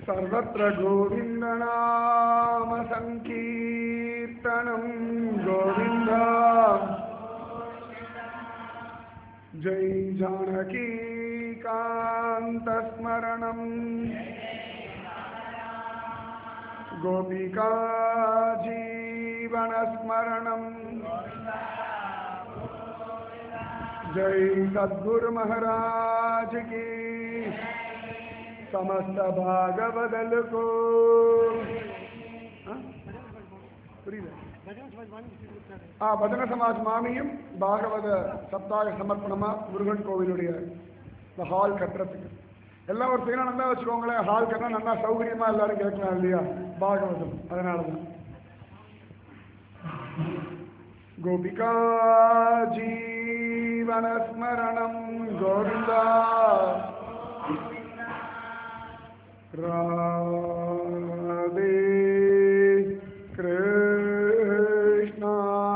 सर्वत्र गोविन्दनामसङ्कीर्तनं गोविन्द जय जानकीकान्तस्मरणम् गोपिका जीवनस्मरणम् जय सद्गुरु महाराज की समस्त भागवदल को ஆ? புரியல ஆ பஜன சமாஜ் மாமியும் பாகவத சப்தாக சமர்ப்பணமா முருகன் கோவிலுடைய இந்த ஹால் கட்டுறதுக்கு எல்லாம் ஒரு சீனா நல்லா வச்சுக்கோங்களேன் ஹால் கட்டினா நல்லா சௌகரியமா எல்லாரும் கேட்கலாம் இல்லையா பாகவதம் அதனால தான் गोपिका जीवनस्मरणं गोविन्दा राधे कृष्णा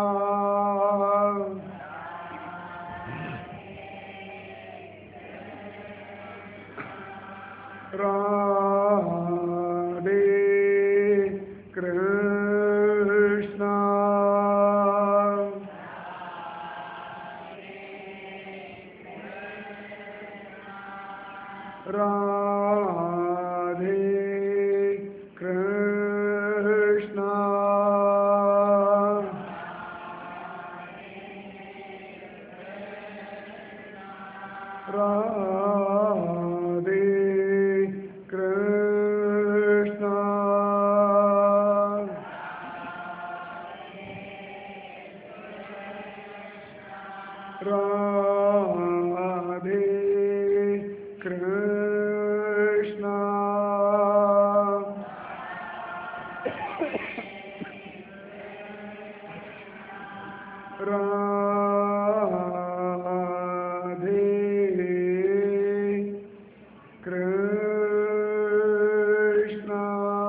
राधे कृष्णा राधे कृष्णा राधे कृष्णा राधे कृष्णा राधे कृष्णा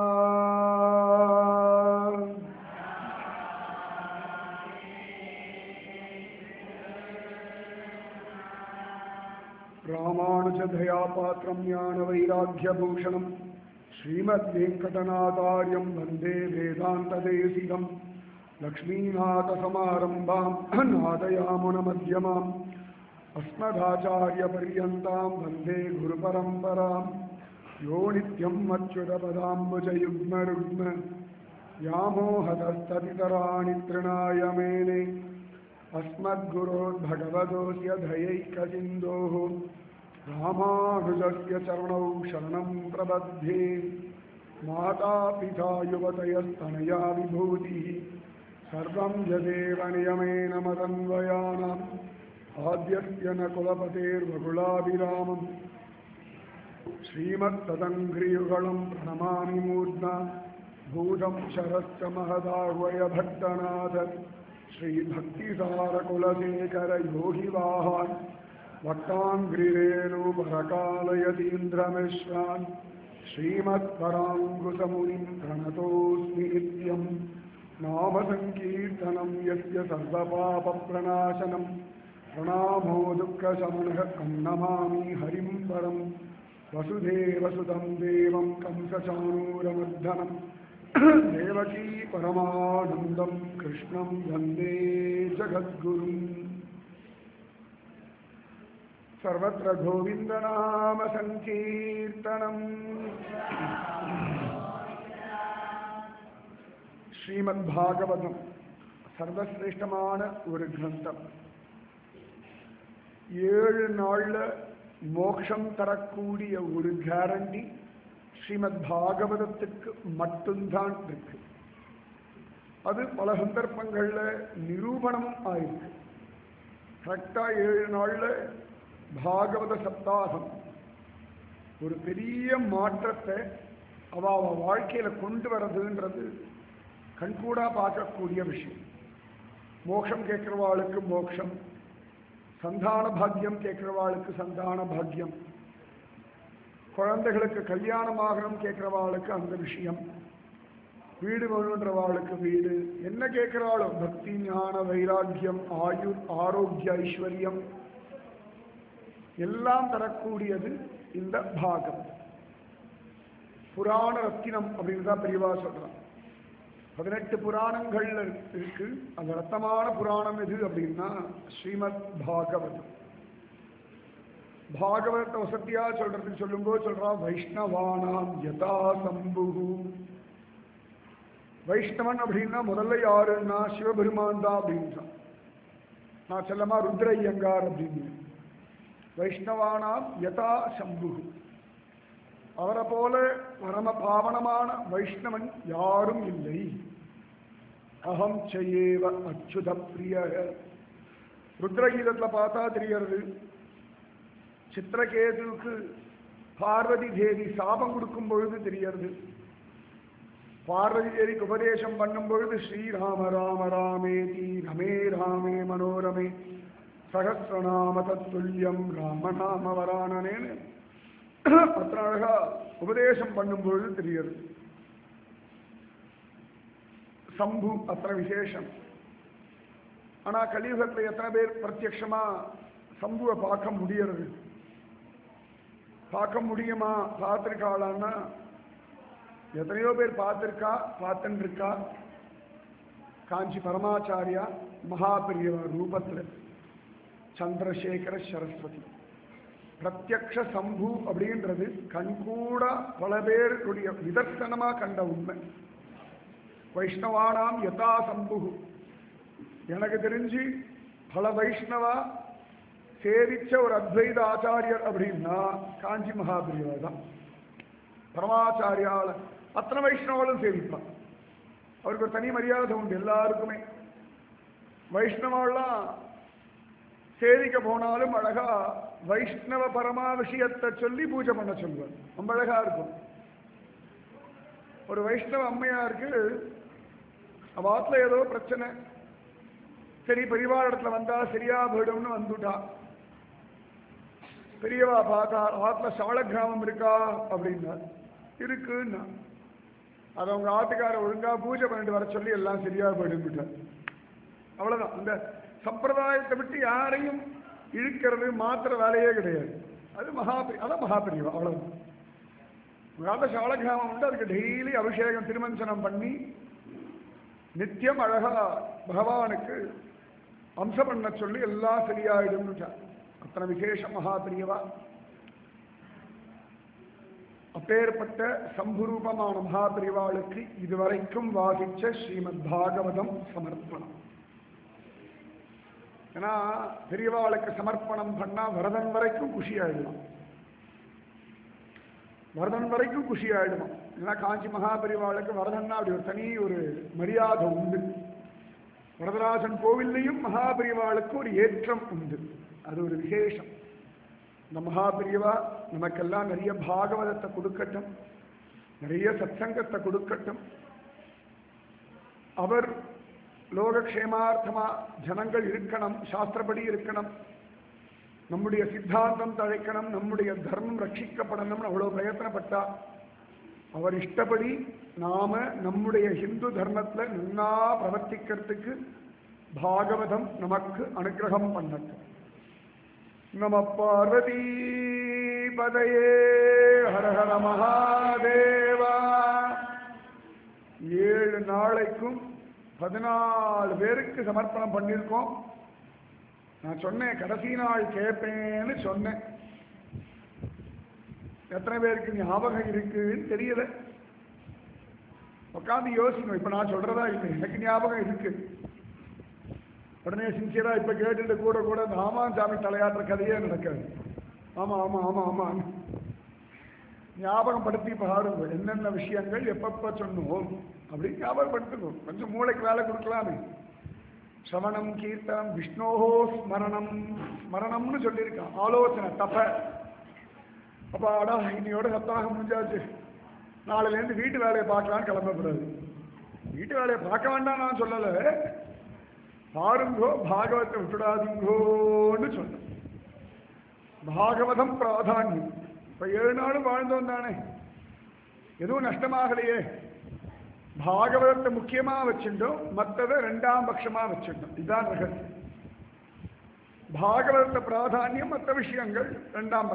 रामानुजदयापात्रं ज्ञानवैराग्यभूषणं श्रीमद्वेङ्कटनाथार्यं वन्दे वेदान्तदेशिकं लक्ष्मीनाथसमारम्भां नादयामुनमध्यमाम् अस्मदाचार्यपर्यन्तां वन्दे गुरुपरम्परां यो नित्यम् अच्युतपदाम्बुजयुग्मरुग्म व्यामोहतस्ततितराणि तृणाय मेने अस्मद्गुरोर्भगवतोऽस्य धयैकसिन्धोः रामानुजस्य चरणौ शरणं प्रबध्ये मातापिता युवतयस्तनया विभूतिः सर्वं यदेव नियमेन मदन्वयानाम् आद्यस्य न कुलपतेर्वकुलाभिरामम् श्रीमत्तदङ्घ्रियुगलं प्रणमामि मूर्ध्ना भूतं शरश्च महदाह्वयभट्टनाथ श्रीभक्तिसारकुलशेखरयोगिवाहान् वक्ताङ्घ्रिरेणुपरकालयतीन्द्रमिश्रान् श्रीमत्पराङ्कुशमुनिं प्रणतोऽस्मि नित्यं नामसङ्कीर्तनं यस्य सर्वपापप्रणाशनं प्रणामो दुःखशमनः कं नमामि हरिं परं वसुदेवसुतं देवं कंसचाणूरमर्दनं देवकी परमानन्दं कृष्णं वन्दे जगद्गुरुम् सर्वत्र गोविन्दनामसङ्कीर्तनम् ஸ்ரீமத் பாகவதம் சர்வசிரேஷ்டமான ஒரு கிரந்தம் ஏழு நாள்ல மோட்சம் தரக்கூடிய ஒரு கேரண்டி ஸ்ரீமத் பாகவதத்துக்கு மட்டும்தான் இருக்கு அது பல சந்தர்ப்பங்கள்ல நிரூபணமும் ஆயிருக்கு கரெக்டா ஏழு நாள்ல பாகவத சப்தாகம் ஒரு பெரிய மாற்றத்தை அவ அவ வாழ்க்கையில கொண்டு வர்றதுன்றது கண்கூடா பார்க்கக்கூடிய விஷயம் மோட்சம் கேட்கிறவாளுக்கு மோட்சம் சந்தான பாக்கியம் கேட்கிறவாளுக்கு சந்தான பாக்கியம் குழந்தைகளுக்கு கல்யாணம் ஆகணும் கேட்கிறவாளுக்கு அந்த விஷயம் வீடு வேணுன்றவாளுக்கு வீடு என்ன கேட்கிறாளோ பக்தி ஞான வைராக்கியம் ஆயுர் ஆரோக்கிய ஐஸ்வர்யம் எல்லாம் தரக்கூடியது இந்த பாகம் புராண ரத்தினம் அப்படின்னு தான் பெரியவா சொல்றான் பதினெட்டு புராணங்கள்ல இருக்கு அந்த ரத்தமான புராணம் எது அப்படின்னா ஸ்ரீமத் பாகவதம் பாகவத வசத்தியா சொல்றதுக்கு சொல்லும்போது சொல்றான் வைஷ்ணவானாம் யதா சம்புகு வைஷ்ணவன் அப்படின்னா முதல்ல யாருன்னா சிவபெருமான் தான் அப்படின்றான் நான் செல்லமா ருத்ரையங்கார் அப்படின்னு வைஷ்ணவானாம் யதா சம்பு அவரை போல பரம பாவனமான வைஷ்ணவன் யாரும் இல்லை அகம் செய்யேவ அச்சுத பிரிய ருத்ரகீதத்தில் பார்த்தா தெரியறது சித்திரகேதுவுக்கு பார்வதி தேவி சாபம் கொடுக்கும் பொழுது தெரியறது பார்வதி தேவிக்கு உபதேசம் பண்ணும் பொழுது ஸ்ரீராம ராம ராமேதி ரமே ராமே மனோரமே சகசிரநாம தத்துல்யம் ராமநாம வரானனேன்னு அத்தனை அழகா உபதேசம் பண்ணும் பொழுது தெரியுது சம்பு அத்தனை விசேஷம் ஆனா கலியுகத்துல எத்தனை பேர் பிரத்யக்ஷமா சம்புவை பார்க்க முடியறது பார்க்க முடியுமா பார்த்திருக்காளான்னா எத்தனையோ பேர் பார்த்திருக்கா பார்த்துன்னு இருக்கா காஞ்சி பரமாச்சாரியா மகாபிரியவ ரூபத்தில் சந்திரசேகர சரஸ்வதி பிரத்யக்ஷ சம்பு அப்படின்றது கண்கூட பல பேருடைய நிதர்சனமா கண்ட உண்மை வைஷ்ணவானாம் யதா சம்பு எனக்கு தெரிஞ்சு பல வைஷ்ணவா சேவிச்ச ஒரு அத்வைத ஆச்சாரியர் அப்படின்னா காஞ்சி மகாபிரிவா தான் பரமாச்சாரியால அத்தனை வைஷ்ணவாலும் சேவிப்பான் அவருக்கு ஒரு தனி மரியாதை உண்டு எல்லாருக்குமே வைஷ்ணவாலாம் சேவிக்க போனாலும் அழகா வைஷ்ணவ பரமா விஷயத்தை சொல்லி பூஜை பண்ண சொல்லுவார் ரொம்ப அழகா இருக்கும் ஒரு வைஷ்ணவ அம்மையாருக்கு அவாத்துல ஏதோ பிரச்சனை சரி பெரியவா இடத்துல வந்தா சரியா போயிடும்னு வந்துட்டா பெரியவா பார்த்தா ஆத்துல சால கிராமம் இருக்கா அப்படின்னா இருக்குன்னா அதை அவங்க ஆத்துக்கார ஒழுங்கா பூஜை பண்ணிட்டு வர சொல்லி எல்லாம் சரியா போயிடும்ட்டார் அவ்வளவுதான் அந்த சம்பிரதாயத்தை விட்டு யாரையும் இழுக்கிறது மாத்திர வேலையே கிடையாது அது மகாபரி அதான் மகாபிரிவா அவ்வளவுதான் உங்களால சால கிராமம் உண்டு அதுக்கு டெய்லி அபிஷேகம் திருமஞ்சனம் பண்ணி நித்தியம் அழகா பகவானுக்கு அம்சம் பண்ண சொல்லி எல்லாம் சரியாயிடும்னுட்டார் அத்தனை விசேஷ மகாபிரியவா அப்பேற்பட்ட சம்புரூபமான மகாபிரிவாளுக்கு இதுவரைக்கும் வாசிச்ச ஸ்ரீமத் பாகவதம் சமர்ப்பணம் ஏன்னா பெரியவாளுக்கு சமர்ப்பணம் பண்ணா வரதன் வரைக்கும் குஷி ஆயிடலாம் வரதன் வரைக்கும் குஷி ஆயிடுவோம் ஏன்னா காஞ்சி மகாபரிவாளுக்கு வரதன்னா அப்படி ஒரு தனி ஒரு மரியாதை உண்டு வரதராஜன் கோவில்லையும் மகாபரிவாளுக்கு ஒரு ஏற்றம் உண்டு அது ஒரு விசேஷம் இந்த மகாபிரியவா நமக்கெல்லாம் நிறைய பாகவதத்தை கொடுக்கட்டும் நிறைய சத்சங்கத்தை கொடுக்கட்டும் அவர் லோகக்ஷேமார்த்தமா ஜனங்கள் இருக்கணும் சாஸ்திரப்படி இருக்கணும் நம்முடைய சித்தாந்தம் தழைக்கணும் நம்முடைய தர்மம் ரட்சிக்கப்படணும்னு அவ்வளோ பிரயத்தனப்பட்டா அவர் இஷ்டப்படி நாம நம்முடைய ஹிந்து தர்மத்துல நன்னா பிரவர்த்திக்கிறதுக்கு பாகவதம் நமக்கு அனுகிரகம் பண்ணட்டும் நம பார்வதி பதையே ஹர ஹர மகாதேவா ஏழு நாளைக்கும் பதினாலு பேருக்கு சமர்ப்பணம் பண்ணியிருக்கோம் நான் சொன்னேன் கடைசி நாள் கேட்பேன்னு சொன்னேன் எத்தனை பேருக்கு ஞாபகம் இருக்குன்னு தெரியல உட்காந்து யோசிக்கணும் இப்ப நான் சொல்றதா இல்லை எனக்கு ஞாபகம் இருக்கு உடனே சின்சியரா இப்ப கேட்டுட்டு கூட கூட இந்த ஆமாஞ்சாமி தலையாட்டுற கதையே நடக்காது ஆமா ஆமா ஆமா ஆமா ஞாபகம் படுத்தி பாருங்க என்னென்ன விஷயங்கள் எப்பப்ப சொன்னோம் அப்படின்னு ஞாபகப்படுத்துங்க கொஞ்சம் மூளைக்கு வேலை கொடுக்கலாமே சிரவணம் கீர்த்தனம் விஷ்ணோஹோ ஸ்மரணம் ஸ்மரணம்னு சொல்லியிருக்கான் ஆலோசனை தப்ப அப்ப அடா இன்னையோட சப்தாக முடிஞ்சாச்சு நாளையிலேருந்து வீட்டு வேலையை பார்க்கலான்னு கிளம்பக்கூடாது வீட்டு வேலையை பார்க்க வேண்டாம் நான் சொல்லலை பாருங்கோ பாகவத்தை விட்டுடாதீங்கோன்னு சொன்னேன் பாகவதம் பிராதானியம் இப்ப ஏழு நாளும் வாழ்ந்தோம் தானே எதுவும் நஷ்டமாகலையே பாகவதத்தை முக்கியமா வச்சுட்டோம் மற்றதை ரெண்டாம் பட்சமா வச்சுட்டோம் இதுதான் ரகசியம் பாகவதத்தை பிராதானியம் மற்ற விஷயங்கள் ரெண்டாம் பட்சம்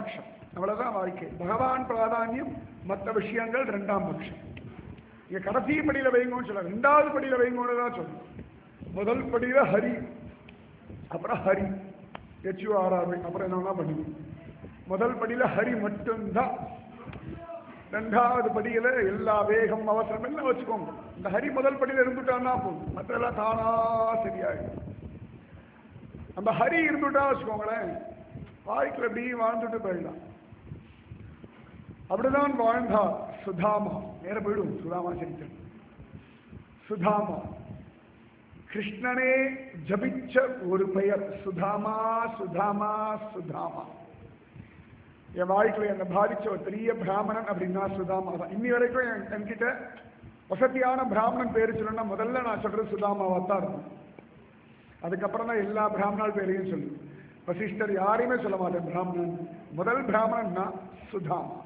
அவ்வளவுதான் வாழ்க்கை பகவான் பிராதானியம் மற்ற விஷயங்கள் ரெண்டாம் பட்சம் இங்க கடைசி படியில வைங்கன்னு சொல்ல ரெண்டாவது படியில வைங்கன்னு தான் சொல்லணும் முதல் படியில ஹரி அப்புறம் ஹரி ஹெச்யூ ஆர்ஆர்ஐ அப்புறம் என்ன பண்ணுவோம் முதல் படியில ஹரி மட்டும்தான் ரெண்டாவது படியில எல்லா வேகம் அவசரம் எல்லாம் வச்சுக்கோங்க இந்த ஹரி முதல் படியில இருந்துட்டான்னா போதும் மற்றெல்லாம் தானா சரியாயிடும் நம்ம ஹரி இருந்துட்டா வச்சுக்கோங்களேன் வாழ்க்கையில் எப்படி வாழ்ந்துட்டு போயிடலாம் அப்படிதான் வாழ்ந்தா சுதாமா நேர போயிடும் சுதாமா சரித்திரம் சுதாமா கிருஷ்ணனே ஜபிச்ச ஒரு பெயர் சுதாமா சுதாமா சுதாமா என் வாழ்க்கையில என்னை பாதிச்ச ஒரு பெரிய பிராமணன் அப்படின்னா சுதாமா தான் இன்னி வரைக்கும் என் என்கிட்ட வசதியான பிராமணன் பேர் சொல்லணும்னா முதல்ல நான் சொல்றது சுதாமாவா தான் இருக்கும் அதுக்கப்புறம் தான் எல்லா பிராமணால் பேரையும் சொல்லு வசிஷ்டர் யாரையுமே சொல்ல மாட்டேன் பிராமணன் முதல் பிராமணன்னா சுதாமா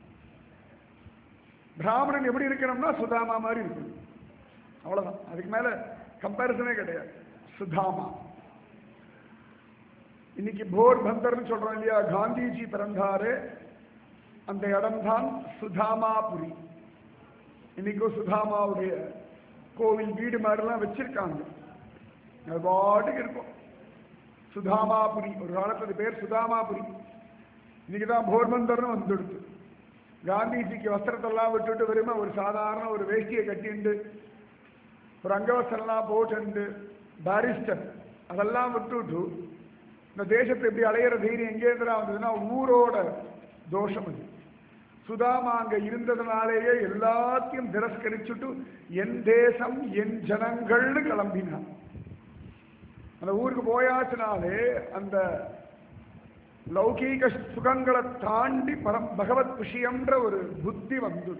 பிராமணன் எப்படி இருக்கணும்னா சுதாமா மாதிரி இருக்கணும் அவ்வளவுதான் அதுக்கு மேல கம்பேரிசனே கிடையாது சுதாமா இன்னைக்கு போர் பந்தர்னு சொல்றோம் இல்லையா காந்திஜி பிறந்தாரு அந்த இடம்தான் சுதாமாபுரி இன்னைக்கும் சுதாமாவுடைய கோவில் வீடு மாதிரிலாம் வச்சிருக்காங்க அது பாட்டுக்கு இருக்கும் சுதாமாபுரி ஒரு காலத்துல பேர் சுதாமாபுரி இன்னைக்கு தான் போர்பந்தர்னு வந்துடுது காந்திஜிக்கு வஸ்திரத்தெல்லாம் விட்டுட்டு வெறுமை ஒரு சாதாரண ஒரு வேஷ்டியை கட்டிண்டு ஒரு அங்கவஸ்திரம்லாம் போட்டு பாரிஸ்டர் அதெல்லாம் விட்டுட்டு இந்த தேசத்தை எப்படி அலையிற தைரியம் எங்கே இருந்தா வந்ததுன்னா ஊரோட தோஷம் அது சுதாமா அங்க இருந்ததுனாலேயே எல்லாத்தையும் திரஸ்கரிச்சுட்டு என் தேசம் என் ஜனங்கள்னு கிளம்பினான் அந்த ஊருக்கு போயாச்சுனாலே அந்த லௌகீக சுகங்களை தாண்டி பரம் பகவத் விஷயம்ன்ற ஒரு புத்தி வந்து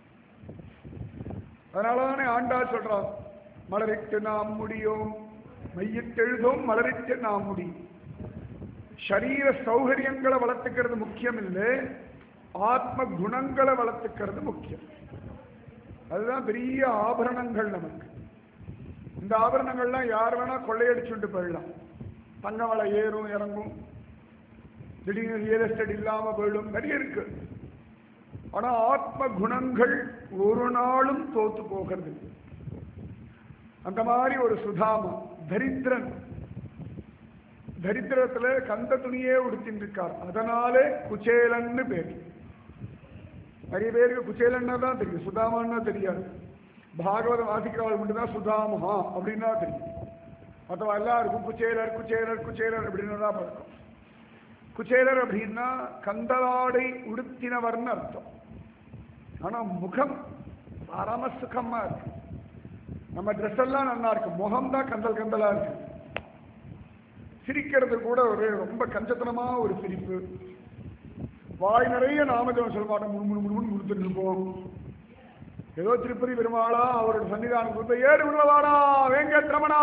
அதனாலதானே ஆண்டா சொல்றான் மலரிட்டு நாம் முடியும் மையிட்டெழுதும் மலரிட்டு நாம் முடியும் சரீர சௌகரியங்களை வளர்த்துக்கிறது முக்கியம் இல்லை ஆத்ம குணங்களை வளர்த்துக்கிறது முக்கியம் அதுதான் பெரிய ஆபரணங்கள் நமக்கு இந்த ஆபரணங்கள்லாம் யார் வேணா கொள்ளையடிச்சுட்டு போயிடலாம் தங்க வலை ஏறும் இறங்கும் திடீர்னு ரியல் எஸ்டேட் இல்லாம போயிடும் நிறைய இருக்கு ஆனா ஆத்ம குணங்கள் ஒரு நாளும் தோத்து போகிறது இல்லை. அந்த மாதிரி ஒரு சுதாமா தரித்திரன் தரித்திரத்துல கந்த துணியே உடுத்தின்னு இருக்கார் அதனாலே குச்சேலன்னு பேர் நிறைய பேருக்கு குச்சேலன்னா தான் தெரியும் சுதாமான்னா தெரியாது பாகவதம் வாசிக்கிறவள் மட்டும்தான் சுதாமஹா அப்படின்னா தெரியும் மற்றவ எல்லாருக்கும் குச்சேலர் குச்சேலர் குச்சேலர் அப்படின்னு தான் பழக்கம் குச்சேலர் அப்படின்னா கந்தலாடை உடுத்தினவர்னு அர்த்தம் ஆனா முகம் பரம சுகமா இருக்கு நம்ம ட்ரெஸ் எல்லாம் நல்லா இருக்கு முகம் தான் கந்தல் கந்தலா இருக்கு சிரிக்கிறது கூட ஒரு ரொம்ப கஞ்சத்தனமா ஒரு சிரிப்பு வாய் நிறைய நாமஜம் சொல்ல மாட்டோம் முழு முழு முழு கொடுத்துட்டு இருப்போம் ஏதோ திருப்பதி பெருமாளா அவரோட சன்னிதானம் கொடுத்த ஏறு உள்ளவாடா வேங்கட்ரமணா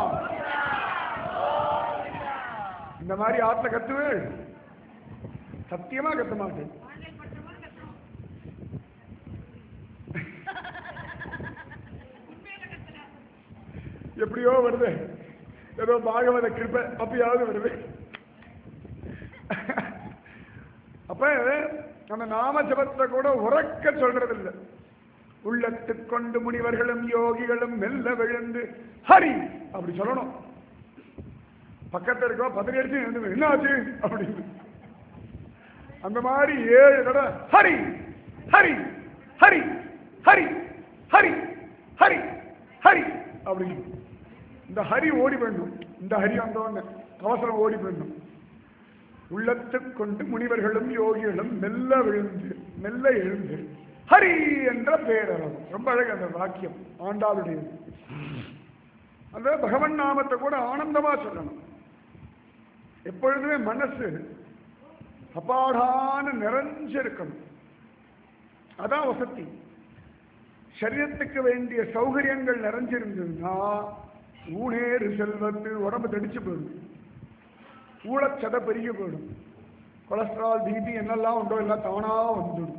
இந்த மாதிரி ஆத்துல கத்துவு சத்தியமா கத்த மாட்டேன் எப்படியோ வருது ஏதோ பாகவத கிருப்பை அப்பயாவது வருது அப்ப அந்த நாம ஜபத்தை கூட உறக்க சொல்றது இல்லை உள்ளத்துக் கொண்டு முனிவர்களும் யோகிகளும் மெல்ல விழுந்து ஹரி அப்படி சொல்லணும் பக்கத்துல இருக்கோ பதவி அடிச்சு எழுந்து என்னாச்சு அப்படின்னு அந்த மாதிரி ஏழு தடவை ஹரி ஹரி ஹரி ஹரி ஹரி ஹரி ஹரி அப்படின்னு இந்த ஹரி ஓடி போயிடணும் இந்த ஹரி வந்தவொடனே அவசரம் ஓடி போயிடணும் உள்ளத்துக் கொண்டு முனிவர்களும் யோகிகளும் மெல்ல விழுந்து மெல்ல எழுந்து ஹரி என்ற பேரளவு ரொம்ப அழகு அந்த வாக்கியம் ஆண்டாளுடையது அந்த பகவன் நாமத்தை கூட ஆனந்தமா சொல்லணும் எப்பொழுதுமே மனசு அப்பாடான நிறைஞ்சிருக்கணும் அதான் வசதி சரீரத்துக்கு வேண்டிய சௌகரியங்கள் நிறைஞ்சிருந்ததுன்னா ஊனேறு செல்வத்து உடம்பு தடிச்சு போயிடும் ஊழச்சதை பெருகி போயிடும் கொலஸ்ட்ரால் பிபி என்னெல்லாம் உண்டோ எல்லாம் தானா வந்துடும்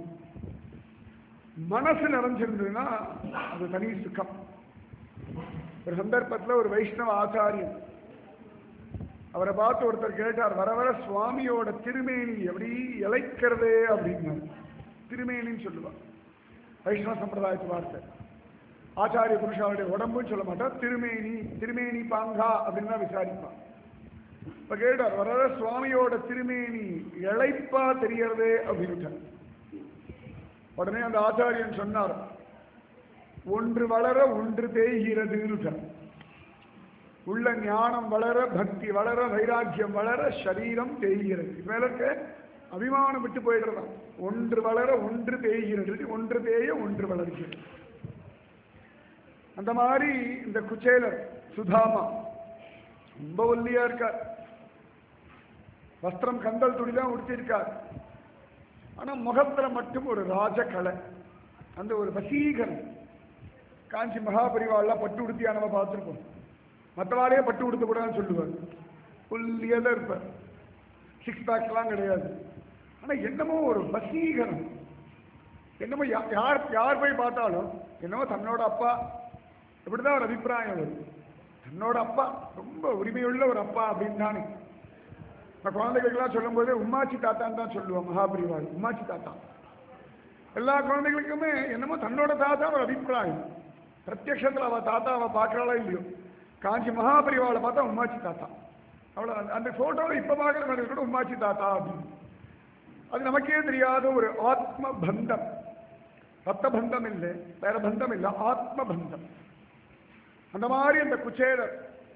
மனசு நிறைஞ்சிருந்ததுன்னா அது தனி சுகம் ஒரு சந்தர்ப்பத்தில் ஒரு வைஷ்ணவ ஆச்சாரியன் அவரை பார்த்து ஒருத்தர் கேட்டார் வர வர சுவாமியோட திருமேனி எப்படி இழைக்கிறதே அப்படின்னாரு திருமேனின்னு சொல்லுவான் வைஷ்ணவ சம்பிரதாயத்து வார்த்தை ஆச்சாரிய புருஷாவுடைய உடம்புன்னு சொல்ல மாட்டார் திருமேனி திருமேனி பாங்கா அப்படின்னு தான் விசாரிப்பான் இப்ப கேட்டார் வர வர சுவாமியோட திருமேனி இழைப்பா தெரியறதே அப்படின்னு உடனே அந்த ஆச்சாரியன் சொன்னார் ஒன்று வளர ஒன்று தேய்கிறதுன்னு உள்ள ஞானம் வளர பக்தி வளர வைராக்கியம் வளர சரீரம் தேய்கிறது மேல இருக்க அபிமானம் விட்டு போயிடுறதாம் ஒன்று வளர ஒன்று தேய்கிறது ஒன்று தேய ஒன்று வளர்கிறது அந்த மாதிரி இந்த குச்சேலர் சுதாமா ரொம்ப ஒல்லியா இருக்கார் வஸ்திரம் கந்தல் துணி தான் உடுத்திருக்கார் ஆனா முகத்துல மட்டும் ஒரு ராஜகலை அந்த ஒரு வசீகரம் காஞ்சி மகாபரிவாள்லாம் பட்டு உடுத்தியா நம்ம பார்த்துருப்போம் மற்றவாளையே பட்டு உடுத்த கூடாதுன்னு சொல்லுவார் புள்ளியாக தான் இருப்பார் சிக்ஸ் பேக்ஸ்லாம் கிடையாது ஆனா என்னமோ ஒரு வசீகரம் என்னமோ யா- யார் யார் போய் பார்த்தாலும் என்னமோ தன்னோட அப்பா இப்படிதான் ஒரு அபிப்பிராயம் வரும் தன்னோட அப்பா ரொம்ப உரிமையுள்ள ஒரு அப்பா அப்படின்னு தானே நான் குழந்தைகளுக்கெல்லாம் சொல்லும்போது உம்மாச்சி தாத்தான்னு தான் சொல்லுவோம் மகாபரிவாள் உம்மாச்சி தாத்தா எல்லா குழந்தைகளுக்குமே என்னமோ தன்னோட தாத்தா ஒரு அபிப்பிராயம் பிரத்யக்ஷத்தில் அவள் தாத்தா அவள் பார்க்கறாளோ இல்லையோ காஞ்சி மகாபரிவாளை பார்த்தா உம்மாச்சி தாத்தா அவ்வளோ அந்த ஃபோட்டோவில் இப்போ பார்க்குற மாதிரி கூட உம்மாச்சி தாத்தா அப்படின்னு அது நமக்கே தெரியாத ஒரு ஆத்ம பந்தம் ரத்த பந்தம் இல்லை வேற பந்தம் இல்லை ஆத்ம பந்தம் அந்த மாதிரி அந்த குச்சேலர்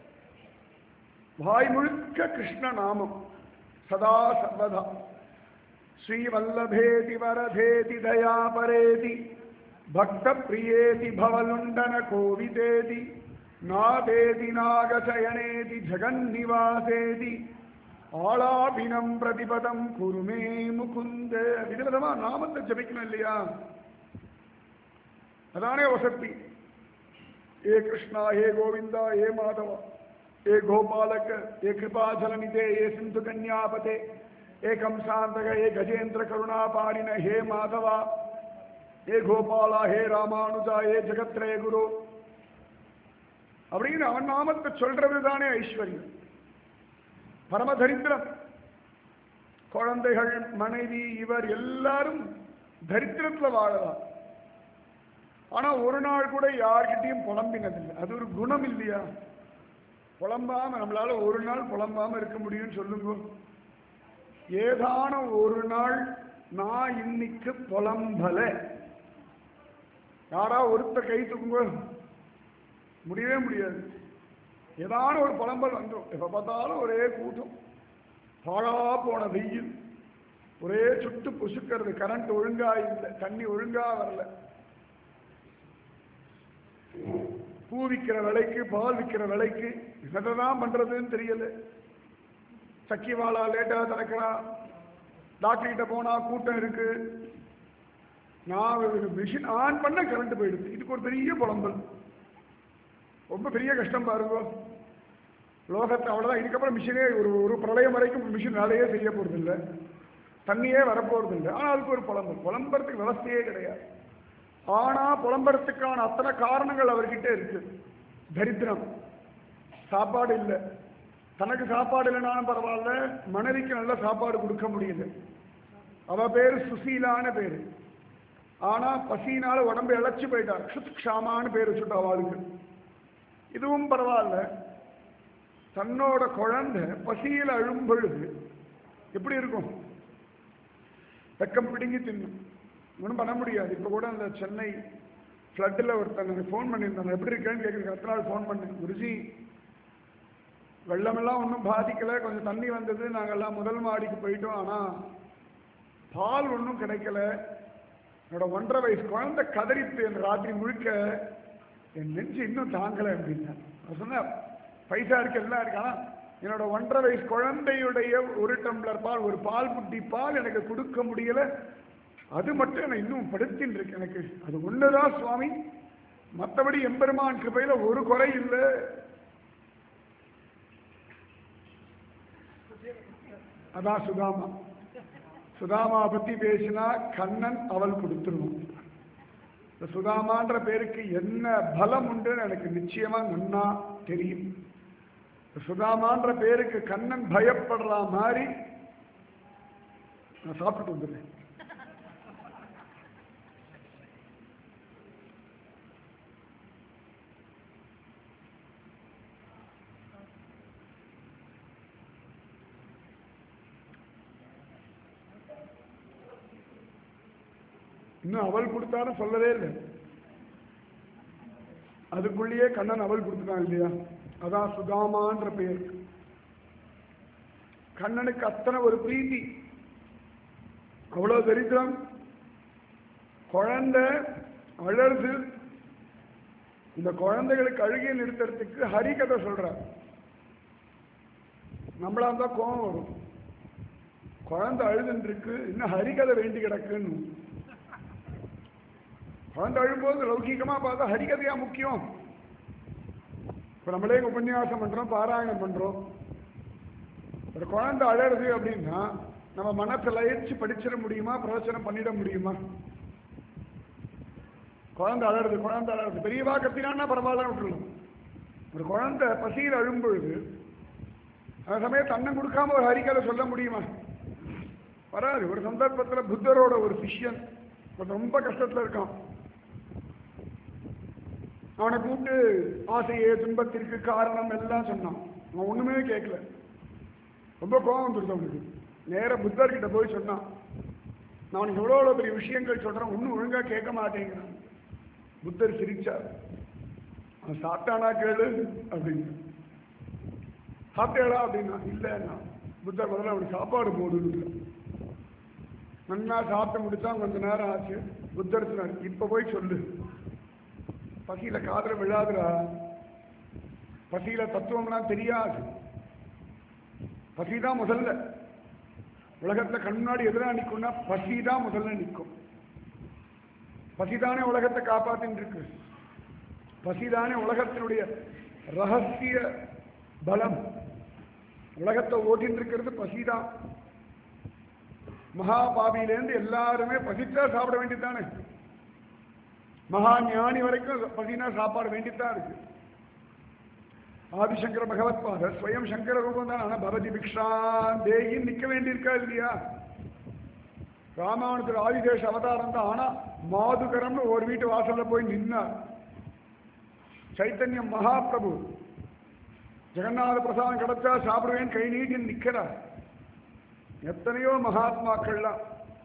வாய் முழுக்க கிருஷ்ண நாமம் சதா சர்வதா ஸ்ரீவல்லபேதி வரதேதி தயாபரேதி பக்த பிரியேதி பவலுண்டன கோவிதேதி நாதேதி நாகசயனேதி ஜெகன்னிவாசேதி ஆளாபினம் பிரதிபதம் குருமே முகுந்த விதவிதமா நாமத்தை ஜபிக்கணும் இல்லையா அதானே வசக்தி ஏ கிருஷ்ணா ஏ கோவிந்தா ஏ மாதவா ஏ கோபாலக ஏ கிருபாஜலநிதே ஏ சிந்து கன்யாபதே ஏ கம்சாந்தக ஏ கஜேந்திர கருணாபாரின ஹே மாதவா ஏ கோபாலா ஹே ராமானுஜா ஏ ஜெகத்ரே குரு அப்படின்னு அவன் நாமத்தை சொல்றது தானே ஐஸ்வர்யம் பரமதரித்திரம் குழந்தைகள் மனைவி இவர் எல்லாரும் தரித்திரத்துல வாழலாம் ஆனா ஒரு நாள் கூட யார்கிட்டயும் புலம்பினதில்லை அது ஒரு குணம் இல்லையா புலம்பாம நம்மளால ஒரு நாள் புலம்பாம இருக்க முடியும்னு சொல்லுங்க ஏதான ஒரு நாள் நான் இன்னைக்கு புலம்பல யாரா ஒருத்த கை தூக்குங்க முடியவே முடியாது ஏதான ஒரு புலம்பல் வந்துடும் எப்ப பார்த்தாலும் ஒரே கூட்டம் பாழா போன வெயில் ஒரே சுட்டு புசுக்கிறது கரண்ட் ஒழுங்கா இல்லை தண்ணி ஒழுங்கா வரல பூ விற்கிற விலைக்கு பால் விற்கிற விலைக்கு என்னதான் பண்றதுன்னு தெரியல சக்கிவாலா லேட்டா திறக்கிறான் டாக்டர் கிட்ட போனா கூட்டம் இருக்கு நான் ஒரு மிஷின் ஆன் பண்ண கரண்ட் போயிடுது இதுக்கு ஒரு பெரிய புலம்பல் ரொம்ப பெரிய கஷ்டம் பாருங்க லோகத்தை அவ்வளோதான் இதுக்கப்புறம் மிஷினே ஒரு ஒரு பிரளயம் வரைக்கும் மிஷின் வேலையே செய்ய போறது இல்லை தண்ணியே வரப்போறது இல்லை ஆனால் அதுக்கு ஒரு புலம்பல் புலம்புறதுக்கு விவஸ்தையே கிடையாது ஆனா புலம்புறதுக்கான அத்தனை காரணங்கள் அவர்கிட்ட இருக்கு தரித்திரம் சாப்பாடு இல்லை தனக்கு சாப்பாடு இல்லைனாலும் பரவாயில்ல மனைவிக்கு நல்ல சாப்பாடு கொடுக்க முடியல அவ பேரு சுசீலான பேரு ஆனா பசினால உடம்பு இழைச்சு போயிட்டார் க்ஷாமான்னு பேர் வச்சுட்டா அவளுக்கு இதுவும் பரவாயில்ல தன்னோட குழந்தை பசியில் அழும் பொழுது எப்படி இருக்கும் வெக்கம் பிடுங்கி தின்னும் ஒன்றும் பண்ண முடியாது இப்போ கூட அந்த சென்னை ஃப்ளட்டில் ஒருத்தங்க ஃபோன் பண்ணியிருந்தாங்க எப்படி இருக்கேன்னு கேட்குறதுக்கு அடுத்த நாள் ஃபோன் பண்ணேன் குருஜி வெள்ளமெல்லாம் ஒன்றும் பாதிக்கலை கொஞ்சம் தண்ணி வந்தது நாங்கள்லாம் முதல் மாடிக்கு போயிட்டோம் ஆனால் பால் ஒன்றும் கிடைக்கல என்னோட ஒன்றரை வயசு குழந்தை கதறித்து என் ராத்திரி முழுக்க என் நெஞ்சு இன்னும் தாங்கலை அப்படின்னா நான் சொன்னேன் பைசா இருக்கு எல்லாம் இருக்கு ஆனால் என்னோட ஒன்றரை வயசு குழந்தையுடைய ஒரு டம்ளர் பால் ஒரு பால் புட்டி பால் எனக்கு கொடுக்க முடியல அது மட்டும் எனக்கு இன்னும் படுத்தின்னு இருக்கு எனக்கு அது ஒண்ணுதான் சுவாமி மற்றபடி எம்பெருமான் கிருபையில ஒரு குறை இல்லை அதான் சுதாமா சுதாமா பத்தி பேசினா கண்ணன் அவள் கொடுத்துருவான் இந்த சுதாமான்ற பேருக்கு என்ன பலம் உண்டுன்னு எனக்கு நிச்சயமா நன்னா தெரியும் சுதாமான்ற பேருக்கு கண்ணன் பயப்படுற மாதிரி நான் சாப்பிட்டு வந்துடுறேன் இன்னும் அவள் கொடுத்தாலும் சொல்லவே இல்லை அதுக்குள்ளேயே கண்ணன் அவள் கொடுத்துட்டான் இல்லையா அதான் சுதாமான்ற பெயர் கண்ணனுக்கு அத்தனை ஒரு பிரீத்தி அவ்வளவு தரித்திரம் குழந்தை அழறது இந்த குழந்தைகளுக்கு அழுகிய நிறுத்துறதுக்கு ஹரிகதை சொல்றார் நம்மளா இருந்தா கோபம் வரும் குழந்தை அழுதுன்னு இருக்கு இன்னும் ஹரிகதை வேண்டி கிடக்குன்னு குழந்தை அழும்போது லௌகிகமா பார்த்தா ஹரிகதையா முக்கியம் இப்ப நம்மளே இங்க உபன்யாசம் பண்றோம் பாராயணம் பண்றோம் ஒரு குழந்தை அழறது அப்படின்னா நம்ம மனத்தை லயிச்சு படிச்சிட முடியுமா பிரவச்சனம் பண்ணிட முடியுமா குழந்தை அழறது குழந்தை அழறது பெரியவா கத்தினான்னா பரவாயில்ல விட்டுருலாம் ஒரு குழந்தை பசியில் அழும்பொழுது அந்த சமயத்து அண்ணன் கொடுக்காம ஒரு ஹரிக்கதை சொல்ல முடியுமா வராது ஒரு சந்தர்ப்பத்தில் புத்தரோட ஒரு சிஷ்யன் ஒருத்தன் ரொம்ப கஷ்டத்தில் இருக்கான் அவனை கூப்பிட்டு ஆசையே துன்பத்திற்கு காரணம் எல்லாம் சொன்னான் அவன் ஒண்ணுமே கேட்கல ரொம்ப கோபம் வந்துருச்சு அவனுக்கு நேர புத்தர்கிட்ட போய் சொன்னான் நான் உனக்கு எவ்வளோ எவ்வளோ பெரிய விஷயங்கள் சொல்றேன் ஒன்றும் ஒழுங்கா கேட்க மாட்டேங்கிறான் புத்தர் சிரிச்சார் அவன் சாப்பிட்டானா கேளு அப்படின்னு சாப்பிட்டேடா அப்படின்னா இல்லைன்னா புத்தர் முதல்ல அவனுக்கு சாப்பாடு போடுன்னு நன்னா சாப்பிட்டு முடிச்சா கொஞ்ச நேரம் ஆச்சு புத்தர் சொன்னார் இப்ப போய் சொல்லு பசியில காதுல விழாதுடா பசியில தத்துவம்லாம் தெரியாது பசிதான் முதல்ல உலகத்துல கண்ணாடி எதிரா நிக்கும்னா பசிதான் முதல்ல நிற்கும் பசிதானே உலகத்தை காப்பாத்தின்னு இருக்கு பசிதானே உலகத்தினுடைய ரகசிய பலம் உலகத்தை ஓட்டின்னு இருக்கிறது பசிதான் மகாபாபியிலேருந்து எல்லாருமே பசிச்சா சாப்பிட வேண்டியதுதானே மகா ஞானி வரைக்கும் பசினா சாப்பாடு வேண்டித்தான் இருக்கு ஆதிசங்கர பகவத் பாதர் ஸ்வயம் சங்கர ரூபம் தான் ஆனா பகவதி பிக்ஷான் தேகின்னு நிக்க வேண்டியிருக்கா இல்லையா ராமானுஜர் ஆதிதேஷ அவதாரம் தான் ஆனா மாதுகரம்னு ஒரு வீட்டு வாசல்ல போய் நின்னார் சைத்தன்யம் மகாபிரபு ஜெகநாத பிரசாதம் கிடைச்சா சாப்பிடுவேன் கை நீட்டி நிக்கிறார் எத்தனையோ மகாத்மாக்கள்லாம்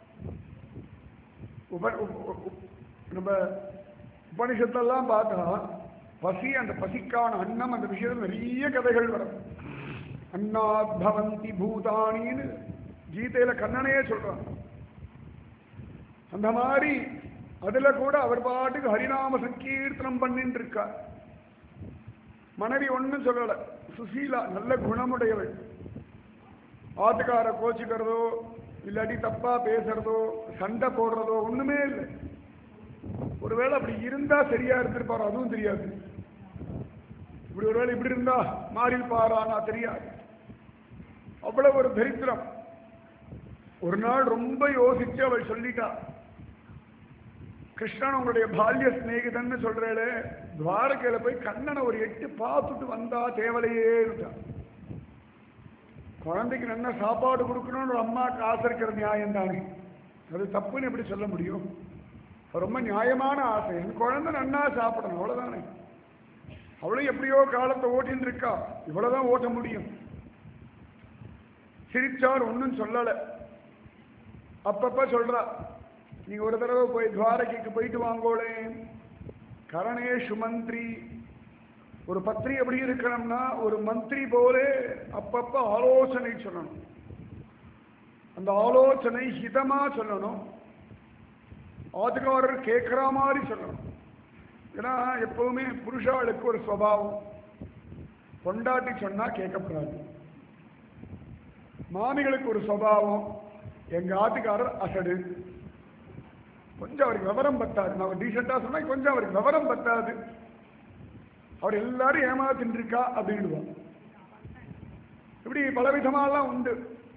உப உப்- உப்- நம்ம உபனிஷத்தெல்லாம் பார்த்தா பசி அந்த பசிக்கான அன்னம் அந்த விஷயத்துல நிறைய கதைகள் வரும் அன்னாத் பவந்தி பூதானின்னு கீதையில கண்ணனையே சொல்றான் அந்த மாதிரி அதுல கூட அவர் பாட்டுக்கு ஹரிநாம சங்கீர்த்தனம் பண்ணிட்டு இருக்கார் மனைவி ஒண்ணும் சொல்லல சுசீலா நல்ல குணமுடையவள் ஆத்துக்கார கோச்சிக்கிறதோ இல்லாட்டி தப்பா பேசுறதோ சண்டை போடுறதோ ஒண்ணுமே இல்லை ஒருவேளை அப்படி இருந்தா சரியா இருந்திருப்பாரோ அதுவும் தெரியாது இப்படி ஒருவேளை இப்படி இருந்தா மாறிப்பாரானா தெரியாது அவ்வளவு ஒரு தரித்திரம் ஒரு நாள் ரொம்ப யோசிச்சு அவள் சொல்லிட்டா கிருஷ்ணன் உங்களுடைய பால்ய சிநேகிதன்னு சொல்றேளே துவாரகையில போய் கண்ணனை ஒரு எட்டு பார்த்துட்டு வந்தா தேவலையே இருந்தா குழந்தைக்கு நல்ல சாப்பாடு கொடுக்கணும்னு ஒரு அம்மாவுக்கு ஆசை இருக்கிற நியாயம் தானே அது தப்புன்னு எப்படி சொல்ல முடியும் அது ரொம்ப நியாயமான ஆசை என் குழந்தை நன்னா சாப்பிடணும் அவ்வளவுதானே அவளும் எப்படியோ காலத்தை ஓட்டின்னு இருக்கா இவ்வளவுதான் ஓட்ட முடியும் சிரிச்சார் ஒன்றும் சொல்லலை அப்பப்ப சொல்றா நீங்க ஒரு தடவை போய் துவாரகைக்கு போயிட்டு வாங்கோளே கரணேஷு மந்திரி ஒரு பத்திரி எப்படி இருக்கணும்னா ஒரு மந்திரி போலே அப்பப்ப ஆலோசனை சொல்லணும் அந்த ஆலோசனை ஹிதமா சொல்லணும் ஆத்துக்காரர் கேட்குற மாதிரி சொல்லணும் ஏன்னா எப்பவுமே புருஷாளுக்கு ஒரு சுவாவம் பொண்டாட்டி சொன்னா கேட்கப்படாது மாமிகளுக்கு ஒரு சுவாவம் எங்க ஆத்துக்காரர் அசடு கொஞ்சம் அவருக்கு விவரம் பத்தாது நான் டீசெண்டா சொன்னா கொஞ்சம் அவருக்கு விவரம் பத்தாது அவர் எல்லாரும் ஏமாத்தின்னு இருக்கா அப்படின்டுவோம் இப்படி பலவிதமாலாம் உண்டு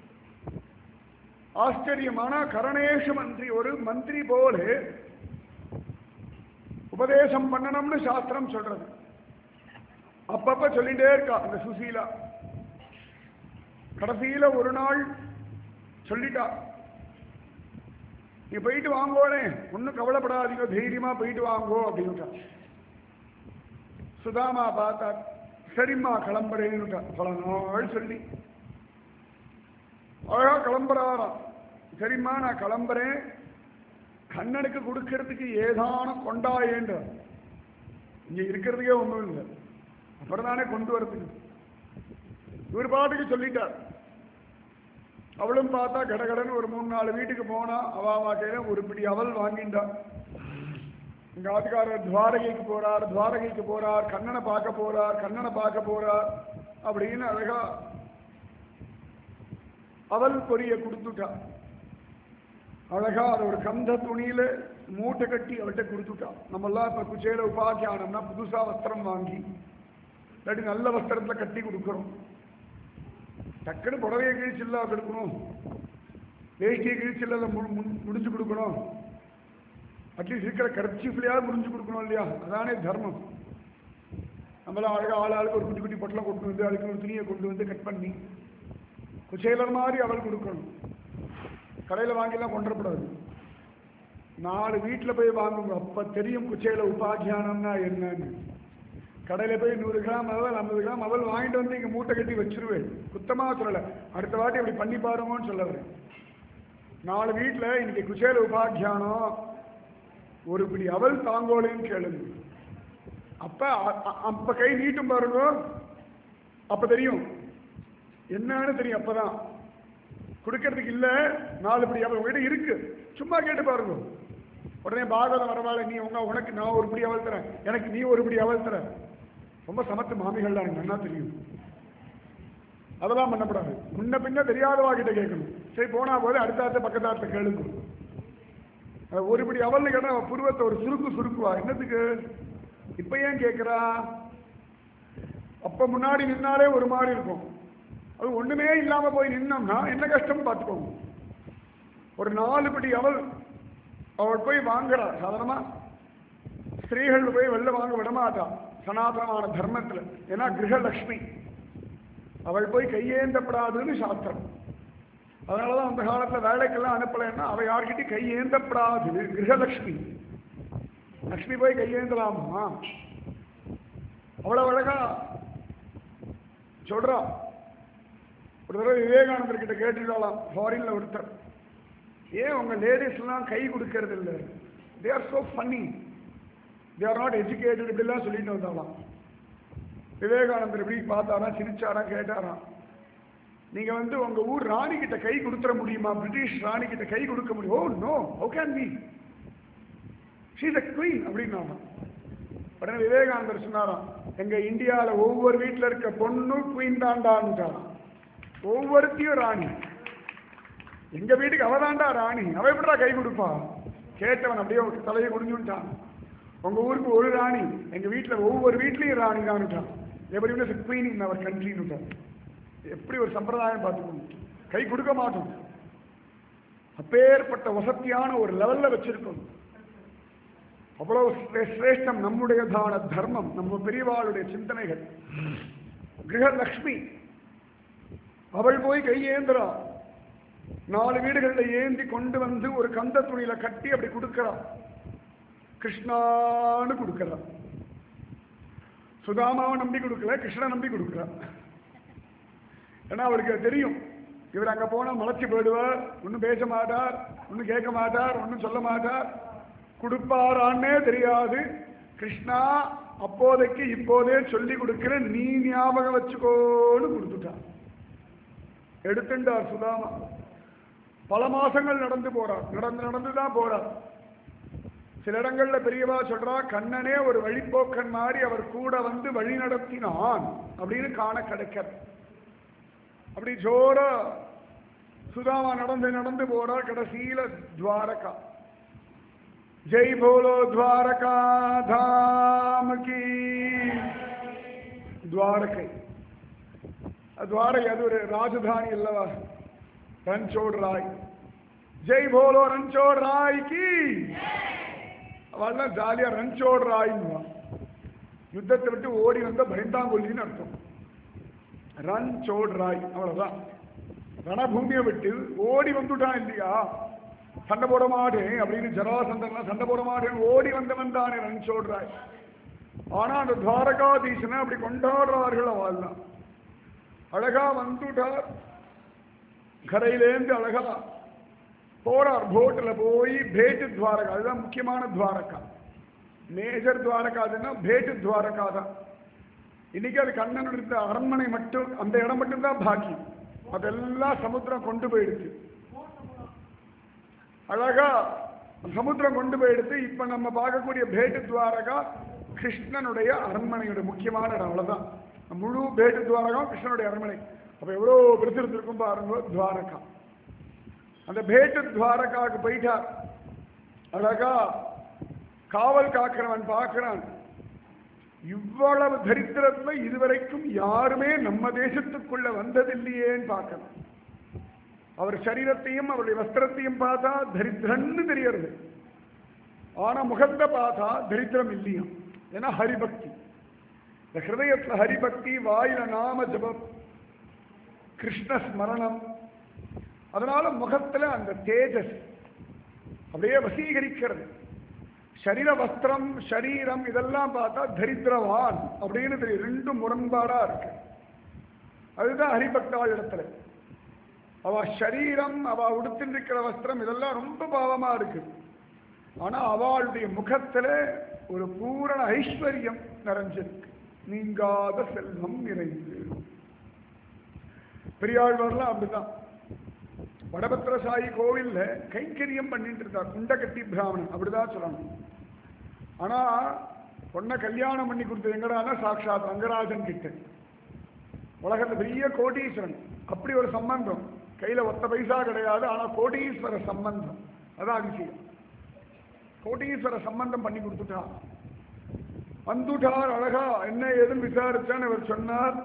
ஆச்சரியமான கரணேஷு மந்திரி ஒரு மந்திரி போல உபதேசம் பண்ணணும்னு சாஸ்திரம் சொல்றது அப்பப்ப சொல்லிட்டே இருக்கா அந்த சுசீலா கடைசியில ஒரு நாள் சொல்லிட்டா நீ போயிட்டு வாங்கோனே ஒன்றும் கவலைப்படாதீங்க தைரியமா போயிட்டு வாங்கோ அப்படின்னுட்டா சுதாமா பார்த்தா சரிம்மா கிளம்புறேன்னுட்டா பல நாள் சொல்லி அழகா கிளம்புறாராம் சரிம்மா நான் கிளம்புறேன் கண்ணனுக்கு கொடுக்கறதுக்கு ஏதானும் கொண்டாயேன்ற இங்க இருக்கிறதுக்கே ஒண்ணும் இல்லை அப்புறம் தானே கொண்டு வரதுக்கு இவர் பாட்டுக்கு சொல்லிட்டார் அவளும் பார்த்தா கடகடன்னு ஒரு மூணு நாலு வீட்டுக்கு போனா அவ அவ கையில ஒரு பிடி அவல் வாங்கிண்டா எங்க ஆத்துக்காரர் துவாரகைக்கு போறார் துவாரகைக்கு போறார் கண்ணனை பார்க்க போறார் கண்ணனை பார்க்க போறார் அப்படின்னு அழகா அவல் பொரிய கொடுத்துட்டா அழகா அதை ஒரு கந்த துணியில மூட்டை கட்டி அவர்கிட்ட கொடுத்துட்டா நம்ம எல்லாம் இப்ப குச்சேல உபாக்கியானம்னா புதுசா வஸ்திரம் வாங்கி இல்லாட்டி நல்ல வஸ்திரத்துல கட்டி கொடுக்குறோம் டக்குன்னு புடவையை கிழிச்சில்ல கொடுக்கணும் வேஷ்டியை கிழிச்சில்ல முடிஞ்சு கொடுக்கணும் அட்லீஸ்ட் இருக்கிற கர்ச்சீஃப்லையாவது முடிஞ்சு கொடுக்கணும் இல்லையா அதானே தர்மம் நம்மளாம் அழகா ஆள் ஆளுக்கு ஒரு குட்டி குட்டி பொட்டலம் கொண்டு வந்து அதுக்கு ஒரு துணியை கொண்டு வந்து கட் பண்ணி குச்சேலர் மாதிரி அவள் கொடுக்கணும் கடையில் வாங்கிலாம் கொண்டுறப்படாது நாலு வீட்டில் போய் வாங்குங்க அப்போ தெரியும் குச்சேல உபாக்கியானம்னா என்னன்னு கடையில் போய் நூறு கிராம் அவல் ஐம்பது கிராம் அவல் வாங்கிட்டு வந்து இங்கே மூட்டை கட்டி வச்சிருவேன் குத்தமாக சொல்லலை அடுத்த வாட்டி அப்படி பண்ணி பாருங்கன்னு சொல்ல வரேன் நாலு வீட்டில் இன்னைக்கு குச்சேல உபாக்கியானம் ஒரு பிடி அவல் தாங்கோலேன்னு கேளுங்க அப்ப அ- அ- அப்ப கை நீட்டும் பாருங்க அப்ப தெரியும் என்னன்னு தெரியும் அப்பதான் கொடுக்கறதுக்கு இல்ல நாலு படி அவள் உங்ககிட்ட இருக்கு சும்மா கேட்டு பாருங்க உடனே பாகவதம் வரவால நீ உங்க உனக்கு நான் ஒரு படி அவள் தரேன் எனக்கு நீ ஒரு படி அவள் தர ரொம்ப சமத்து மாமிகள்லாம் எனக்கு நல்லா தெரியும் அதெல்லாம் பண்ணக்கூடாது முன்ன பின்ன தெரியாதவா கிட்ட கேட்கணும் சரி போனா போது அடுத்த அடுத்த பக்கத்தாட்ட கேளுங்க அது ஒரு படி அவள்னு கேட்டா அவ புருவத்தை ஒரு சுருக்கு சுருக்குவா என்னத்துக்கு இப்ப ஏன் கேட்கிறா அப்ப முன்னாடி நின்னாலே ஒரு மாதிரி இருக்கும் அது ஒண்ணுமே இல்லாம போய் நின்னோம்னா என்ன கஷ்டம் பார்த்துக்கோங்க ஒரு நாலு படி அவள் அவள் போய் வாங்குறா சாதாரணமா ஸ்திரீகள் போய் வெளில வாங்க விடமாட்டா சனாதனமான தர்மத்துல ஏன்னா கிரகலட்சுமி அவள் போய் கையேந்தப்படாதுன்னு சாஸ்திரம் அதனாலதான் அந்த காலத்துல வேலைக்கெல்லாம் அனுப்பலைன்னா அவ யார்கிட்டயும் கையேந்தப்படாது கிரகலட்சுமி லக்ஷ்மி போய் கையேந்தலாமா அவ்வளவு அழகா சொல்றா ஒரு தடவை விவேகானந்தர் கிட்ட கேட்டுக்கலாம் ஃபாரின்ல ஒருத்தர் ஏன் உங்க லேடிஸ் எல்லாம் கை கொடுக்கறது இல்லை they are so funny they are not educated இப்படிலாம் சொல்லிட்டு வந்தாலாம் விவேகானந்தர் எப்படி பார்த்தாராம் சிரிச்சாராம் கேட்டாராம் நீங்க வந்து உங்க ஊர் ராணி கிட்ட கை கொடுத்துற முடியுமா பிரிட்டிஷ் ராணி கிட்ட கை கொடுக்க முடியும் oh no how can be she's a queen அப்படின்னாராம் உடனே விவேகானந்தர் சொன்னாராம் எங்க இந்தியால ஒவ்வொரு வீட்டுல இருக்க பொண்ணு குயின் தாண்டான்னுட்டாராம் ஒவ்வொருத்தையும் ராணி எங்க வீட்டுக்கு அவதாண்டா ராணி அவ எப்படிடா கை கொடுப்பா கேட்டவன் அப்படியே ஒரு தலையை குடிஞ்சுட்டான் உங்க ஊருக்கு ஒரு ராணி எங்க வீட்டுல ஒவ்வொரு வீட்லயும் ராணி தான்ட்டான் எவரி குயின் இன் அவர் கண்ட்ரின்னு எப்படி ஒரு சம்பிரதாயம் பார்த்துக்கணும் கை கொடுக்க மாட்டோம் அப்பேற்பட்ட வசதியான ஒரு லெவல்ல வச்சிருக்கோம் அவ்வளவு சிரே- சிரேஷ்டம் நம்முடையதான தர்மம் நம்ம பெரியவாளுடைய சிந்தனைகள் கிரகலக்ஷ்மி அவள் போய் கையேந்திரா நாலு வீடுகளில் ஏந்தி கொண்டு வந்து ஒரு கந்த துணியில கட்டி அப்படி கொடுக்கிறா கிருஷ்ணான்னு கொடுக்கிறா சுதாமாவை நம்பி கொடுக்கல கிருஷ்ணனை நம்பி கொடுக்கிறா ஏன்னா அவருக்கு தெரியும் இவர் அங்க போனா மலைச்சு போயிடுவார் ஒன்றும் பேச மாட்டார் ஒன்றும் கேட்க மாட்டார் ஒன்றும் சொல்ல மாட்டார் கொடுப்பாரான்னே தெரியாது கிருஷ்ணா அப்போதைக்கு இப்போதே சொல்லி கொடுக்கிறேன் நீ ஞாபகம் வச்சுக்கோன்னு கொடுத்துட்டார் எடுத்துட்டார் சுதாமா பல மாசங்கள் நடந்து போறார் நடந்து நடந்து தான் போறார் சில இடங்கள்ல பெரியவா சொல்றா கண்ணனே ஒரு வழிப்போக்கன் மாதிரி அவர் கூட வந்து வழி நடத்தினான் அப்படின்னு காண கிடைக்கிறது அப்படி ஜோரா சுதாமா நடந்து நடந்து போறார் கடைசியில துவாரகா ஜெய் போலோ துவாரகா தாம் கி துவாரகை துவாரகை அது ஒரு ராஜதானி அல்லவா ரன்சோட் ராய் ஜெய் போலோ ரன்சோட் ராய் கி அவள்லாம் ஜாலியா ரன்சோட் ராய்னுவா யுத்தத்தை விட்டு ஓடி வந்த பயந்தாங்கொல்லின்னு அர்த்தம் ரன் சோட் ராய் அவ்வளவுதான் ரணபூமியை விட்டு ஓடி வந்துட்டான் இல்லையா சண்டை போட மாட்டேன் அப்படின்னு ஜராசந்தன்லாம் சண்டை போட மாட்டேன் ஓடி வந்தவன் தானே நினைச்சோடுறாய் ஆனா அந்த துவாரகாதீசனை அப்படி கொண்டாடுறார்கள் அவள்லாம் அழகா வந்துட்டார் கரையிலேந்து அழகா போறார் போட்ல போய் பேட்டு துவாரகா அதுதான் முக்கியமான துவாரகா மேஜர் துவாரகா அதுன்னா பேட்டு துவாரகா தான் இன்னைக்கு அது கண்ணன் இருந்த அரண்மனை மட்டும் அந்த இடம் மட்டும்தான் பாக்கி அதெல்லாம் சமுத்திரம் கொண்டு போயிடுச்சு அழகா சமுத்திரம் கொண்டு போயிடுத்து இப்ப நம்ம பார்க்கக்கூடிய பேட்டு துவாரகா கிருஷ்ணனுடைய அரண்மனையுடைய முக்கியமான இடம் அவ்வளவுதான் முழு பேட்டு துவாரகம் கிருஷ்ணனுடைய அரண்மனை அப்ப எவ்வளவு பெருசு இருக்கும் பாருங்க துவாரகா அந்த பேட்டு துவாரகாவுக்கு போயிட்டார் அழகா காவல் காக்கிறவன் பார்க்கிறான் இவ்வளவு தரித்திரத்துல இதுவரைக்கும் யாருமே நம்ம தேசத்துக்குள்ள வந்ததில்லையேன்னு பார்க்கணும் அவர் சரீரத்தையும் அவருடைய வஸ்திரத்தையும் பார்த்தா தரித்திரன்னு தெரியறது ஆனா முகத்தை பார்த்தா தரித்திரம் இல்லையா ஏன்னா ஹரிபக்தி இந்த ஹிருதயத்துல ஹரிபக்தி வாயில நாம ஜபம் கிருஷ்ண ஸ்மரணம் அதனால முகத்துல அந்த தேஜஸ் அப்படியே வசீகரிக்கிறது சரீர வஸ்திரம் சரீரம் இதெல்லாம் பார்த்தா தரித்திரவான் அப்படின்னு தெரியும் ரெண்டும் முரண்பாடா இருக்கு அதுதான் ஹரிபக்தாள் இடத்துல அவ சரீரம் அவ உடுத்திருக்கிற வஸ்திரம் இதெல்லாம் ரொம்ப பாவமா இருக்கு ஆனா அவளுடைய முகத்துல ஒரு பூரண ஐஸ்வர்யம் நிறைஞ்சிருக்கு நீங்காத செல்வம் நிறைந்து பெரியாழ்வார்லாம் அப்படிதான் வடபத்திரசாயி கோவில்ல கைங்கரியம் பண்ணிட்டு இருந்தார் குண்டகட்டி பிராமணன் அப்படிதான் சொல்லணும் ஆனா பொண்ணை கல்யாணம் பண்ணி கொடுத்தது எங்கடானா சாட்சாத் ரங்கராஜன் கிட்ட உலகத்துல பெரிய கோடீஸ்வரன் அப்படி ஒரு சம்பந்தம் கையில ஒத்த பைசா கிடையாது ஆனா கோடீஸ்வர சம்பந்தம் அதான் அதிசயம் கோடீஸ்வர சம்பந்தம் பண்ணி கொடுத்துட்டான் வந்துட்டார் அழகா என்ன ஏதுன்னு விசாரிச்சான்னு அவர் சொன்னார்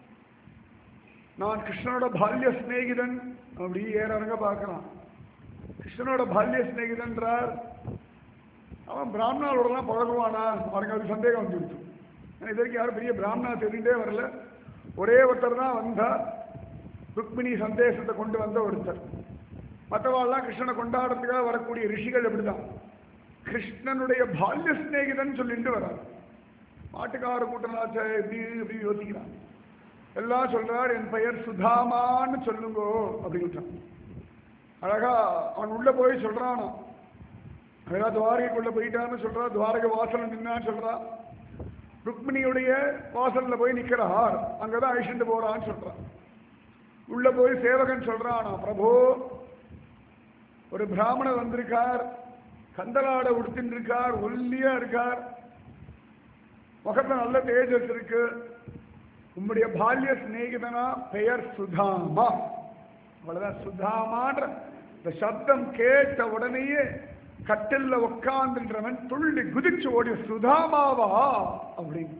நான் கிருஷ்ணனோட பால்ய சிநேகிதன் அப்படி ஏறங்க பார்க்கலாம் கிருஷ்ணனோட பால்ய சிநேகிதன்றார் அவன் பிராமணாவோடலாம் பழகுவானா அவனுக்கு அது சந்தேகம் வந்துடுச்சு ஏன்னா இது வரைக்கும் யாரும் பெரிய பிராமணா தெரிந்தே வரல ஒரே ஒருத்தர் தான் வந்தா ருக்மிணி சந்தேசத்தை கொண்டு வந்த ஒருத்தர் மற்றவாள்லாம் கிருஷ்ணனை கொண்டாடுறதுக்காக வரக்கூடிய ரிஷிகள் எப்படிதான் கிருஷ்ணனுடைய பால்ய சிநேகிதன் சொல்லிட்டு வரார் மாட்டுக்கார கூட்டணாச்ச இப்படி இப்படி யோசிக்கிறான் எல்லாம் சொல்றார் என் பெயர் சுதாமான்னு சொல்லுங்கோ அப்படின்ட்டான் அழகா அவன் உள்ள போய் சொல்றான் அழகா துவாரகைக்குள்ள போயிட்டான்னு சொல்றா துவாரக வாசல் நின்னான்னு சொல்றா ருக்மிணியுடைய வாசல்ல போய் நிக்கிறார் அங்கதான் அழிச்சுட்டு போறான்னு சொல்றான் உள்ள போய் சேவகன் சொல்றான் பிரபு ஒரு பிராமணர் வந்திருக்கார் கந்தலாட உடுத்தின்னு இருக்கார் ஒல்லியா இருக்கார் முகத்துல நல்ல தேஜஸ் இருக்கு உம்முடைய பால்ய சிநேகிதனா பெயர் சுதாமா அவ்வளவுதான் சுதாமான்ற இந்த சப்தம் கேட்ட உடனேயே கட்டில்ல உட்கார்ந்துன்றவன் துள்ளி குதிச்சு ஓடி சுதாமாவா அப்படின்னு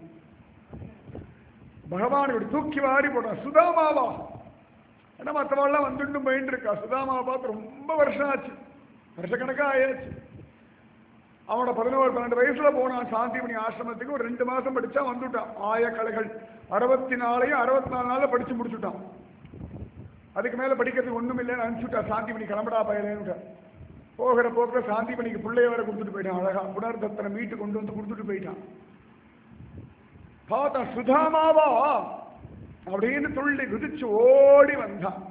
பகவான் இப்படி தூக்கி வாரி போட்டான் சுதாமாவா ஏன்னா மற்றவாள்லாம் வந்துட்டும் போயிட்டு இருக்கா சுதாமாவை பார்த்து ரொம்ப வருஷம் ஆச்சு வருஷக்கணக்கா ஆயாச்சு அவனோட பதினோரு பன்னெண்டு வயசுல போனான் சாந்திமணி ஆசிரமத்துக்கு ஒரு ரெண்டு மாசம் படிச்சா வந்துட்டான் ஆய கலைகள் அறுபத்தி நாலையும் அறுபத்தி நாலு நாள்ல படிச்சு முடிச்சுட்டான் அதுக்கு மேல படிக்கிறதுக்கு ஒண்ணும் இல்லைன்னு அனுப்பிச்சுட்டா சாந்திமணி கிளம்படா பயலேன்னு போகிற போக்கில் சாந்திமணிக்கு பிள்ளைய வர கொடுத்துட்டு போயிட்டான் அழகா புனர்தத்தனை மீட்டு கொண்டு வந்து கொடுத்துட்டு போயிட்டான் பார்த்தா சுதாமாவா அப்படின்னு துள்ளி குதிச்சு ஓடி வந்தான்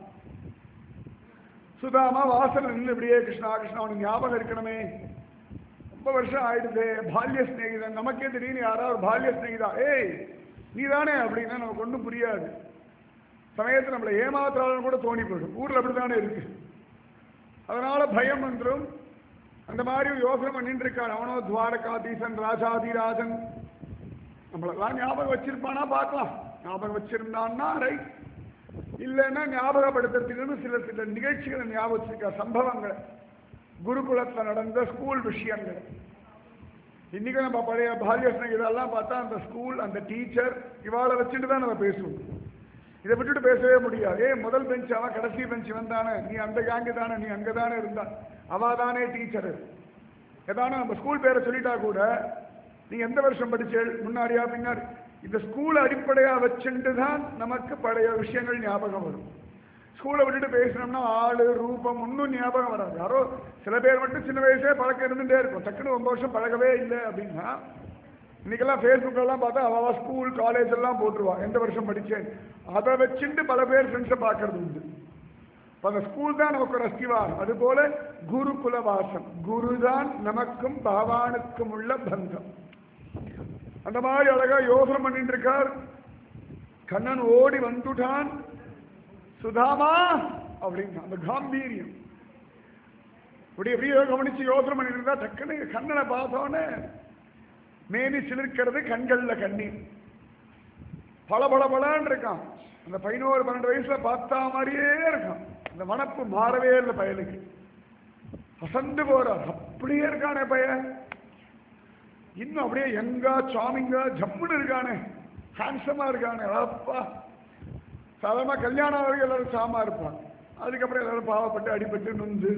சுதாமா வாசல் நின்று இப்படியே கிருஷ்ணா கிருஷ்ணா உனக்கு ஞாபகம் இருக்கணுமே ரொம்ப வருஷம் ஆயிடுது பால்ய சிநேகிதன் நமக்கே திடீர்னு யாராவது பால்ய சிநேகிதா ஏய் நீ தானே அப்படின்னா நமக்கு ஒன்றும் புரியாது சமயத்தில் நம்மளை ஏமாத்துறாலும் கூட தோணி போயிடும் ஊர்ல அப்படித்தானே இருக்கு அதனால பயம் வந்துடும் அந்த மாதிரி யோசனை பண்ணிட்டு இருக்கான் அவனோ துவாரகாதீசன் ராஜாதிராஜன் நம்மளெல்லாம் ஞாபகம் வச்சிருப்பானா பார்க்கலாம் ஞாபகம் வச்சிருந்தான்னா ரைட் இல்லைன்னா ஞாபகப்படுத்துறதுக்குன்னு சில சில நிகழ்ச்சிகளை ஞாபகம் வச்சிருக்க சம்பவங்கள் குருகுலத்தில் நடந்த ஸ்கூல் விஷயங்கள் இன்னைக்கு நம்ம பழைய பால்ய இதெல்லாம் பார்த்தா அந்த ஸ்கூல் அந்த டீச்சர் இவாளை வச்சுட்டு தான் நம்ம பேசுவோம் இதை விட்டுட்டு பேசவே முடியாது ஏ முதல் பெஞ்ச் அவன் கடைசி பெஞ்ச் வந்தானே நீ அந்த கேங்கு தானே நீ அங்கே தானே இருந்தா அவ தானே டீச்சரு ஏதானே நம்ம ஸ்கூல் பேரை சொல்லிட்டா கூட நீ எந்த வருஷம் படிச்சேள் முன்னாடியா பின்னாடி இந்த ஸ்கூல் அடிப்படையா வச்சுட்டு தான் நமக்கு பழைய விஷயங்கள் ஞாபகம் வரும் ஸ்கூலை விட்டுட்டு பேசினோம்னா ஆளு ரூபம் ஒன்றும் ஞாபகம் வராது யாரோ சில பேர் மட்டும் சின்ன வயசே பழக்கம் இருந்துட்டே இருக்கும் டக்குன்னு ரொம்ப வருஷம் பழகவே இல்லை அப்படின்னா இன்னைக்கெல்லாம் ஃபேஸ்புக்கெல்லாம் பார்த்தா அவ ஸ்கூல் காலேஜ் எல்லாம் போட்டுருவா எந்த வருஷம் படிச்சேன் அதை வச்சுட்டு பல பேர் ஃப்ரெண்ட்ஸை பார்க்கறது உண்டு இப்ப அந்த ஸ்கூல் தான் நமக்கு ஒரு அஸ்திவாரம் அதுபோல குருகுல வாசம் குருதான் நமக்கும் பகவானுக்கும் உள்ள பந்தம் அந்த மாதிரி அழகா யோசனை பண்ணிட்டு இருக்கார் கண்ணன் ஓடி வந்துட்டான் சுதாமா அப்படின்னு அந்த காம்பீரியம் இப்படி எப்படியோ கவனிச்சு யோசனை பண்ணிட்டு இருந்தா டக்குன்னு கண்ணனை பார்த்தோன்னே மேனி சிலிர்க்கிறது கண்கள்ல கண்ணீர் பல பல பலன்னு இருக்கான் அந்த பதினோரு பன்னெண்டு வயசுல பார்த்தா மாதிரியே இருக்கான் அந்த மனப்பு மாறவே இல்லை பயலுக்கு அசந்து போறார் அப்படியே இருக்கானே பையன் இன்னும் அப்படியே எங்கா சாமிங்கா ஜம்முன்னு இருக்கானே ஹேண்ட்ஸமா இருக்கானே அப்பா சாதாரண கல்யாணம் வரைக்கும் எல்லாரும் சாமா இருப்பான் அதுக்கப்புறம் எல்லாரும் பாவப்பட்டு அடிபட்டு நொந்து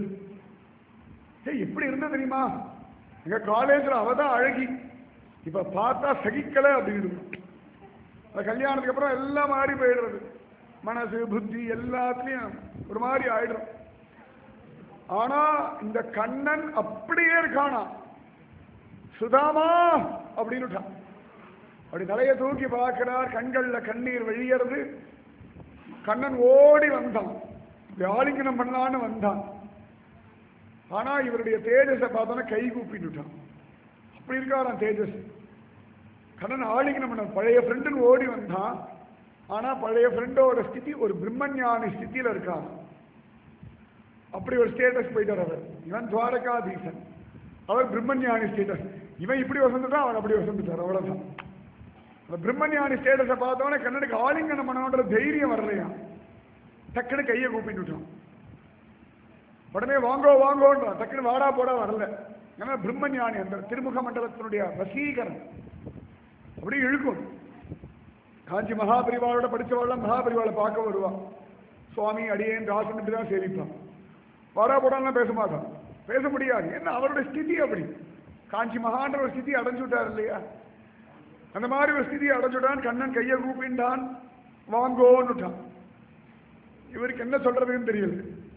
ஏய் இப்படி இருந்தா தெரியுமா எங்க காலேஜ்ல அவ தான் அழகி இப்ப பார்த்தா சகிக்கல அப்படின்னு அந்த கல்யாணத்துக்கு அப்புறம் எல்லாம் மாறி போயிடுறது மனசு புத்தி எல்லாத்துலயும் ஒரு மாதிரி ஆயிடும் ஆனா இந்த கண்ணன் அப்படியே இருக்கானா சுதாமா அப்படின்னு அப்படி தலையை தூக்கி பார்க்கிறார் கண்கள்ல கண்ணீர் வெளியறது கண்ணன் ஓடி வந்தான் இப்படி ஆலிங்கனம் பண்ணலான்னு வந்தான் ஆனா இவருடைய தேஜஸை பார்த்தோன்னா கை கூப்பிட்டுட்டான் அப்படி இருக்காராம் தேஜஸ் கண்ணன் ஆலிங்கனம் பண்ண பழைய ஃப்ரெண்டுன்னு ஓடி வந்தான் ஆனா பழைய ஃப்ரெண்டோட ஸ்திதி ஒரு பிரம்மஞானி ஸ்திதியில இருக்கான் அப்படி ஒரு ஸ்டேட்டஸ் போயிட்டார் அவர் இவன் துவாரகாதீசன் அவர் பிரம்மஞானி ஸ்டேட்டஸ் இவன் இப்படி வசந்துட்டான் அவன் அப்படி வசந்துட்டார் அவ்வளவுதான் அந்த பிரம்மஞானி ஸ்டேட்டஸை பார்த்தோன்னே கண்ணனுக்கு ஆலிங்கனம் பண்ணணுன்ற தைரியம் வரலையா டக்குன்னு கையை கூப்பிட்டுட்டான் உடனே வாங்கோ வாங்கோன்றான் டக்குன்னு வாடா போடா வரல ஏன்னா பிரம்மஞானி அந்த திருமுக மண்டலத்தினுடைய வசீகரம் அப்படி இழுக்கும் காஞ்சி மகாபரிவாளோட படிச்சவாள் மகாபரிவாளை பார்க்க வருவான் சுவாமி அடியேன் ராசன் தான் சேவிப்பான் வாடா போடாலாம் பேச மாட்டான் பேச முடியாது என்ன அவருடைய ஸ்திதி அப்படி காஞ்சி மகான்ற ஒரு ஸ்திதி அடைஞ்சு விட்டார் இல்லையா அந்த மாதிரி ஒரு ஸ்திதி அடைஞ்சுட்டான் கண்ணன் கையை கூப்பிண்டான் வாங்கோன்னுட்டான் இவருக்கு என்ன சொல்றதுன்னு தெரியல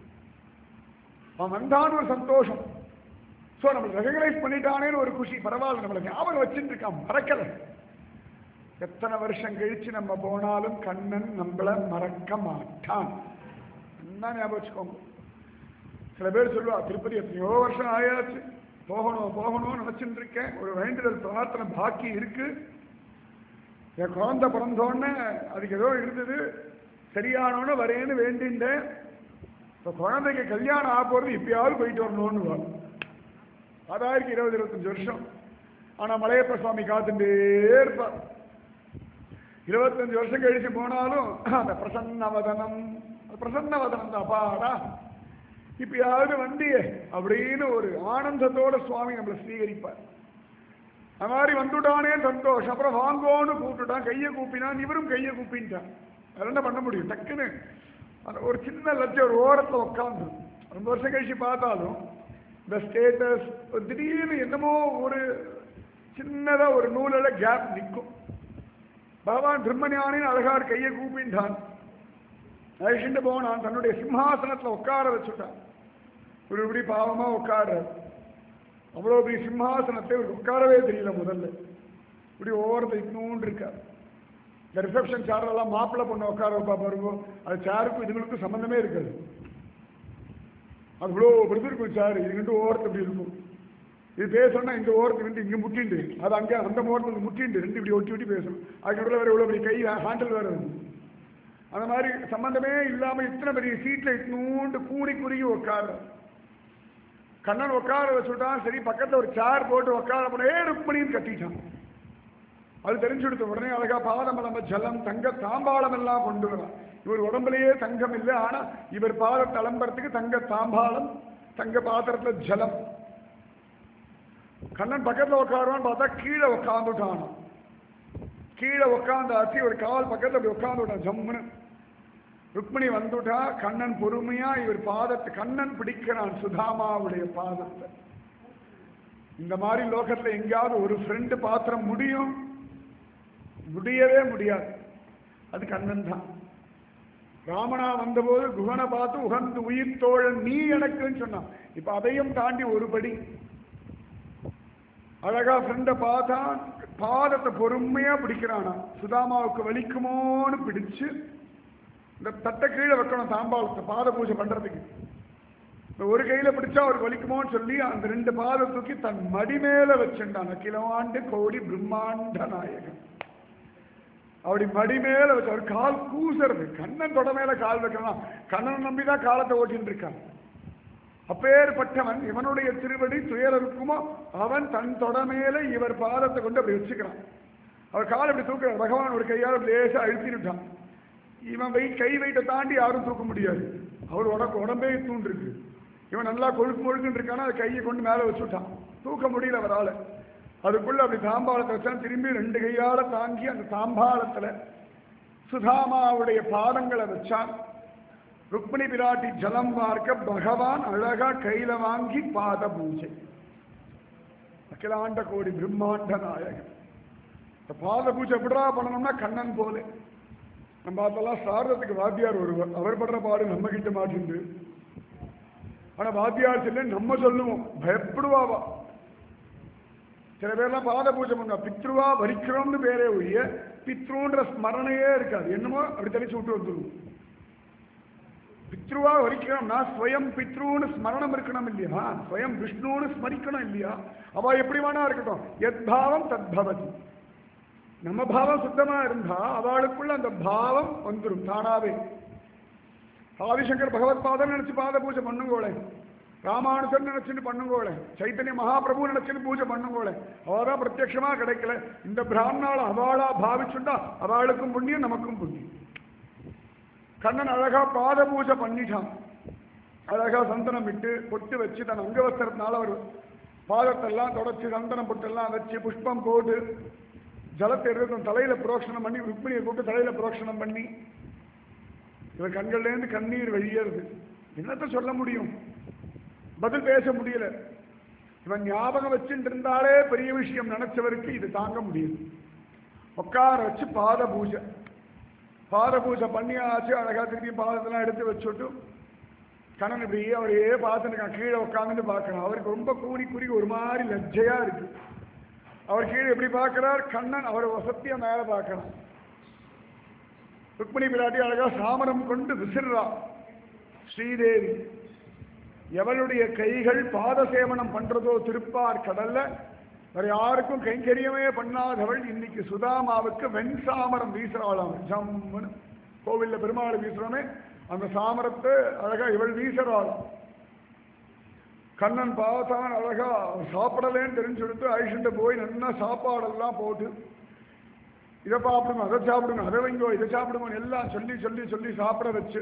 அவன் வந்தான் ஒரு சந்தோஷம் ஸோ நம்மளை ரெகனைஸ் பண்ணிட்டானேன்னு ஒரு குஷி பரவாயில்ல நம்மளை ஞாபகம் வச்சுட்டு இருக்கான் மறக்கல எத்தனை வருஷம் கழிச்சு நம்ம போனாலும் கண்ணன் நம்மளை மறக்க மாட்டான் என்ன ஞாபகம் வச்சுக்கோங்க சில பேர் சொல்லுவா திருப்பதி எத்தனையோ வருஷம் ஆயாச்சு போகணும் போகணும்னு நினைச்சுட்டு இருக்கேன் ஒரு வேண்டுதல் பிரார்த்தனை பாக்கி இருக்கு என் குழந்தை பிறந்தோடனே அதுக்கு ஏதோ இருந்தது சரியானோன்னு வரேன்னு வேண்டின்றேன் இப்போ குழந்தைக்கு கல்யாணம் ஆக போகிறது இப்பயாவது போயிட்டு வரணும்னு வா அதாயிருக்கு இருபது இருபத்தஞ்சு வருஷம் ஆனால் மலையப்ப சுவாமி காத்துட்டே இருப்பார் இருபத்தஞ்சு வருஷம் கழிச்சு போனாலும் அந்த பிரசன்னவதனம் பிரசன்னவதனம் தான் அப்பாடா இப்பயாவது வந்தியே அப்படின்னு ஒரு ஆனந்தத்தோட சுவாமி நம்மளை ஸ்வீகரிப்பார் அது மாதிரி வந்துட்டானே சந்தோஷம் அப்புறம் வாங்கோன்னு கூப்பிட்டுட்டான் கையை கூப்பினான் இவரும் கையை கூப்பின்ட்டான் வேற என்ன பண்ண முடியும் டக்குன்னு அந்த ஒரு சின்ன லட்சம் ஒரு ஓரத்தில் உட்காந்து ரொம்ப வருஷம் கழிச்சு பார்த்தாலும் இந்த ஸ்டேட்டஸ் திடீர்னு என்னமோ ஒரு சின்னதா ஒரு நூலில் கேப் நிற்கும் பகவான் பிரம்மஞானின் அழகார் கையை கூப்பின்றான் அழிச்சுட்டு போனான் தன்னுடைய சிம்ஹாசனத்தில் உட்கார வச்சுட்டான் ஒரு இப்படி பாவமா உட்காடுற அவ்வளோ பெரிய சிம்ஹாசனத்தை இவருக்கு உட்காரவே தெரியல முதல்ல இப்படி ஓரத்தை இன்னூன்று இருக்கார் இந்த ரிசப்ஷன் சேரெல்லாம் மாப்பிள்ளை பொண்ணு உட்கார வைப்பா பாருங்க அது சேருக்கும் இதுங்களுக்கும் சம்மந்தமே இருக்காது அது இவ்வளோ பெருசு இருக்கும் சேரு இதுங்கிட்டு ஓரத்து இப்படி இருக்கும் இது பேசணும்னா இந்த ஓரத்து வந்து இங்கே முட்டிண்டு அது அங்கே அந்த ஓரத்துக்கு முட்டிண்டு ரெண்டு இப்படி ஒட்டி ஒட்டி பேசணும் அதுக்கு வேற இவ்வளோ பெரிய கை ஹேண்டில் வேற இருக்கும் அந்த மாதிரி சம்பந்தமே இல்லாம இத்தனை பெரிய சீட்ல இத்தனூண்டு கூடி குறுகி உட்கார கண்ணன் உட்கார வச்சுட்டான் சரி பக்கத்துல ஒரு சேர் போட்டு உட்கார போனே ருக்மணின்னு கட்டிட்டான் அது தெரிஞ்சு கொடுத்த உடனே அழகா பாதமலம ஜலம் தங்க தாம்பாளம் எல்லாம் கொண்டு வரான் இவர் உடம்புலயே தங்கம் இல்லை ஆனா இவர் பாத தளம்பரத்துக்கு தங்க தாம்பாளம் தங்க பாத்திரத்துல ஜலம் கண்ணன் பக்கத்துல உட்காருவான்னு பார்த்தா கீழே உட்காந்துட்டான் கீழே உட்காந்தாச்சு ஒரு கால் பக்கத்துல அப்படி உட்காந்து விட்டான் ஜம்முன்னு ருக்மிணி வந்துட்டா கண்ணன் பொறுமையா இவர் பாதத்தை கண்ணன் பிடிக்கிறான் சுதாமாவுடைய பாதத்தை இந்த மாதிரி லோகத்துல எங்கேயாவது ஒரு ஃப்ரெண்டு பாத்திரம் முடியும் முடியவே முடியாது அது கண்ணன் தான் ராமனா வந்தபோது குகனை பார்த்து உகந்து உயிர் தோழன் நீ எனக்குன்னு சொன்னான் இப்ப அதையும் தாண்டி ஒரு படி அழகா ஃப்ரெண்ட பார்த்தா பாதத்தை பொறுமையா பிடிக்கிறானா சுதாமாவுக்கு வலிக்குமோன்னு பிடிச்சு இந்த தட்டை கீழே வைக்கணும் தாம்பாளத்தை பாத பூஜை பண்றதுக்கு இந்த ஒரு கையில பிடிச்சா அவருக்கு வலிக்குமோன்னு சொல்லி அந்த ரெண்டு பாதை தூக்கி தன் மடி மேல வச்சுட்டான் அகிலவாண்டு கோடி பிரம்மாண்ட நாயகன் அப்படி மடி மேல வச்சு அவர் கால் கூசுறது கண்ணன் தொட மேல கால் வைக்கலாம் கண்ணன் நம்பிதான் காலத்தை ஓட்டின்னு இருக்கான் அப்பேற்பட்டவன் இவனுடைய திருவடி துயர் இருக்குமோ அவன் தன் தொட மேல இவர் பாதத்தை கொண்டு அப்படி வச்சுக்கிறான் அவர் கால் இப்படி தூக்குறார் பகவான் ஒரு கையால் அப்படி லேசா அழுத்திட்டான் இவன் வை கை வைட்ட தாண்டி யாரும் தூக்க முடியாது அவர் உடம்பு உடம்பே தூண்டிருக்கு இவன் நல்லா கொழுக்கு கொழுக்குன்னு இருக்கானா அதை கையை கொண்டு மேலே வச்சுட்டான் தூக்க முடியல அவரால் அதுக்குள்ள அப்படி தாம்பாளத்தை வச்சான் திரும்பி ரெண்டு கையால தாங்கி அந்த தாம்பாளத்துல சுதாமாவுடைய பாதங்களை வச்சான் ருக்மிணி பிராட்டி ஜலம் பார்க்க பகவான் அழகா கையில வாங்கி பாத பூஜை அகிலாண்ட கோடி பிரம்மாண்ட நாயகன் இந்த பாத பூஜை எப்படிடா பண்ணணும்னா கண்ணன் போல நம்ம அதெல்லாம் சாரதத்துக்கு வாத்தியார் ஒருவர் அவர் படுற பாடு நம்ம கிட்ட மாட்டிண்டு ஆனா வாத்தியார் சொல்ல நம்ம சொல்லுவோம் பயப்படுவாவா சில பேர்லாம் பாத பூஜை பண்ணுவா பித்ருவா வரிக்கிறோம்னு பேரே ஒழிய பித்ருன்ற ஸ்மரணையே இருக்காது என்னமோ அப்படி தெளிச்சு விட்டு வந்துருவோம் பித்ருவா வரிக்கிறோம்னா ஸ்வயம் பித்ருன்னு ஸ்மரணம் இருக்கணும் இல்லையா ஸ்வயம் விஷ்ணுன்னு ஸ்மரிக்கணும் இல்லையா அவ எப்படி வேணா இருக்கட்டும் எத் பாவம் தத் பவதி நம்ம பாவம் சுத்தமா இருந்தா அவளுக்குள்ள அந்த பாவம் வந்துடும் தானாவே ஆதிசங்கர் பகவத்பாதம் நினைச்சு பாத பூஜை பண்ணுங்கோளே ராமானுஜன் நினைச்சுன்னு பண்ணுங்கோளே சைத்தன்ய மகாபிரபு நினைச்சுன்னு பூஜை பண்ணுங்கோளே அவதான் பிரத்யட்சமா கிடைக்கல இந்த பிராமணால அவாளா பாவிச்சுண்டா அவளுக்கும் புண்ணியம் நமக்கும் புண்ணியம் கண்ணன் அழகா பாத பூஜை பண்ணிட்டான் அழகா சந்தனம் விட்டு பொட்டு வச்சு தன் அங்கவஸ்திரத்தினால அவர் பாதத்தெல்லாம் தொடச்சி சந்தனம் பொட்டெல்லாம் வச்சு புஷ்பம் போட்டு ஜலத்தை எடுத்து தன் தலையில புரோக்ஷனம் பண்ணி ருக்மிணியை கூப்பிட்டு தலையில புரோக்ஷனம் பண்ணி இவர் கண்கள்லேருந்து கண்ணீர் வழியறது என்னத்த சொல்ல முடியும் பதில் பேச முடியல இவன் ஞாபகம் வச்சுட்டு இருந்தாலே பெரிய விஷயம் நினைச்சவருக்கு இது தாங்க முடியுது உட்கார வச்சு பாத பூஜை பாத பூஜை பண்ணியாச்சு அழகா திருப்பி பாதத்தெல்லாம் எடுத்து வச்சுட்டு கண்ணன் இப்படியே அவரையே பார்த்துருக்கான் கீழே உட்காந்துட்டு பார்க்கறான் அவருக்கு ரொம்ப கூடி குறுகி ஒரு மாதிரி லஜ்ஜையா இருக்கு அவர் கீழே எப்படி பார்க்கிறார் கண்ணன் அவர் வசத்திய மேல பார்க்கறான் ருக்மிணி பிராட்டி அழகா சாமரம் கொண்டு விசிறா ஸ்ரீதேவி எவளுடைய கைகள் பாத சேவனம் பண்றதோ திருப்பார் கடல்ல வேற யாருக்கும் கைங்கரியமே பண்ணாதவள் இன்னைக்கு சுதாமாவுக்கு வெண் சாமரம் வீசுறாளாம் ஜம்முன்னு கோவில்ல பெருமாள் வீசுறோமே அந்த சாமரத்தை அழகா இவள் வீசுறாளாம் கண்ணன் பார்த்தான் அழகா சாப்பிடலேன்னு தெரிஞ்செடுத்து அழிச்சுட்டு போய் நல்லா சாப்பாடெல்லாம் போட்டு இதை சாப்பிடுங்க அதை சாப்பிடுங்க அதை வைங்கோ இதை சாப்பிடுங்க எல்லாம் சொல்லி சொல்லி சொல்லி சாப்பிட வச்சு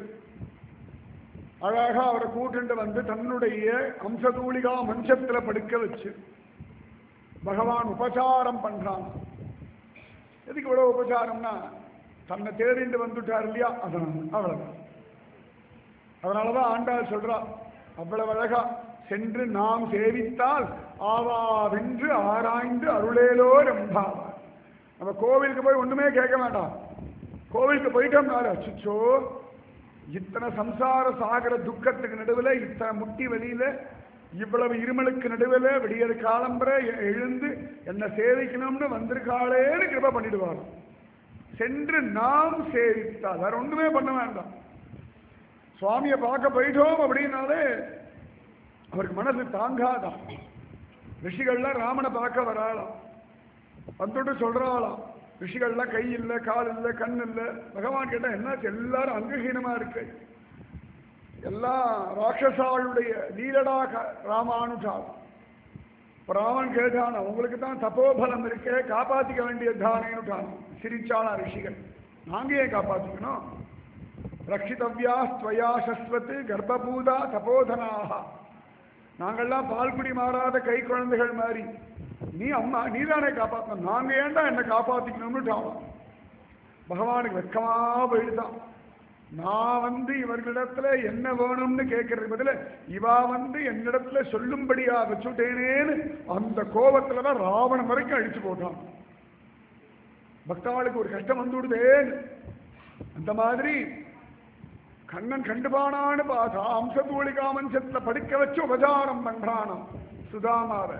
அழகா அவரை கூட்டுண்டு வந்து தன்னுடைய அம்சதூளிகா மஞ்சத்துல படுக்க வச்சு பகவான் உபசாரம் பண்றான் எதுக்கு இவ்வளவு உபசாரம்னா தன்னை தேடிண்டு வந்துட்டார் இல்லையா அதான் அவ்வளவுதான் அதனாலதான் ஆண்டாள் சொல்றா அவ்வளவு அழகா சென்று நாம் சேவித்தால் ஆவாவென்று ஆராய்ந்து அருளேலோ ரம்பாவார் நம்ம கோவிலுக்கு போய் ஒண்ணுமே கேட்க வேண்டாம் கோவிலுக்கு போயிட்டோம்னால அச்சுச்சோ இத்தனை சம்சார சாகர துக்கத்துக்கு நடுவில் இத்தனை முட்டி வெளியில இவ்வளவு இருமலுக்கு நடுவில் விடியற் காலம்பரை எழுந்து என்ன சேவிக்கணும்னு வந்திருக்காளேன்னு கிருப பண்ணிடுவார் சென்று நாம் சேவித்தால் வேற ஒண்ணுமே பண்ண வேண்டாம் சுவாமியை பார்க்க போயிட்டோம் அப்படின்னாலே அவருக்கு மனசு தாங்காதான் ரிஷிகள்லாம் ராமனை பார்க்க வராளாம் வந்துட்டு சொல்றாளாம் ரிஷிகள்லாம் கை இல்லை கால் இல்லை கண் இல்லை பகவான் கேட்டா என்னாச்சு எல்லாரும் அங்கஹீனமா இருக்கு எல்லாம் ராட்சசாளுடைய லீலடா க- ராமானுஜால் இப்ப ராமன் கேட்டான் உங்களுக்கு தான் தபோபலம் இருக்கே காப்பாத்திக்க வேண்டிய தானேனுட்டான் சிரிச்சாளா ரிஷிகள் நாங்க ஏன் காப்பாத்திக்கணும் ரட்சிதவ்யா ஸ்வயா சஸ்வத் கர்ப்பபூதா தபோதனாக நாங்கள்லாம் பால்குடி மாறாத கை குழந்தைகள் மாதிரி நீ அம்மா நீதானே காப்பாற்றணும் நாங்க ஏன்டா என்ன காப்பாத்திக்கணும்னு பகவானுக்கு வெக்கமா போயிடுதான் நான் வந்து இவர்களிடத்துல என்ன வேணும்னு கேட்கறதுக்கு பதில இவா வந்து என்னிடத்துல சொல்லும்படியா வச்சுட்டேனேன்னு அந்த கோபத்துல தான் ராவணன் வரைக்கும் அழிச்சு போட்டான் பக்தாளுக்கு ஒரு கஷ்டம் வந்து விடுதேன்னு அந்த மாதிரி கண்ணன் கண்டுபானான்னு பார்த்தா அம்சத்தூளிகா மஞ்சத்துல படுக்க வச்சு உபசாரம் பண்றானாம் சுதாமாவை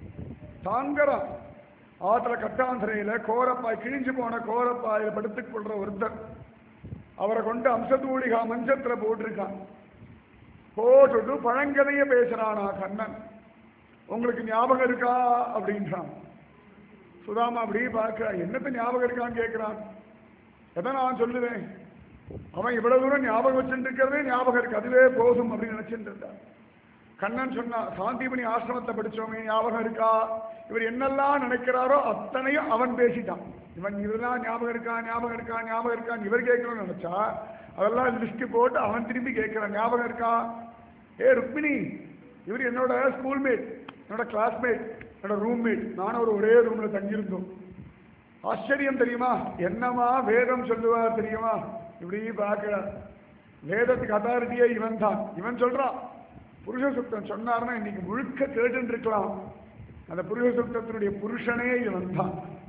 தாங்கரம் ஆத்துல கட்டாந்திரையில கோரப்பாய் கிழிஞ்சு போன கோரப்பாயில படுத்துக் கொள்ற ஒருத்தர் அவரை கொண்டு அம்சத்தூளிகா மஞ்சத்துல போட்டிருக்கான் போட்டுட்டு பழங்கதைய பேசுறானா கண்ணன் உங்களுக்கு ஞாபகம் இருக்கா அப்படின்றான் சுதாமா அப்படியே பார்க்க என்னத்த ஞாபகம் இருக்கான்னு கேட்கிறான் எதை நான் சொல்லுவேன் அவன் இவ்வளவு தூரம் ஞாபகம் வச்சுட்டு இருக்கிறதே ஞாபகம் இருக்கு அதுவே போதும் அப்படின்னு நினைச்சிட்டு இருந்தான் கண்ணன் சொன்னா சாந்திமணி ஆசிரமத்தை படிச்சோமே ஞாபகம் இருக்கா இவர் என்னெல்லாம் நினைக்கிறாரோ அத்தனையும் அவன் பேசிட்டான் இவன் இவர்தான் ஞாபகம் இருக்கா ஞாபகம் இருக்கா ஞாபகம் இருக்கான்னு இவர் கேட்கணும்னு நினைச்சா அதெல்லாம் லிஸ்ட் போட்டு அவன் திரும்பி கேட்கிறான் ஞாபகம் இருக்கா ஏ ருக்மிணி இவர் என்னோட ஸ்கூல்மேட் என்னோட கிளாஸ்மேட் என்னோட ரூம்மேட் நானும் ஒரு ஒரே ரூம்ல தங்கியிருந்தோம் ஆச்சரியம் தெரியுமா என்னமா வேதம் சொல்லுவார் தெரியுமா இப்படி பார்க்கிறார் வேதத்துக்கு அத்தாரிட்டியே இவன் தான் இவன் சொல்றான் புருஷ சுத்தம் சொன்னார்னா இன்னைக்கு முழுக்க கேட்டு இருக்கலாம் அந்த புருஷ சுத்தத்தினுடைய புருஷனே இவன் தான்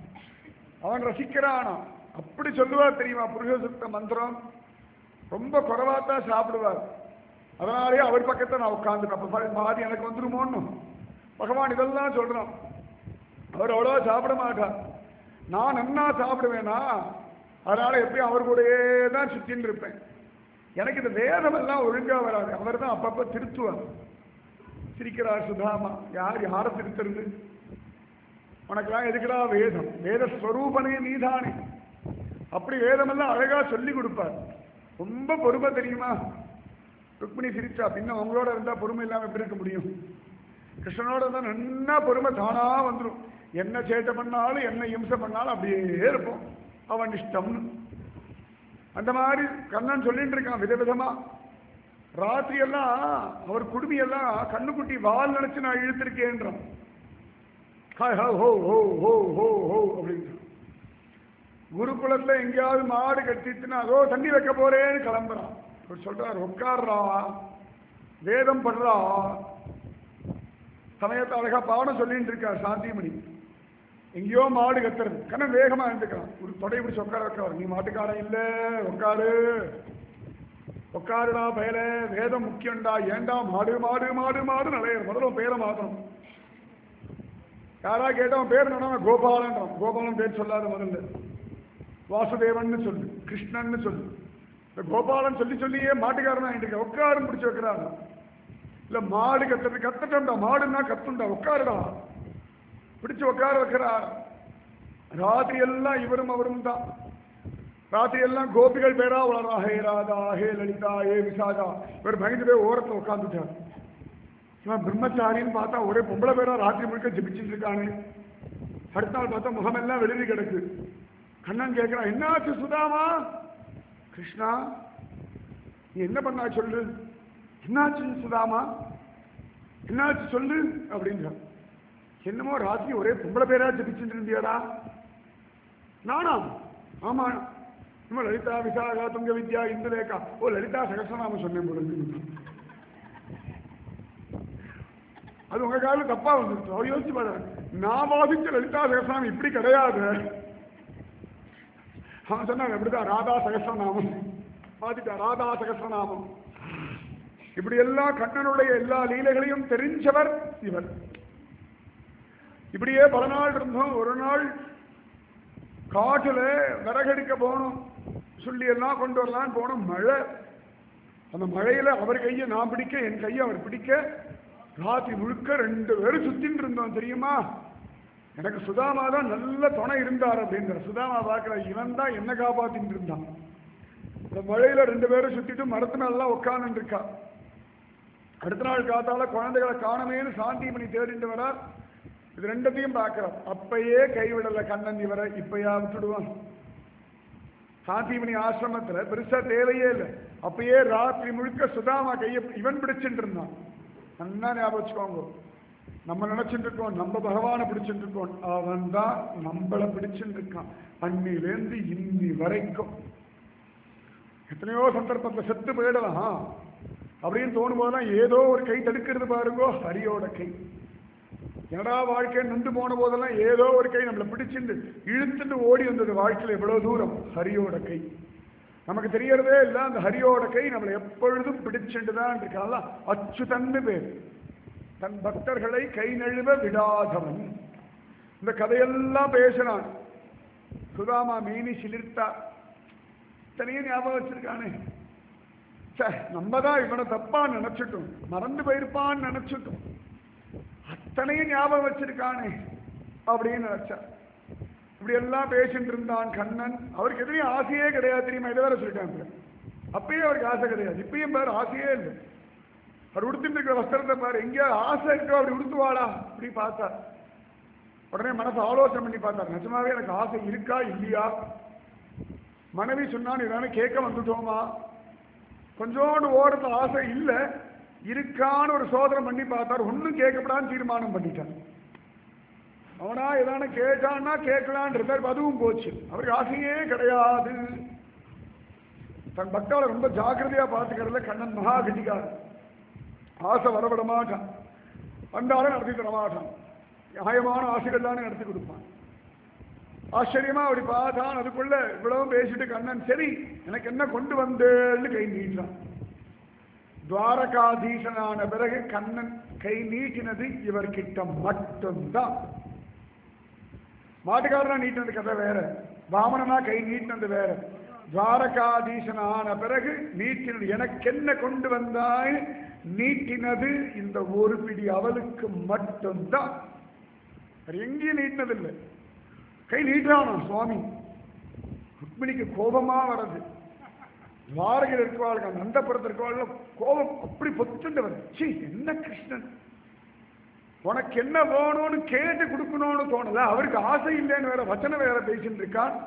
அவன் ரசிக்கிறானா அப்படி சொல்லுவார் தெரியுமா புருஷ சுத்த மந்திரம் ரொம்ப குறைவா தான் சாப்பிடுவார் அதனாலேயே அவர் பக்கத்தை நான் உட்காந்துருக்கேன் அப்ப பாதி எனக்கு வந்துருமோன்னு பகவான் இதெல்லாம் சொல்றான் அவர் அவ்வளோ சாப்பிட மாட்டார் நான் நன்னா சாப்பிடுவேனா அதனால எப்பயும் அவர் கூடயே தான் சுத்தின்னு இருப்பேன் எனக்கு இந்த வேதம் எல்லாம் ஒழுங்கா வராது அவர் தான் அப்பப்ப திருத்துவார் சிரிக்கிறார் சுதாமா யார் யாரை திருத்துறது உனக்கெல்லாம் எதுக்குடா வேதம் வேத ஸ்வரூபனே நீதானே அப்படி வேதமெல்லாம் அழகா சொல்லி கொடுப்பார் ரொம்ப பொறுமை தெரியுமா ருக்மிணி சிரிச்சா பின்ன உங்களோட இருந்தா பொறுமை இல்லாம எப்படி இருக்க முடியும் கிருஷ்ணனோட இருந்தா நன்னா பொறுமை தானா வந்துடும் என்ன சேட்டை பண்ணாலும் என்ன இம்சை பண்ணாலும் அப்படியே இருப்போம் அவன் இஷ்டம்னு அந்த மாதிரி கண்ணன் சொல்லிட்டு இருக்கான் விதவிதமா ராத்திரி எல்லாம் அவர் குடுமி எல்லாம் கண்ணுக்குட்டி வால் நினைச்சு நான் இழுத்திருக்கேன்றான் ஹாய் ஹோ ஹோ ஹோ ஹோ ஹோ ஹோ அப்படின்னு குருகுலத்துல எங்கேயாவது மாடு கட்டிட்டுனா அதோ தண்ணி வைக்க போறேன்னு கிளம்புறான் அவர் சொல்றார் உட்கார்றா வேதம் படுறா சமயத்தை அழகா பாடம் சொல்லிட்டு இருக்கார் சாந்திமணி எங்கேயோ மாடு கத்துறது கண்ணன் வேகமா இருந்துக்கிறான் ஒரு தொடை பிடிச்சு உட்கார வைக்கிறார் நீ மாட்டுக்காரன் இல்ல உட்காரு உட்காருடா பயல வேதம் முக்கியம்டா ஏண்டா மாடு மாடு மாடு மாடு நிறைய முதல்ல உன் பேரை மாத்தணும் யாரா கேட்டவன் பேர் என்ன கோபாலன்றான் கோபாலன் பேர் சொல்லாத முதல்ல வாசுதேவன்னு சொல்லு கிருஷ்ணன்னு சொல்லு இந்த கோபாலன் சொல்லி சொல்லியே மாட்டுக்காரனா ஆயிட்டு உட்காருன்னு பிடிச்சு வைக்கிறான் இல்ல மாடு கத்துறது கத்துட்டா மாடுன்னா கத்துண்டா உட்காருடா பிடிச்சு உட்கார வைக்கிறார் ராத்திரி எல்லாம் இவரும் அவரும் தான் ராத்திரி எல்லாம் கோபிகள் பேரா வளரா ஹே ராதா ஹே லலிதா ஹே விசாகா இவர் பயந்து போய் ஓரத்தில் உட்காந்துட்டார் இவன் பிரம்மச்சாரின்னு பார்த்தா ஒரே பொம்பளை பேரா ராத்திரி முழுக்க ஜெபிச்சுட்டு இருக்கானே அடுத்த நாள் பார்த்தா முகமெல்லாம் வெளியே கிடக்கு கண்ணன் கேட்கிறான் என்னாச்சு சுதாமா கிருஷ்ணா நீ என்ன பண்ணா சொல்லு என்னாச்சு சுதாமா என்னாச்சு சொல்லு அப்படின்றான் என்னமோ ராத்திரி ஒரே பொம்பளை பேரா ஜபிச்சுட்டு இருந்தியாடா நானா ஆமா நம்ம லலிதா விசாகா துங்க வித்யா இந்துலேகா ஓ லலிதா சகசநாம சொன்னேன் போல இருக்கு. அது உங்க காலில் தப்பா வந்துருச்சு அவர் யோசிச்சு பாரு நான் வாசிச்ச லலிதா சகசநாமம் இப்படி கிடையாது அவன் சொன்னாங்க இப்படிதான் ராதா சகசநாமம் பாதிட்டா ராதா சகசநாமம் இப்படி எல்லாம் கண்ணனுடைய எல்லா லீலைகளையும் தெரிஞ்சவர் இவர் இப்படியே பல நாள் இருந்தோம் ஒரு நாள் காட்டுல விறகடிக்க போனோம் சொல்லி எல்லாம் கொண்டு வரலான்னு போனோம் மழை அந்த மழையில அவர் கையை நான் பிடிக்க என் கையை அவர் பிடிக்க ராத்திரி முழுக்க ரெண்டு பேரும் சுத்தின்னு இருந்தோம் தெரியுமா எனக்கு சுதாமா தான் நல்ல துணை இருந்தார் அப்படின்ற சுதாமா பார்க்கிற இவன் தான் என்ன காப்பாத்தின்னு இருந்தான் இந்த மழையில ரெண்டு பேரும் சுத்திட்டு மரத்து மேலாம் உட்கார்ந்து இருக்கா அடுத்த நாள் காத்தால குழந்தைகளை காணமேன்னு சாந்திமணி தேடிட்டு வரார் இது ரெண்டத்தையும் பார்க்கிறார் அப்பயே கைவிடல கண்ணன் இவரை இப்பயா விட்டுடுவான் சாந்திமணி ஆசிரமத்துல பெருசா தேவையே இல்லை அப்பயே ராத்திரி முழுக்க சுதாமா கையை இவன் பிடிச்சிட்டு இருந்தான் நல்லா ஞாபகம் வச்சுக்கோங்க நம்ம நினைச்சிட்டு இருக்கோம் நம்ம பகவானை பிடிச்சிட்டு இருக்கோம் அவன் தான் நம்மளை பிடிச்சிட்டு இருக்கான் அன்னிலேருந்து இன்னி வரைக்கும் எத்தனையோ சந்தர்ப்பத்தில் செத்து போயிடலாம் அப்படின்னு தோணும் போதெல்லாம் ஏதோ ஒரு கை தடுக்கிறது பாருங்கோ ஹரியோட கை என்னடா வாழ்க்கை நின்று போன போதெல்லாம் ஏதோ ஒரு கை நம்மளை பிடிச்சிட்டு இழுத்துட்டு ஓடி வந்தது வாழ்க்கையில் எவ்வளவு தூரம் ஹரியோட கை நமக்கு தெரியறதே இல்லை அந்த ஹரியோட கை நம்மளை எப்பொழுதும் பிடிச்சுட்டு தான் இருக்கான் அச்சுதன்னு பேர் தன் பக்தர்களை கை நழுவ விடாதவன் இந்த கதையெல்லாம் பேசினான் சுதாமா மீனி சிலிர்த்தா இத்தனையும் ஞாபகம் வச்சிருக்கானே ச்சே நம்ம தான் இவனை தப்பா நினைச்சிட்டோம் மறந்து போயிருப்பான்னு நினைச்சிட்டோம் அத்தனையும் ஞாபகம் வச்சிருக்கானே அப்படின்னு நினைச்சா இப்படி எல்லாம் பேசிட்டு இருந்தான் கண்ணன் அவருக்கு எதிரையும் ஆசையே கிடையாது தெரியுமா இதை வேற சொல்லிட்டாங்க அப்பயே அவருக்கு ஆசை கிடையாது இப்பயும் பாரு ஆசையே இல்லை அவர் உடுத்திட்டு இருக்கிற வஸ்திரத்தை பாரு எங்கேயாவது ஆசை இருக்கோ அப்படி உடுத்துவாளா அப்படி பார்த்தா உடனே மனசு ஆலோசனை பண்ணி பார்த்தார் நிஜமாவே எனக்கு ஆசை இருக்கா இல்லையா மனைவி சொன்னான் இதானே கேட்க வந்துட்டோமா கொஞ்சோண்டு ஓரத்தில் ஆசை இல்லை இருக்கான்னு ஒரு சோதனை பண்ணி பார்த்தார் ஒன்றும் கேட்கப்படான்னு தீர்மானம் பண்ணிட்டான் அவனா ஏதான கேட்டான்னா கேட்கலான் இருந்தார் அதுவும் போச்சு அவருக்கு ஆசையே கிடையாது தன் பக்தாவை ரொம்ப ஜாக்கிரதையா பார்த்துக்கிறதுல கண்ணன் மகா கட்டிக்காரன் ஆசை வரவிட மாட்டான் வந்தாலும் நடத்தி தர மாட்டான் நியாயமான ஆசைகள் தானே நடத்தி கொடுப்பான் ஆச்சரியமா அப்படி பார்த்தான் அதுக்குள்ள இவ்வளவும் பேசிட்டு கண்ணன் சரி எனக்கு என்ன கொண்டு வந்தேன்னு கை நீட்டான் துவாரகாதீசனான பிறகு கண்ணன் கை நீட்டினது இவர்கிட்ட மட்டும்தான் மாட்டுக்காரனா நீட்டினது கதை வேற வாமனனா கை நீட்டினது வேற துவாரகாதீசனான பிறகு நீட்டினது எனக்கு என்ன கொண்டு வந்தாய் நீட்டினது இந்த ஒரு பிடி அவளுக்கு மட்டும்தான் வேற எங்கேயும் நீட்டினதில்லை கை நீட்டானா சுவாமி ருக்மிணிக்கு கோபமா வர்றது துவாரகையில் இருக்கவாளுக்கு அந்த அந்தப்புறத்தில் இருக்கவாள் கோபம் அப்படி பொத்துண்டு வருது சீ என்ன கிருஷ்ணன் உனக்கு என்ன வேணும்னு கேட்டு கொடுக்கணும்னு தோணல அவருக்கு ஆசை இல்லைன்னு வேற வச்சனம் வேற பேசிட்டு இருக்கான்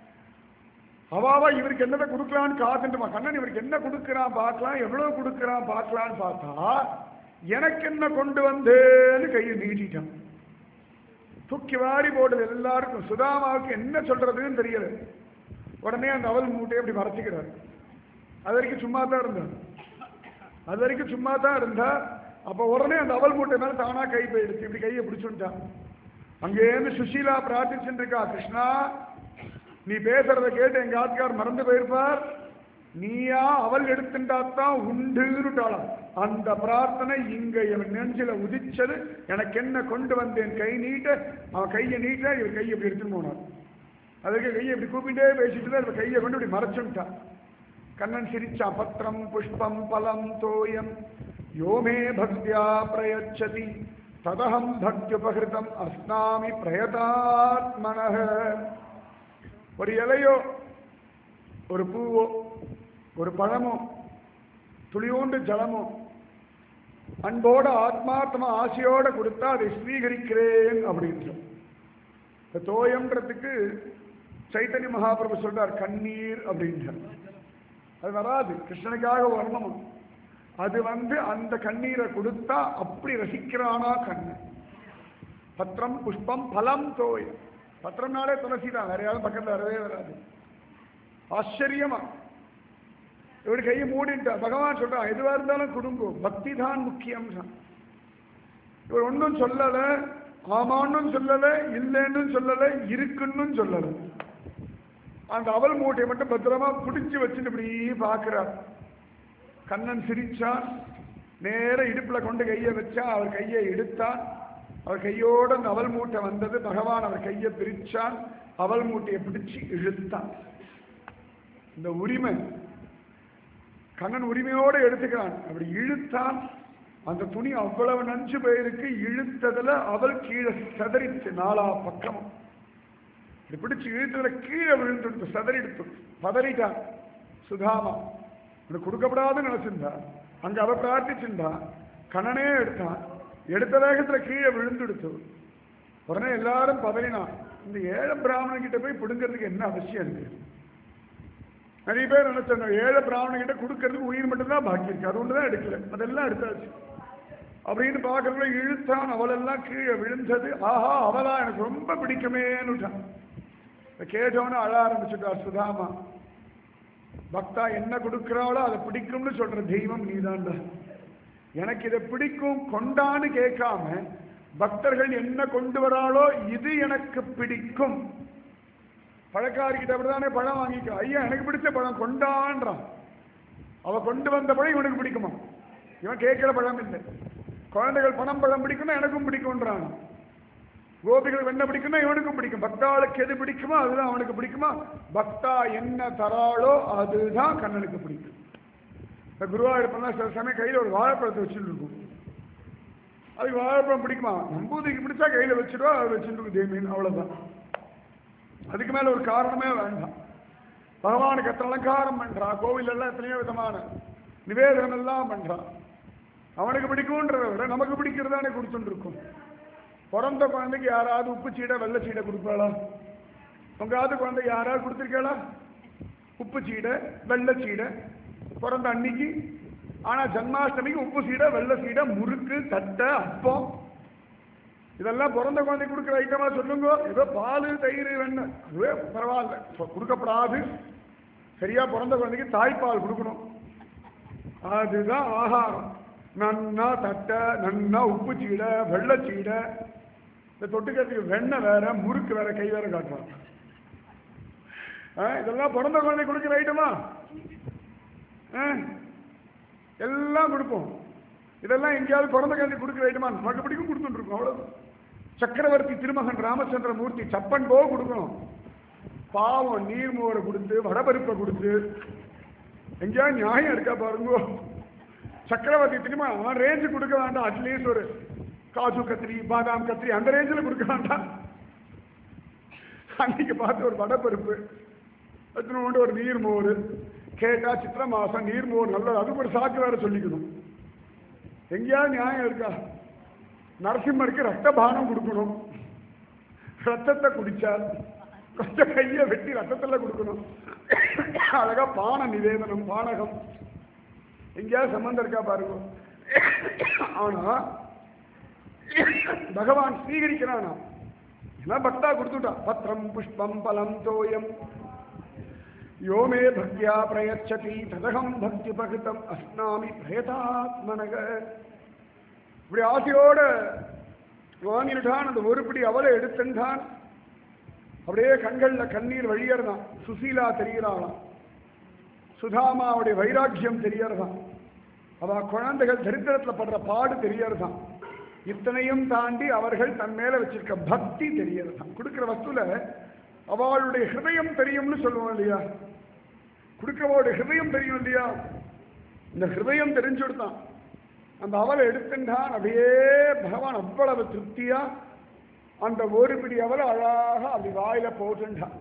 அவாவா இவருக்கு என்னதை கொடுக்கலான்னு காத்துட்டுமா கண்ணன் இவருக்கு என்ன கொடுக்குறான் பார்க்கலாம் எவ்வளவு கொடுக்குறான் பார்க்கலான்னு பார்த்தா எனக்கு என்ன கொண்டு வந்தேன்னு கையை நீட்டிட்டான் தூக்கி வாரி போடுது எல்லாருக்கும் சுதாமாவுக்கு என்ன சொல்றதுன்னு தெரியல உடனே அந்த அவல் மூட்டையை அப்படி மறைச்சிக்கிறார் அது வரைக்கும் சும்மா தான் இருந்தார் அது வரைக்கும் சும்மா தான் இருந்தா அப்ப உடனே அந்த அவல் மூட்டை மேல தானா கை போயிடுச்சு இப்படி கையை பிடிச்சுட்டான் அங்கேருந்து சுஷீலா பிரார்த்திச்சுட்டு இருக்கா கிருஷ்ணா நீ பேசுறத கேட்டு எங்க ஆத்கார் மறந்து போயிருப்பார் நீயா அவள் எடுத்துட்டாத்தான் உண்டுட்டாளாம் அந்த பிரார்த்தனை இங்க இவன் நெஞ்சில உதிச்சது எனக்கு என்ன கொண்டு வந்தேன் கை நீட்ட அவன் கையை நீட்ட இவர் கையை இப்படி எடுத்துன்னு போனான் அதுக்கு கையை இப்படி கூப்பிட்டே பேசிட்டு தான் இவன் கையை கொண்டு இப்படி மறைச்சுட்டான் கண்ணன் சிரிச்சான் பத்திரம் புஷ்பம் பலம் தோயம் யோமே பக்தியா பிரயச்சதி ததகம் பக்தியுபகிருதம் அஸ்னாமி பிரயதாத்மனக ஒரு இலையோ ஒரு பூவோ ஒரு பழமோ துளியோண்டு ஜலமோ அன்போட ஆத்மார்த்தமா ஆசையோட கொடுத்தா அதை ஸ்வீகரிக்கிறேன் அப்படின்றோம் இந்த தோயம்ன்றதுக்கு சைத்தன்ய மகாபிரபு சொல்றார் கண்ணீர் அப்படின்றார் அது வராது கிருஷ்ணனுக்காக வரணும் அது வந்து அந்த கண்ணீரை கொடுத்தா அப்படி ரசிக்கிறானா கண்ணன் பத்திரம் புஷ்பம் பலம் தோயம் பத்திரம்னாலே துளசி தான் வேற யாரும் பக்கத்தில் வரவே வராது ஆச்சரியமா இவர் கையை மூடிட்டா பகவான் சொல்றான் எதுவா இருந்தாலும் கொடுங்கோ பக்தி தான் முக்கியம் இவர் ஒன்றும் சொல்லல ஆமான்னும் சொல்லல இல்லைன்னு சொல்லல இருக்குன்னு சொல்லல அந்த அவல் மூட்டையை மட்டும் பத்திரமா பிடிச்சு வச்சுட்டு இப்படி பார்க்கிறார் கண்ணன் சிரிச்சான் நேர இடுப்புல கொண்டு கையை வச்சா அவர் கையை எடுத்தான் அவர் கையோட அந்த அவல் மூட்டை வந்தது பகவான் அவர் கையை பிரிச்சான் அவல் மூட்டையை பிடிச்சு இழுத்தான் இந்த உரிமை கண்ணன் உரிமையோடு எடுத்துக்கிறான் அப்படி இழுத்தான் அந்த துணி அவ்வளவு நஞ்சு போயிருக்கு இழுத்ததுல அவள் கீழே சதறிச்சு நாலா பக்கமும் இப்படி பிடிச்சு இழுத்ததுல கீழே விழுந்துடுத்து சதறிடுத்து பதறிட்டான் சுதாமா உனக்கு கொடுக்கப்படாதுன்னு நினைச்சிருந்தா அங்க அவ பிரார்த்திச்சிருந்தா கண்ணனே எடுத்தான் எடுத்த வேகத்துல கீழே விழுந்துடுத்து உடனே எல்லாரும் பதறினான் இந்த ஏழை பிராமணன் கிட்ட போய் பிடுங்கிறதுக்கு என்ன அவசியம் இருக்கு நிறைய பேர் நினைச்சாங்க ஏழை பிராமணன் கிட்ட கொடுக்கறதுக்கு உயிர் மட்டும்தான் பாக்கி இருக்கு அது ஒன்று தான் எடுக்கல அதெல்லாம் எடுத்தாச்சு அப்படின்னு பார்க்கறதுல இழுத்தான் அவளெல்லாம் கீழே விழுந்தது ஆஹா அவளா எனக்கு ரொம்ப பிடிக்குமேன்னுட்டான் இதை கேட்டவன அழ ஆரம்பிச்சுட்டா சுதாமா பக்தா என்ன கொடுக்குறாளோ அதை பிடிக்கும்னு சொல்ற தெய்வம் நீதான்டா எனக்கு இதை பிடிக்கும் கொண்டான்னு கேட்காம பக்தர்கள் என்ன கொண்டு வராளோ இது எனக்கு பிடிக்கும் பழக்காரிக்கிட்ட அப்படிதானே பழம் வாங்கிக்க ஐயா எனக்கு பிடிச்ச பழம் கொண்டான்றான் அவ கொண்டு வந்த பழம் இவனுக்கு பிடிக்குமா இவன் கேட்கிற பழம் இல்லை குழந்தைகள் பணம் பழம் பிடிக்கும்னா எனக்கும் பிடிக்கும்ன்றான் கோபிகள் என்ன பிடிக்கும்னா இவனுக்கும் பிடிக்கும் பக்தாளுக்கு எது பிடிக்குமோ அதுதான் அவனுக்கு பிடிக்குமா பக்தா என்ன தராளோ அதுதான் கண்ணனுக்கு பிடிக்கும் இந்த குருவாயூரப்பெல்லாம் சில சமயம் கையில் ஒரு வாழைப்பழத்தை வச்சுட்டு இருக்கும் அதுக்கு வாழைப்பழம் பிடிக்குமா நம்பூதிரிக்கு பிடிச்சா கையில் வச்சுடுவா அதை வச்சுட்டு இருக்கும் தேமின்னு அவ்வளோதான் அதுக்கு மேல ஒரு காரணமே வேண்டாம் பகவானுக்கு எத்தனை அலங்காரம் பண்றா கோவில் எல்லாம் எத்தனையோ விதமான நிவேதனம் எல்லாம் பண்றா அவனுக்கு பிடிக்கும்ன்றதை விட நமக்கு பிடிக்கிறதானே கொடுத்துட்டு இருக்கும் பிறந்த குழந்தைக்கு யாராவது உப்பு சீடை வெள்ளை சீடை கொடுப்பாளா உங்காவது குழந்தை யாராவது கொடுத்துருக்காளா உப்பு சீடை வெள்ளை சீடை பிறந்த அன்னைக்கு ஆனா ஜன்மாஷ்டமிக்கு உப்பு சீடை வெள்ளை சீடை முறுக்கு தட்டை அப்பம் இதெல்லாம் பிறந்த குழந்தை கொடுக்குற ஐட்டமா சொல்லுங்க ஏதோ பால் தயிர் வெண்ணெய் அதுவே பரவாயில்ல சொ- கொடுக்கப்படாது சரியா பிறந்த குழந்தைக்கு தாய்ப்பால் கொடுக்கணும் அதுதான் ஆகாரம் நன்னா தட்டை நன்னா உப்பு சீடை வெள்ளை சீடை இந்த தொட்டுக்கிறதுக்கு வெண்ணெய் வேற முறுக்கு வேற கை வேற காட்டுறான் ஆ, இதெல்லாம் பிறந்த குழந்தை கொடுக்குற ஐட்டமா ஆ, எல்லாம் கொடுப்போம் இதெல்லாம் எங்கேயாவது பிறந்த குழந்தை கொடுக்குற ஐட்டமா நமக்கு பிடிக்கும் கொடுத்துட்டு இருக்கோம் அவ்வளவு சக்கரவர்த்தி திருமகன் ராமச்சந்திர மூர்த்தி சப்பன் போக கொடுக்கணும் பாவம் நீர்மோரை கொடுத்து வடபருப்பை கொடுத்து எங்கேயாவது நியாயம் இருக்கா பாருங்க சக்கரவர்த்தி திரும்ப அவன் ரேஞ்சு கொடுக்க வேண்டாம் அட்லீஸ்ட் ஒரு காஜு கத்திரி பாதாம் கத்திரி அந்த ரேஞ்சில் கொடுக்க வேண்டாம் அன்னைக்கு பார்த்து ஒரு வடப்பருப்பு எடுத்துன்னு ஒரு நீர்மோர் கேட்டா சித்திர மாசம் நீர்மோர் நல்லது அதுக்கு ஒரு சாக்கு வேற சொல்லிக்கணும் எங்கேயாவது நியாயம் இருக்கா நரசிம்மருக்கு ரத்த பானம் கொடுக்கணும் ரத்தத்தை குடிச்சார் கொஞ்சம் கையை வெட்டி ரத்தத்தில் கொடுக்கணும் அழகா பான நிவேதனம் பானகம் எங்கேயாவது சம்பந்தம் இருக்கா பாருங்க ஆனா பகவான் ஸ்வீகரிக்கிறானா ஏன்னா பக்தா கொடுத்துட்டான் பத்திரம் புஷ்பம் பலம் தோயம் யோமே பக்தியா பிரயச்சதி ததகம் பக்தி பகிதம் அஸ்னாமி பிரேதாத்மனக இப்படி ஆசையோட வாங்கிட்டான் அந்த ஒரு பிடி அவளை எடுத்துட்டான் அப்படியே கண்கள்ல கண்ணீர் வழியறதான் சுசீலா தெரிகிறாளாம் சுதாமாவுடைய வைராக்கியம் தெரியறதாம் அவ குழந்தைகள் தரித்திரத்துல படுற பாடு தெரியறதாம் இத்தனையும் தாண்டி அவர்கள் தன் மேல வச்சிருக்க பக்தி தெரியறதாம் கொடுக்கிற வஸ்துல அவளுடைய ஹிருதயம் தெரியும்னு சொல்லுவோம் இல்லையா கொடுக்கிறவோட ஹிருதயம் தெரியும் இல்லையா இந்த ஹிருதயம் தெரிஞ்சுடுதான் அந்த அவளை எடுத்துட்டான் அப்படியே பகவான் அவ்வளவு திருப்தியா அந்த ஒரு பிடி அவளை அழகாக அப்படி வாயில போட்டுட்டான்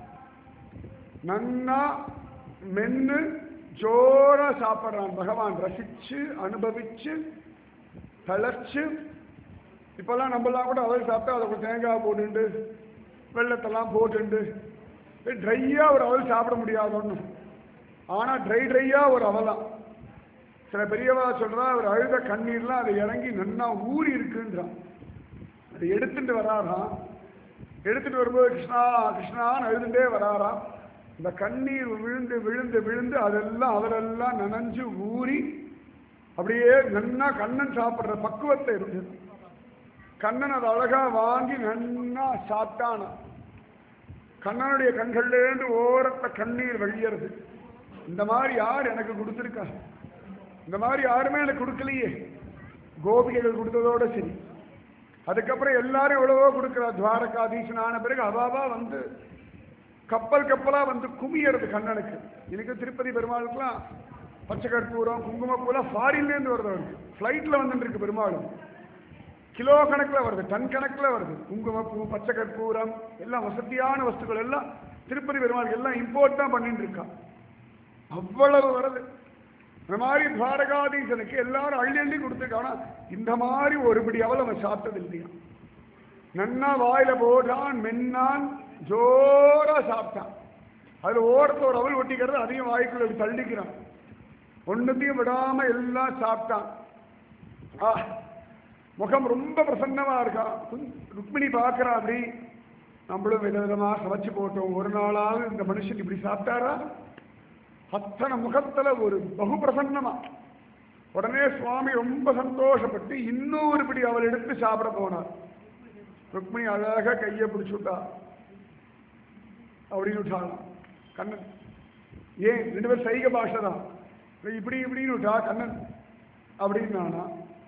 நன்னா மென்னு ஜோரா சாப்பிட்றான் பகவான் ரசிச்சு அனுபவிச்சு தளர்ச்சு இப்பெல்லாம் நம்மளாம் கூட அவள் சாப்பிட்டா அதை கொஞ்சம் தேங்காய் போட்டுண்டு வெள்ளத்தெல்லாம் போட்டுண்டு ட்ரையா ஒரு அவல் சாப்பிட முடியாது ஒன்றும் ஆனால் ட்ரை ட்ரையா ஒரு அவலாம் சில பெரியவா சொல்றா அவர் அழுத கண்ணீர்லாம் அது இறங்கி நன்னா ஊறி இருக்குன்றான் அதை எடுத்துட்டு வராராம் எடுத்துட்டு வரும்போது கிருஷ்ணா கிருஷ்ணான்னு அழுதுண்டே வராராம் இந்த கண்ணீர் விழுந்து விழுந்து விழுந்து அதெல்லாம் அவரெல்லாம் நனைஞ்சு ஊறி அப்படியே நன்னா கண்ணன் சாப்பிடுற பக்குவத்தை இருந்தது கண்ணன் அதை அழகா வாங்கி நன்னா சாப்பிட்டான கண்ணனுடைய கண்கள்லேருந்து ஓரத்த கண்ணீர் வழியறது இந்த மாதிரி யார் எனக்கு கொடுத்துருக்கா இந்த மாதிரி யாருமே எனக்கு கொடுக்கலையே கோபிகைகள் கொடுத்ததோட சரி அதுக்கப்புறம் எல்லாரும் எவ்வளவோ கொடுக்குறா துவாரகாதீசன் ஆன பிறகு அவாவா வந்து கப்பல் கப்பலா வந்து குமியறது கண்ணனுக்கு எனக்கு திருப்பதி பெருமாளுக்குலாம் பச்சை கற்பூரம் குங்குமப்பூலாம் ஃபாரின்லேருந்து வருது அவருக்கு ஃப்ளைட்டில் வந்துட்டு இருக்கு பெருமாளும் கிலோ கணக்கில் வருது டன் கணக்கில் வருது குங்குமப்பூ பச்சை கற்பூரம் எல்லாம் வசதியான வஸ்துக்கள் எல்லாம் திருப்பதி பெருமாளுக்கு எல்லாம் இம்போர்ட் தான் பண்ணிட்டு இருக்கான் அவ்வளவு வருது இந்த மாதிரி துவாரகாதீசனுக்கு எல்லாரும் அள்ளி அள்ளி கொடுத்துருக்கானா இந்த மாதிரி ஒருபடி அவள் அவன் சாப்பிட்டது இல்லையா நன்னா வாயில போட்டான் மென்னான் ஜோரா சாப்பிட்டான் அது ஓரத்தில் ஒரு அவள் ஒட்டிக்கிறது அதையும் வாய்க்குள்ள இப்படி தள்ளிக்கிறான் ஒன்றுத்தையும் விடாம எல்லாம் சாப்பிட்டான் ஆ முகம் ரொம்ப பிரசன்னமா இருக்கா ருக்மிணி பார்க்கறா அப்படி நம்மளும் விதவிதமா சமைச்சு போட்டோம் ஒரு நாளாவது இந்த மனுஷன் இப்படி சாப்பிட்டாரா அத்தனை முகத்துல ஒரு பகு பிரசன்னமா உடனே சுவாமி ரொம்ப சந்தோஷப்பட்டு இன்னொரு படி அவள் எடுத்து சாப்பிட போனார் ருக்மிணி அழகா கையை பிடிச்சுட்டா அப்படின்னு விட்டாலாம் கண்ணன் ஏன் ரெண்டு பேரும் சைக பாஷை தான் இல்லை, இப்படி இப்படின்னு விட்டா கண்ணன் அப்படின்னானா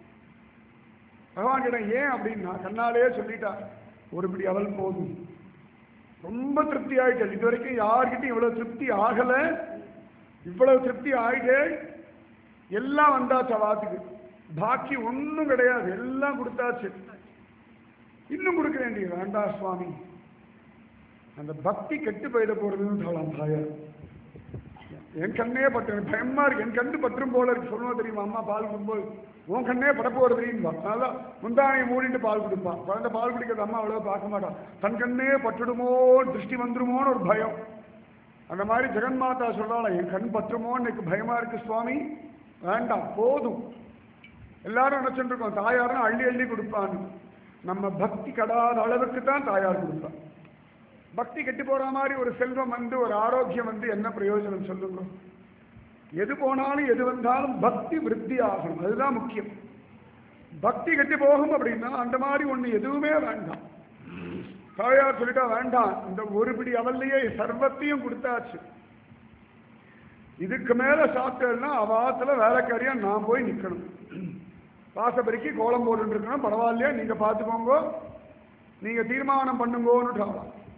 பகவான் கிட்ட ஏன் அப்படின்னா கண்ணாலே சொல்லிட்டா ஒரு பிடி அவள் போதும் ரொம்ப திருப்தி ஆயிட்டேன் இது வரைக்கும் யார்கிட்டயும் இவ்வளவு திருப்தி ஆகல இவ்வளவு திருப்தி ஆயிட்டே எல்லாம் வந்தாச்சு வாத்துக்கு பாக்கி ஒண்ணும் கிடையாது எல்லாம் கொடுத்தாச்சு இன்னும் கொடுக்க வேண்டிய வேண்டாம் சுவாமி அந்த பக்தி கெட்டு போயிட போறதுன்னு சொல்லலாம் தாயார் என் கண்ணே பட்டு எனக்கு பயமா இருக்கு என் கண்ணு பற்றும் போல இருக்கு சொல்லுவோம் தெரியுமா அம்மா பால் கொடுக்கும்போது உன் கண்ணே பட போறதுன்னு அதனால முந்தானையை மூடிட்டு பால் கொடுப்பான் குழந்தை பால் குடிக்கிறது அம்மா அவ்வளவு பார்க்க மாட்டான் தன் கண்ணே பட்டுடுமோ திருஷ்டி வந்துருமோன்னு ஒரு பயம் அந்த மாதிரி ஜெகன்மாதா சொல்றாளா என் கண் பற்றுமோன்னு எனக்கு பயமா இருக்கு சுவாமி வேண்டாம் போதும் எல்லாரும் நினைச்சுட்டு இருக்கோம் தாயாரும் அள்ளி அள்ளி கொடுப்பான்னு நம்ம பக்தி கடாத அளவுக்கு தான் தாயார் கொடுப்பான் பக்தி கெட்டு போற மாதிரி ஒரு செல்வம் வந்து ஒரு ஆரோக்கியம் வந்து என்ன பிரயோஜனம் சொல்லுங்க எது போனாலும் எது வந்தாலும் பக்தி விருத்தி ஆகணும் அதுதான் முக்கியம் பக்தி கெட்டு போகும் அப்படின்னா அந்த மாதிரி ஒண்ணு எதுவுமே வேண்டாம் தாயார் சொல்லிட்டா வேண்டாம் இந்த ஒரு பிடி அவல்லையே சர்வத்தையும் கொடுத்தாச்சு இதுக்கு மேல சாப்பிட்டேன்னா அவாத்துல வேலைக்காரியா நான் போய் நிக்கணும் வாசப்படிக்கு கோலம் போட்டு இருக்கணும் பரவாயில்லையா நீங்க பார்த்துக்கோங்க நீங்க தீர்மானம் பண்ணுங்கோன்னு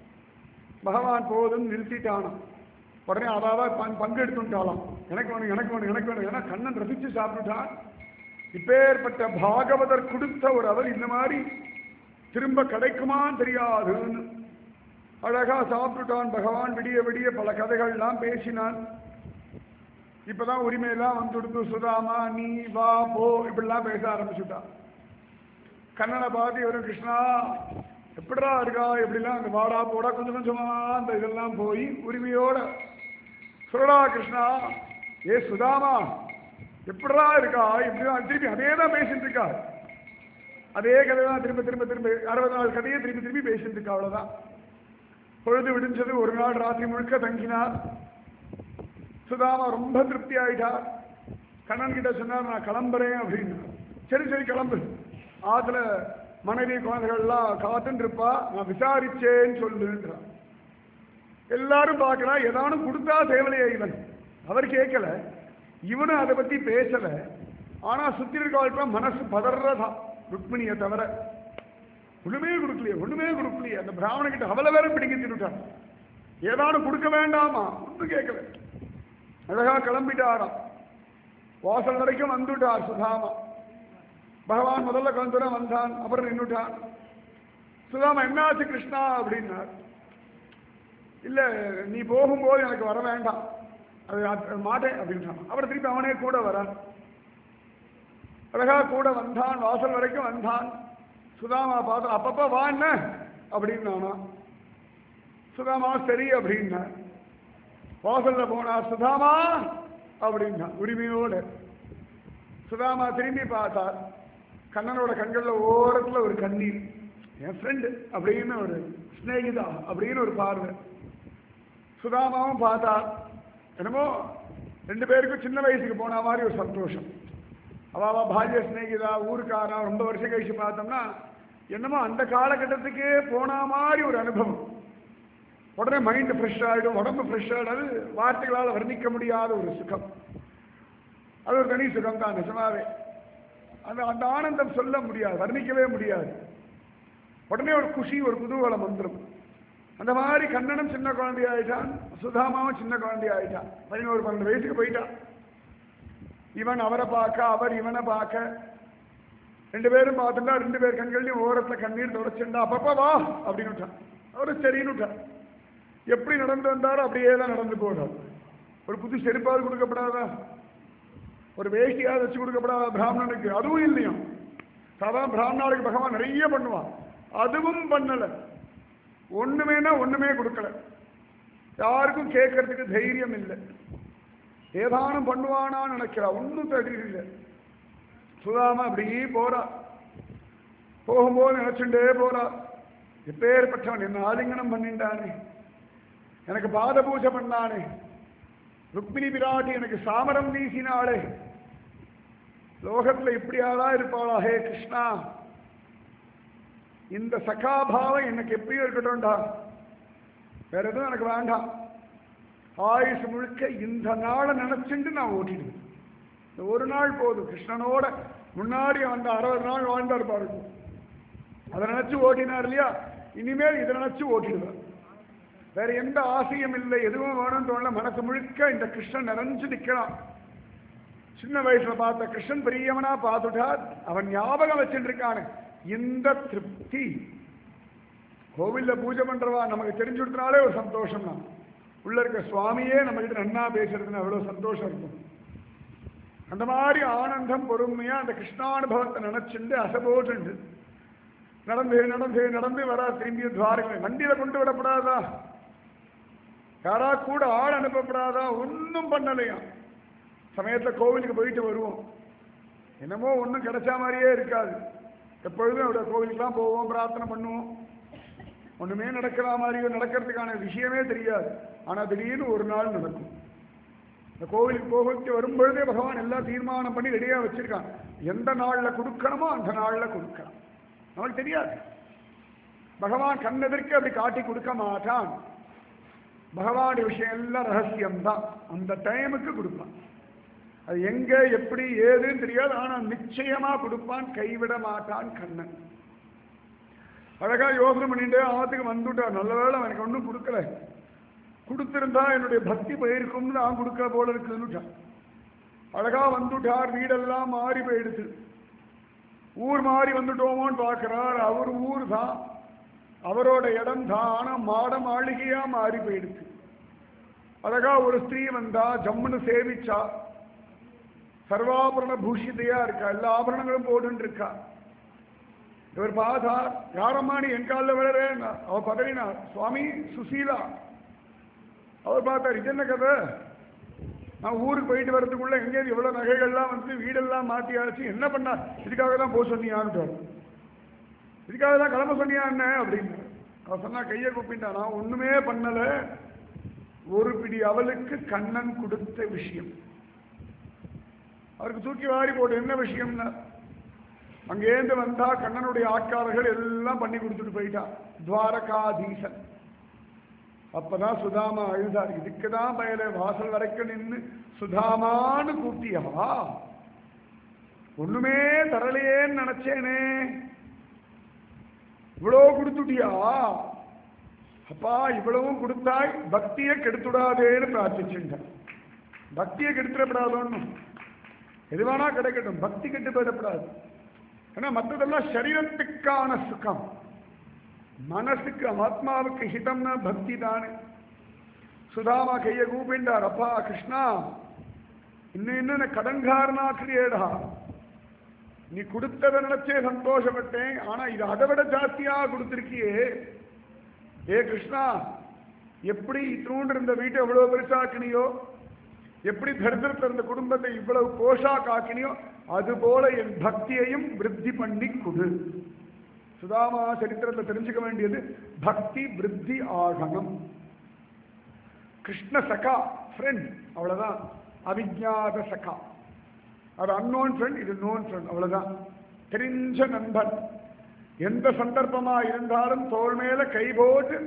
பகவான் போதும் நிறுத்திட்டானாம் உடனே அதாவது பங் பங்கு எடுத்துட்டாலாம் எனக்கு வேணும் எனக்கு வேணும் எனக்கு வேணும் ஏன்னா கண்ணன் ரசிச்சு சாப்பிட்டுட்டான் இப்பேற்பட்ட பாகவதர் கொடுத்த ஒரு அவர் இந்த மாதிரி திரும்ப கிடைக்குமான்னு தெரியாதுன்னு அழகா சாப்பிட்டுட்டான் பகவான் விடிய விடிய பல கதைகள்லாம் பேசினான் இப்பதான் உரிமையெல்லாம் வந்து கொடுத்து சுதாமா நீ வா போ இப்படிலாம் பேச ஆரம்பிச்சுட்டான் கண்ணனை பார்த்து இவரும் கிருஷ்ணா எப்படிடா இருக்கா எப்படிலாம் அந்த வாடா போடா கொஞ்சம் கொஞ்சமா அந்த இதெல்லாம் போய் உரிமையோட சொல்லடா கிருஷ்ணா ஏ சுதாமா எப்படிடா இருக்கா இப்படிதான் திருப்பி அதே தான் பேசிட்டு இருக்கா அதே கதை தான் திரும்ப திரும்ப திரும்ப அறுபது நாள் கதையை திருப்பி திருப்பி பேசிட்டு இருக்கா அவ்வளவுதான் பொழுது விடிஞ்சது ஒரு நாள் ராத்திரி முழுக்க தங்கினார் சுதாமா ரொம்ப திருப்தி ஆயிட்டார் கண்ணன் கிட்ட சொன்னார் நான் கிளம்புறேன் அப்படின்னு சரி சரி கிளம்பு ஆத்துல மனைவி குழந்தைகள்லாம் காத்துன்னு இருப்பா நான் விசாரிச்சேன்னு சொல்லுன்றான் எல்லாரும் பார்க்கறா ஏதானும் கொடுத்தா தேவலையே இவன் அவர் கேட்கல இவனும் அதை பத்தி பேசல ஆனா சுத்தி இருக்க மனசு பதறதா ருக்மிணியை தவிர ஒண்ணுமே கொடுக்கலையே ஒண்ணுமே கொடுக்கலையே அந்த பிராமண கிட்ட அவளை வேற பிடிக்க தின்னுட்டான் ஏதானும் கொடுக்க வேண்டாமா ஒன்றும் கேட்கல அழகா கிளம்பிட்டாராம் வாசல் வரைக்கும் வந்துட்டார் சுதாமா பகவான் முதல்ல கொஞ்ச தூரம் வந்தான் அப்புறம் நின்னுட்டான் சுதாமா என்னாச்சு கிருஷ்ணா அப்படின்னார் இல்ல நீ போகும்போது எனக்கு வர வேண்டாம் அது அது மாட்டேன் அப்படின்றான் அப்புறம் திருப்பி அவனே கூட வரான் அழகா கூட வந்தான் வாசல் வரைக்கும் வந்தான் சுதாமா பார்த்து அப்பப்ப வா என்ன அப்படின்னானா சுதாமா சரி அப்படின்னா வாசல்ல போனா சுதாமா அப்படின்னா உரிமையோட சுதாமா திரும்பி பார்த்தார் கண்ணனோட கண்கள்ல ஓரத்துல ஒரு கண்ணீர் என் ஃப்ரெண்டு அப்படின்னு ஒரு ஸ்நேகிதா அப்படின்னு ஒரு பார்வை சுதாமாவும் பார்த்தா என்னமோ ரெண்டு பேருக்கும் சின்ன வயசுக்கு போன மாதிரி ஒரு சந்தோஷம் அவாவா பால்ய ஸ்நேகிதா ஊருக்காரா ரொம்ப வருஷம் கழிச்சு பார்த்தோம்னா என்னமோ அந்த காலகட்டத்துக்கே போன மாதிரி ஒரு அனுபவம் உடனே மைண்ட் ஃப்ரெஷ் ஆகிடும் உடம்பு ஃப்ரெஷ் ஆகிடும் அது வார்த்தைகளால் வர்ணிக்க முடியாத ஒரு சுகம் அது ஒரு தனி சுகம் தான் நிஜமாவே அந்த அந்த ஆனந்தம் சொல்ல முடியாது வர்ணிக்கவே முடியாது உடனே ஒரு குஷி ஒரு குதூகலம் வந்துடும் அந்த மாதிரி கண்ணனும் சின்ன குழந்தை ஆயிட்டான் சுதாமாவும் சின்ன குழந்தை ஆயிட்டான் பதினோரு பன்னெண்டு வயசுக்கு போயிட்டான் இவன் அவரை பார்க்க அவர் இவனை பார்க்க ரெண்டு பேரும் பார்த்துட்டா ரெண்டு பேர் கண்கள்லையும் ஓரத்துல கண்ணீர் தொடச்சுண்டா அப்பப்பா வா அப்படின்னு விட்டான் அவரு சரின்னு விட்டான் எப்படி நடந்து வந்தாரோ அப்படியே தான் நடந்து போகிறார் ஒரு புது செருப்பாவது கொடுக்கப்படாதா ஒரு வேஷ்டியாவது வச்சு கொடுக்கப்படாதா பிராமணனுக்கு அதுவும் இல்லையும் சாதாரண பிராமணாளுக்கு பகவான் நிறைய பண்ணுவான் அதுவும் பண்ணல ஒண்ணுமேனா ஒண்ணுமே கொடுக்கல யாருக்கும் கேட்கறதுக்கு தைரியம் இல்லை ஏதானும் பண்ணுவானான்னு நினைக்கிறா ஒன்றும் தெரியல சுதாமா அப்படியே போறா போகும்போது நினைச்சுட்டே போறா எப்பேற்பட்டவன் என்ன ஆலிங்கனம் பண்ணிட்டானே எனக்கு பாத பூஜை பண்ணானே ருக்மிணி பிராட்டி எனக்கு சாமரம் வீசினாளே லோகத்துல இப்படியாளா இருப்பாளா ஹே கிருஷ்ணா இந்த சகாபாவம் எனக்கு எப்படியோ இருக்கட்டும்டா வேற எதுவும் எனக்கு வேண்டாம் ஆயுசு முழுக்க இந்த நாளை நினைச்சுட்டு நான் ஓட்டிடுவேன் இந்த ஒரு நாள் போதும் கிருஷ்ணனோட முன்னாடி அந்த அறுபது நாள் வாழ்ந்தார் பாருங்க அதை நினைச்சு ஓட்டினார் இல்லையா இனிமேல் இதை நினைச்சு ஓட்டிடுவார் வேற எந்த ஆசையும் இல்லை எதுவும் வேணும்னு தோணல மனசு முழுக்க இந்த கிருஷ்ணன் நிறைஞ்சு நிற்கிறான் சின்ன வயசுல பார்த்த கிருஷ்ணன் பெரியவனா பார்த்துட்டார் அவன் ஞாபகம் வச்சுட்டு இருக்கானு இந்த திருப்தி கோவில்ல பூஜை பண்றவா நமக்கு தெரிஞ்சு கொடுத்தனாலே ஒரு சந்தோஷம் தான் உள்ள இருக்க சுவாமியே நம்ம கிட்ட நன்னா பேசுறதுன்னு அவ்வளவு சந்தோஷம் இருக்கும் அந்த மாதிரி ஆனந்தம் பொறுமையா அந்த கிருஷ்ணானுபவத்தை நினைச்சுண்டு அசபோட்டுண்டு நடந்து நடந்து நடந்து வரா திரும்பி துவாரங்களை வண்டியில கொண்டு விடப்படாதா யாரா கூட ஆள் அனுப்பப்படாதா ஒன்றும் பண்ணலையா சமயத்துல கோவிலுக்கு போயிட்டு வருவோம் என்னமோ ஒன்றும் கிடைச்ச மாதிரியே இருக்காது எப்பொழுதும் அவருடைய கோவிலுக்குலாம் போவோம் பிரார்த்தனை பண்ணுவோம் ஒண்ணுமே நடக்கிற மாதிரியோ நடக்கிறதுக்கான விஷயமே தெரியாது ஆனா திடீர்னு ஒரு நாள் நடக்கும் இந்த கோவிலுக்கு போகிட்டு வரும்பொழுதே பகவான் எல்லாம் தீர்மானம் பண்ணி ரெடியா வச்சிருக்கான் எந்த நாள்ல கொடுக்கணுமோ அந்த நாள்ல கொடுக்கலாம் நமக்கு தெரியாது பகவான் கண்ணெதிர்க்க அப்படி காட்டி கொடுக்க மாட்டான் பகவான் விஷயம் எல்லாம் ரகசியம்தான் அந்த டைமுக்கு கொடுப்பான் அது எங்க எப்படி ஏதுன்னு தெரியாது ஆனா நிச்சயமா கொடுப்பான் கைவிட மாட்டான் கண்ணன் அழகா யோசனை பண்ணிட்டு ஆத்துக்கு வந்துட்டார் நல்ல வேளை எனக்கு ஒன்றும் கொடுக்கல கொடுத்திருந்தா என்னுடைய பக்தி போயிருக்கும்னு நான் கொடுக்க போல இருக்குன்னுட்டான் அழகா வந்துட்டார் வீடெல்லாம் மாறி போயிடுச்சு ஊர் மாறி வந்துட்டோமோன்னு பார்க்கிறார் அவர் ஊர் தான் அவரோட இடம் தான் ஆனா மாட மாளிகையா மாறி போயிடுச்சு அழகா ஒரு ஸ்திரீ வந்தா ஜம்முன்னு சேவிச்சா சர்வாபரண பூஷிதையா இருக்கா எல்லா ஆபரணங்களும் போட்டுன்னு இருக்கா இவர் பார்த்தா யாரம்மா நீ என் காலில் விழறேன் அவ பதறினா சுவாமி சுசீலா அவர் பார்த்தார் இது என்ன கதை நான் ஊருக்கு போயிட்டு வரதுக்குள்ள எங்கேயும் இவ்வளவு நகைகள்லாம் வந்து வீடெல்லாம் மாத்தியாச்சு என்ன பண்ணா இதுக்காக தான் போக சொன்னியான்னு இதுக்காக தான் கிளம்ப சொன்னியா என்ன அப்படின்னு அவ சொன்னா கையை கூப்பிட்டா நான் ஒண்ணுமே பண்ணல ஒரு பிடி அவளுக்கு கண்ணன் கொடுத்த விஷயம் அவருக்கு தூக்கி வாரி போட்டு என்ன விஷயம்னா அங்கேருந்து வந்தா கண்ணனுடைய ஆட்காரர்கள் எல்லாம் பண்ணி கொடுத்துட்டு போயிட்டா துவாரகாதீசன் அப்பதான் சுதாமா அழுதார் இதுக்குதான் பயல வாசல் வரைக்கும் நின்று சுதாமான்னு கூப்பிட்டியா ஒண்ணுமே தரலையேன்னு நினைச்சேனே இவ்வளோ கொடுத்துட்டியா அப்பா இவ்வளவும் கொடுத்தாய் பக்தியை கெடுத்துடாதேன்னு பிரார்த்திச்சுட்டேன் பக்தியை கெடுத்துடப்படாதோன்னு எது வேணா கிடைக்கட்டும் பக்தி கெட்டு போயிடப்படாது ஏன்னா மற்றதெல்லாம் சரீரத்துக்கான சுகம் மனசுக்கு ஆத்மாவுக்கு ஹிதம்னா பக்தி தானே சுதாமா கையை கூப்பிண்டார் அப்பா கிருஷ்ணா இன்னும் இன்னும் கடன்காரனாக்குறியேடா நீ கொடுத்ததை நினைச்சே சந்தோஷப்பட்டேன் ஆனா இது அதை விட ஜாஸ்தியா கொடுத்திருக்கியே ஏ கிருஷ்ணா எப்படி இத்தூண்டு இருந்த வீட்டை எவ்வளவு பெருசாக்கினியோ எப்படி தரித்திரத்தில் இருந்த குடும்பத்தை இவ்வளவு கோஷா காக்கினியோ அது போல என் பக்தியையும் விருத்தி பண்ணி கொடு சுதாமா சரித்திரத்தில் தெரிஞ்சுக்க வேண்டியது பக்தி விருத்தி ஆகணும் கிருஷ்ண சகா ஃப்ரெண்ட் அவ்வளவுதான் அவிஜாத சகா அது அன்னோன் ஃப்ரெண்ட் இது நோன் ஃப்ரெண்ட் அவ்வளவுதான் தெரிஞ்ச நண்பன் எந்த சந்தர்ப்பமா இருந்தாலும் தோள் மேல கை போட்டு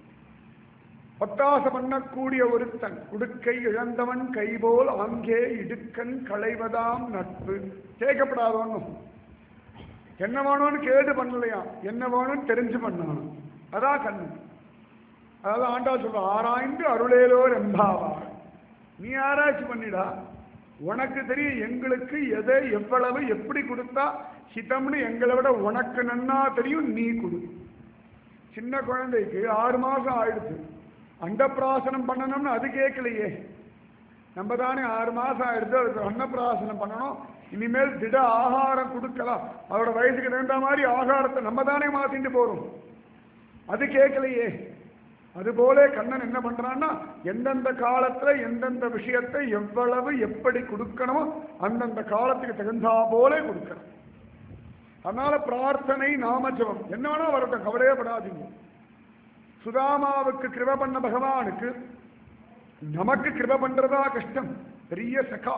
ஒத்தாசை பண்ணக்கூடிய ஒருத்தன் உடுக்கை இழந்தவன் கைபோல் அங்கே இடுக்கன் களைவதாம் நட்பு கேட்கப்படாத ஒண்ணும் என்ன வேணும்னு கேட்டு பண்ணலையா என்ன வேணும்னு தெரிஞ்சு பண்ணணும் அதான் கண்ணு அதாவது ஆண்டா சொல்ற ஆராய்ந்து அருளேலோ ரெம்பாவா நீ ஆராய்ச்சி பண்ணிடா உனக்கு தெரியும் எங்களுக்கு எதை எவ்வளவு எப்படி கொடுத்தா ஹிதம்னு எங்களை விட உனக்கு நன்னா தெரியும் நீ கொடு சின்ன குழந்தைக்கு ஆறு மாசம் ஆயிடுச்சு அண்டப்பிராசனம் பண்ணணும்னு அது கேட்கலையே நம்ம தானே ஆறு மாசம் ஆயிடுச்சு அதுக்கு அன்னப்பிராசனம் பண்ணணும் இனிமேல் திட ஆகாரம் கொடுக்கலாம் அவரோட வயசுக்கு தகுந்த மாதிரி ஆகாரத்தை நம்ம தானே மாத்திட்டு போறோம் அது கேட்கலையே அதுபோல கண்ணன் என்ன பண்றான்னா எந்தெந்த காலத்துல எந்தெந்த விஷயத்தை எவ்வளவு எப்படி கொடுக்கணுமோ அந்தந்த காலத்துக்கு தகுந்தா போல கொடுக்கணும் அதனால பிரார்த்தனை நாம ஜபம் என்ன வேணா வரட்டும் கவலையே படாதீங்க சுதாமாவுக்கு கிருப பண்ண பகவானுக்கு நமக்கு கிருப பண்றதா கஷ்டம் பெரிய சகா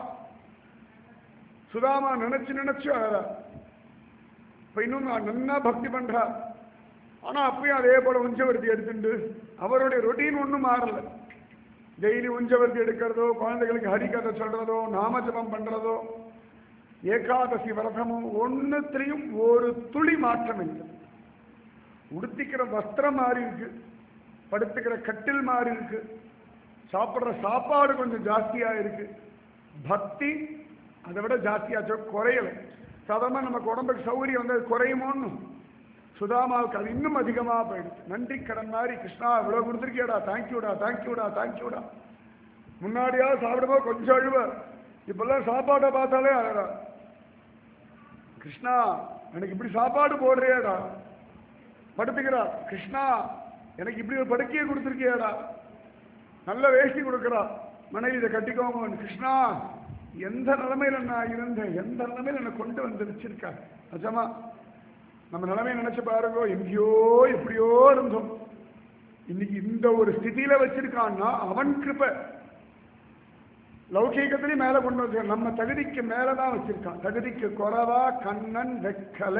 சுதாமா நினைச்சு நினைச்சு அழறா இப்ப இன்னும் நான் நன்னா பக்தி பண்றா ஆனா அப்பயும் அதே போல உஞ்சவர்த்தி எடுத்துட்டு அவருடைய ரொட்டீன் ஒன்றும் மாறல டெய்லி உஞ்சவர்த்தி எடுக்கிறதோ குழந்தைகளுக்கு ஹரிகதை சொல்றதோ நாமஜபம் பண்றதோ ஏகாதசி விரதமும் ஒன்றுத்திலையும் ஒரு துளி மாற்றம் இல்லை உடுத்திக்கிற வஸ்திரம் மாறி இருக்கு படுத்துக்கிற கட்டில் மாறி இருக்கு சாப்பிட்ற சாப்பாடு கொஞ்சம் ஜாஸ்தியா இருக்கு பக்தி அதை விட ஜாஸ்தியாச்சோ குறையல சாதாரண நமக்கு உடம்புக்கு சௌகரியம் வந்து அது குறையுமோன்னு சுதாமாவுக்கு அது இன்னும் அதிகமாக போயிடுச்சு நன்றி கடன் மாதிரி கிருஷ்ணா இவ்வளோ கொடுத்துருக்கியாடா தேங்க்யூடா தேங்க்யூடா தேங்க்யூடா முன்னாடியாவது சாப்பிடும்போது கொஞ்சம் அழுவ இப்பெல்லாம் சாப்பாட்டை பார்த்தாலே அழகா கிருஷ்ணா எனக்கு இப்படி சாப்பாடு போடுறியாடா படுத்துக்கிறா கிருஷ்ணா எனக்கு இப்படி ஒரு படுக்கையை கொடுத்துருக்கியாடா நல்ல வேஷ்டி கொடுக்குறா மனைவி இதை கட்டிக்கோங்க கிருஷ்ணா எந்த நிலைமையில நான் இருந்தேன் எந்த நிலைமையில என்னை கொண்டு வந்து வச்சிருக்கா நிஜமா நம்ம நிலைமையை நினைச்சு பாருங்க எங்கேயோ எப்படியோ இருந்தோம் இன்னைக்கு இந்த ஒரு ஸ்திதியில வச்சிருக்கான்னா அவன் கிருப லௌகீகத்திலையும் மேல கொண்டு வச்சிருக்கான் நம்ம தகுதிக்கு மேலதான் வச்சிருக்கான் தகுதிக்கு குறவா கண்ணன் வெக்கல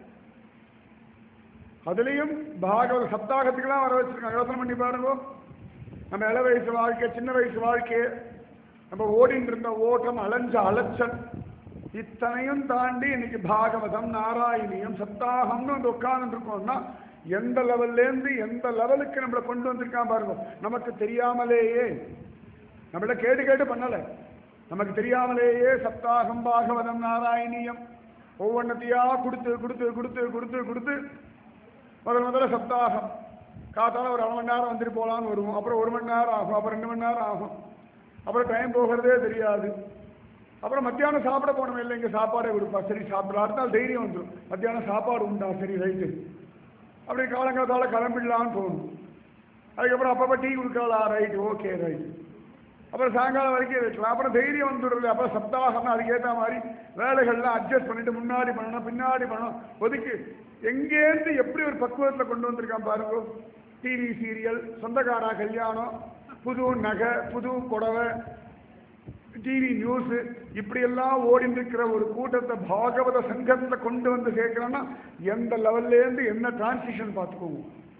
அதுலயும் பாகவத சப்தாகத்துக்கெல்லாம் வர வச்சிருக்கான் யோசனை பண்ணி பாருங்க நம்ம இள வயசு வாழ்க்கை சின்ன வயசு வாழ்க்கையை நம்ம ஓடிட்டு இருந்த ஓட்டம் அலைஞ்ச அலைச்சல் இத்தனையும் தாண்டி இன்னைக்கு பாகவதம் நாராயணியம் சப்தாகம்னு வந்து உட்கார்ந்து இருக்கோம்னா எந்த லெவல்ல இருந்து எந்த லெவலுக்கு நம்மளை கொண்டு வந்திருக்கான் பாருங்க நமக்கு தெரியாமலேயே நம்மள கேட்டு கேட்டு பண்ணல நமக்கு தெரியாமலேயே சப்தாகம் பாகவதம் நாராயணியம் ஒவ்வொன்றத்தையா கொடுத்து கொடுத்து கொடுத்து கொடுத்து கொடுத்து முதல் முதல்ல சப்தாகம் காத்தால ஒரு அரை மணி நேரம் வந்துட்டு போகலான்னு வருவோம் அப்புறம் ஒரு மணி நேரம் ஆகும் அப்புறம் ரெண்டு மணி நேரம் ஆகும் அப்புறம் டைம் போகிறதே தெரியாது அப்புறம் மத்தியானம் சாப்பிட போனோம் இல்லை இங்கே சாப்பாடே கொடுப்பா சரி சாப்பிடலாம் அடுத்த நாள் தைரியம் வந்துடும் மத்தியானம் சாப்பாடு உண்டா சரி ரைட்டு அப்படி காலங்காலத்தால் கிளம்பிடலான்னு தோணும் அதுக்கப்புறம் அப்பப்போ டீ கொடுக்கலா ரைட்டு ஓகே ரைட் அப்புறம் சாயங்காலம் வரைக்கும் வைக்கலாம் அப்புறம் தைரியம் வந்துடுறது அப்புறம் சப்தாகம்னா அதுக்கேற்ற மாதிரி வேலைகள்லாம் அட்ஜஸ்ட் பண்ணிட்டு முன்னாடி பண்ணணும் பின்னாடி பண்ணணும் ஒதுக்கி எங்கேருந்து எப்படி ஒரு பக்குவத்தில் கொண்டு வந்திருக்கான் பாருங்க டிவி சீரியல் சொந்தக்காரா கல்யாணம் புது நகை புது புடவை டிவி நியூஸ் இப்படியெல்லாம் ஓடிட்டு இருக்கிற ஒரு கூட்டத்தை பாகவத சங்கத்துல கொண்டு வந்து சேர்க்கிறோன்னா எந்த லெவல்ல இருந்து என்ன டிரான்சிஷன் பார்த்துக்கோங்க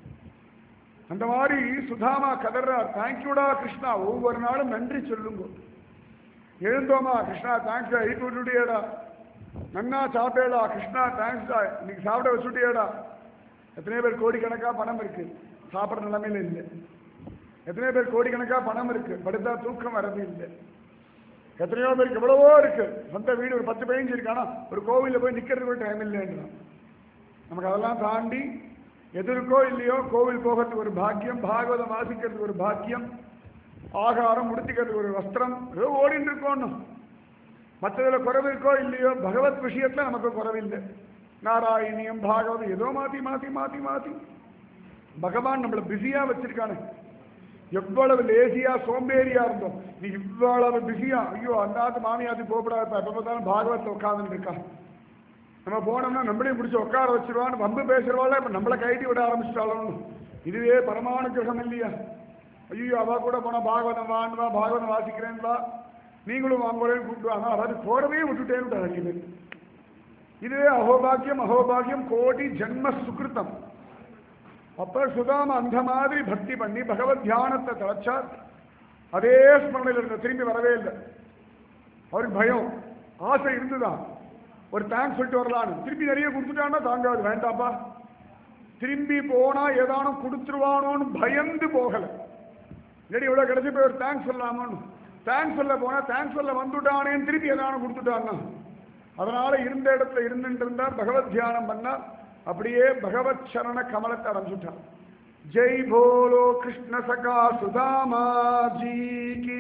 அந்த மாதிரி சுதாமா கதறார் தேங்க்யூடா கிருஷ்ணா ஒவ்வொரு நாளும் நன்றி சொல்லுங்க எழுந்தோமா கிருஷ்ணா தேங்க்ஸ் எழுப்பி விட்டுட்டியேடா நன்னா சாப்பிட்டேடா கிருஷ்ணா தேங்க்ஸ்டா இன்னைக்கு சாப்பிட வச்சுட்டியேடா எத்தனை பேர் கோடிக்கணக்கா பணம் இருக்கு சாப்பிட்ற நிலைமையில இல்லை எத்தனை பேர் கோடிக்கணக்கா பணம் இருக்கு படுத்தா தூக்கம் வரது இல்லை எத்தனையோ பேருக்கு எவ்வளவோ இருக்கு சொந்த வீடு ஒரு பத்து பதினஞ்சு இருக்கானா ஒரு கோவிலில் போய் நிற்கிறதுக்கு கூட டைம் இல்லைன்றான் நமக்கு அதெல்லாம் தாண்டி எதிர்க்கோ இல்லையோ கோவில் போகிறதுக்கு ஒரு பாக்கியம் பாகவதம் வாசிக்கிறதுக்கு ஒரு பாக்கியம் ஆகாரம் முடிச்சுக்கிறதுக்கு ஒரு வஸ்திரம் ஏதோ ஓடிட்டு இருக்கோம் மற்றதில் குறைவு இருக்கோ இல்லையோ பகவத் விஷயத்துல நமக்கு குறைவில்லை நாராயணியம் பாகவதம் ஏதோ மாத்தி மாத்தி மாத்தி மாத்தி பகவான் நம்மளை பிஸியா வச்சிருக்கானு எவ்வளவு லேசியா சோம்பேறியா இருந்தோம் நீ இவ்வளவு பிஸியா ஐயோ அந்தாத்து மாமியாத்து போகப்படாது எப்ப பார்த்தாலும் பாகவத்தில் உட்கார்ந்துட்டு இருக்கா நம்ம போனோம்னா நம்மளையும் பிடிச்சி உட்கார வச்சிருவான்னு வம்பு பேசுறவாள் இப்ப நம்மளை கைட்டி விட ஆரம்பிச்சிட்டாலும் இதுவே பரமானுகிரகம் இல்லையா ஐயோ அவ கூட போனா பாகவதம் வான்னு வா பாகவதம் வாசிக்கிறேன் வா நீங்களும் வாங்குறேன்னு கூப்பிடுவாங்க அதாவது போடவே விட்டுட்டேன்னு அறியுது இதுவே அகோபாக்கியம் அகோபாக்கியம் கோடி ஜென்ம சுகிருத்தம் அப்ப சுதாம அந்த மாதிரி பக்தி பண்ணி பகவத் தியானத்தை தலைச்சார் அதே ஸ்மரணையில் இருந்த திரும்பி வரவே இல்லை அவருக்கு பயம் ஆசை இருந்துதான் ஒரு தேங்க்ஸ் சொல்லிட்டு வரலான்னு திருப்பி நிறைய கொடுத்துட்டான்னா தாங்காது வேண்டாப்பா திரும்பி போனா ஏதானும் கொடுத்துருவானோன்னு பயந்து போகல இல்லாடி இவ்வளவு கிடைச்சி போய் ஒரு தேங்க்ஸ் சொல்லலாமோன்னு தேங்க்ஸ் சொல்ல போனா தேங்க்ஸ் சொல்ல வந்துட்டானேன்னு திருப்பி ஏதானும் கொடுத்துட்டான்னா அதனால இருந்த இடத்துல இருந்துட்டு இருந்தார் பகவத் தியானம் பண்ணார் அப்படியே பகவத் சரண கமலத்தை அடைஞ்சுட்டார் ஜெய் போலோ கிருஷ்ண சகா சுதாமா ஜி கி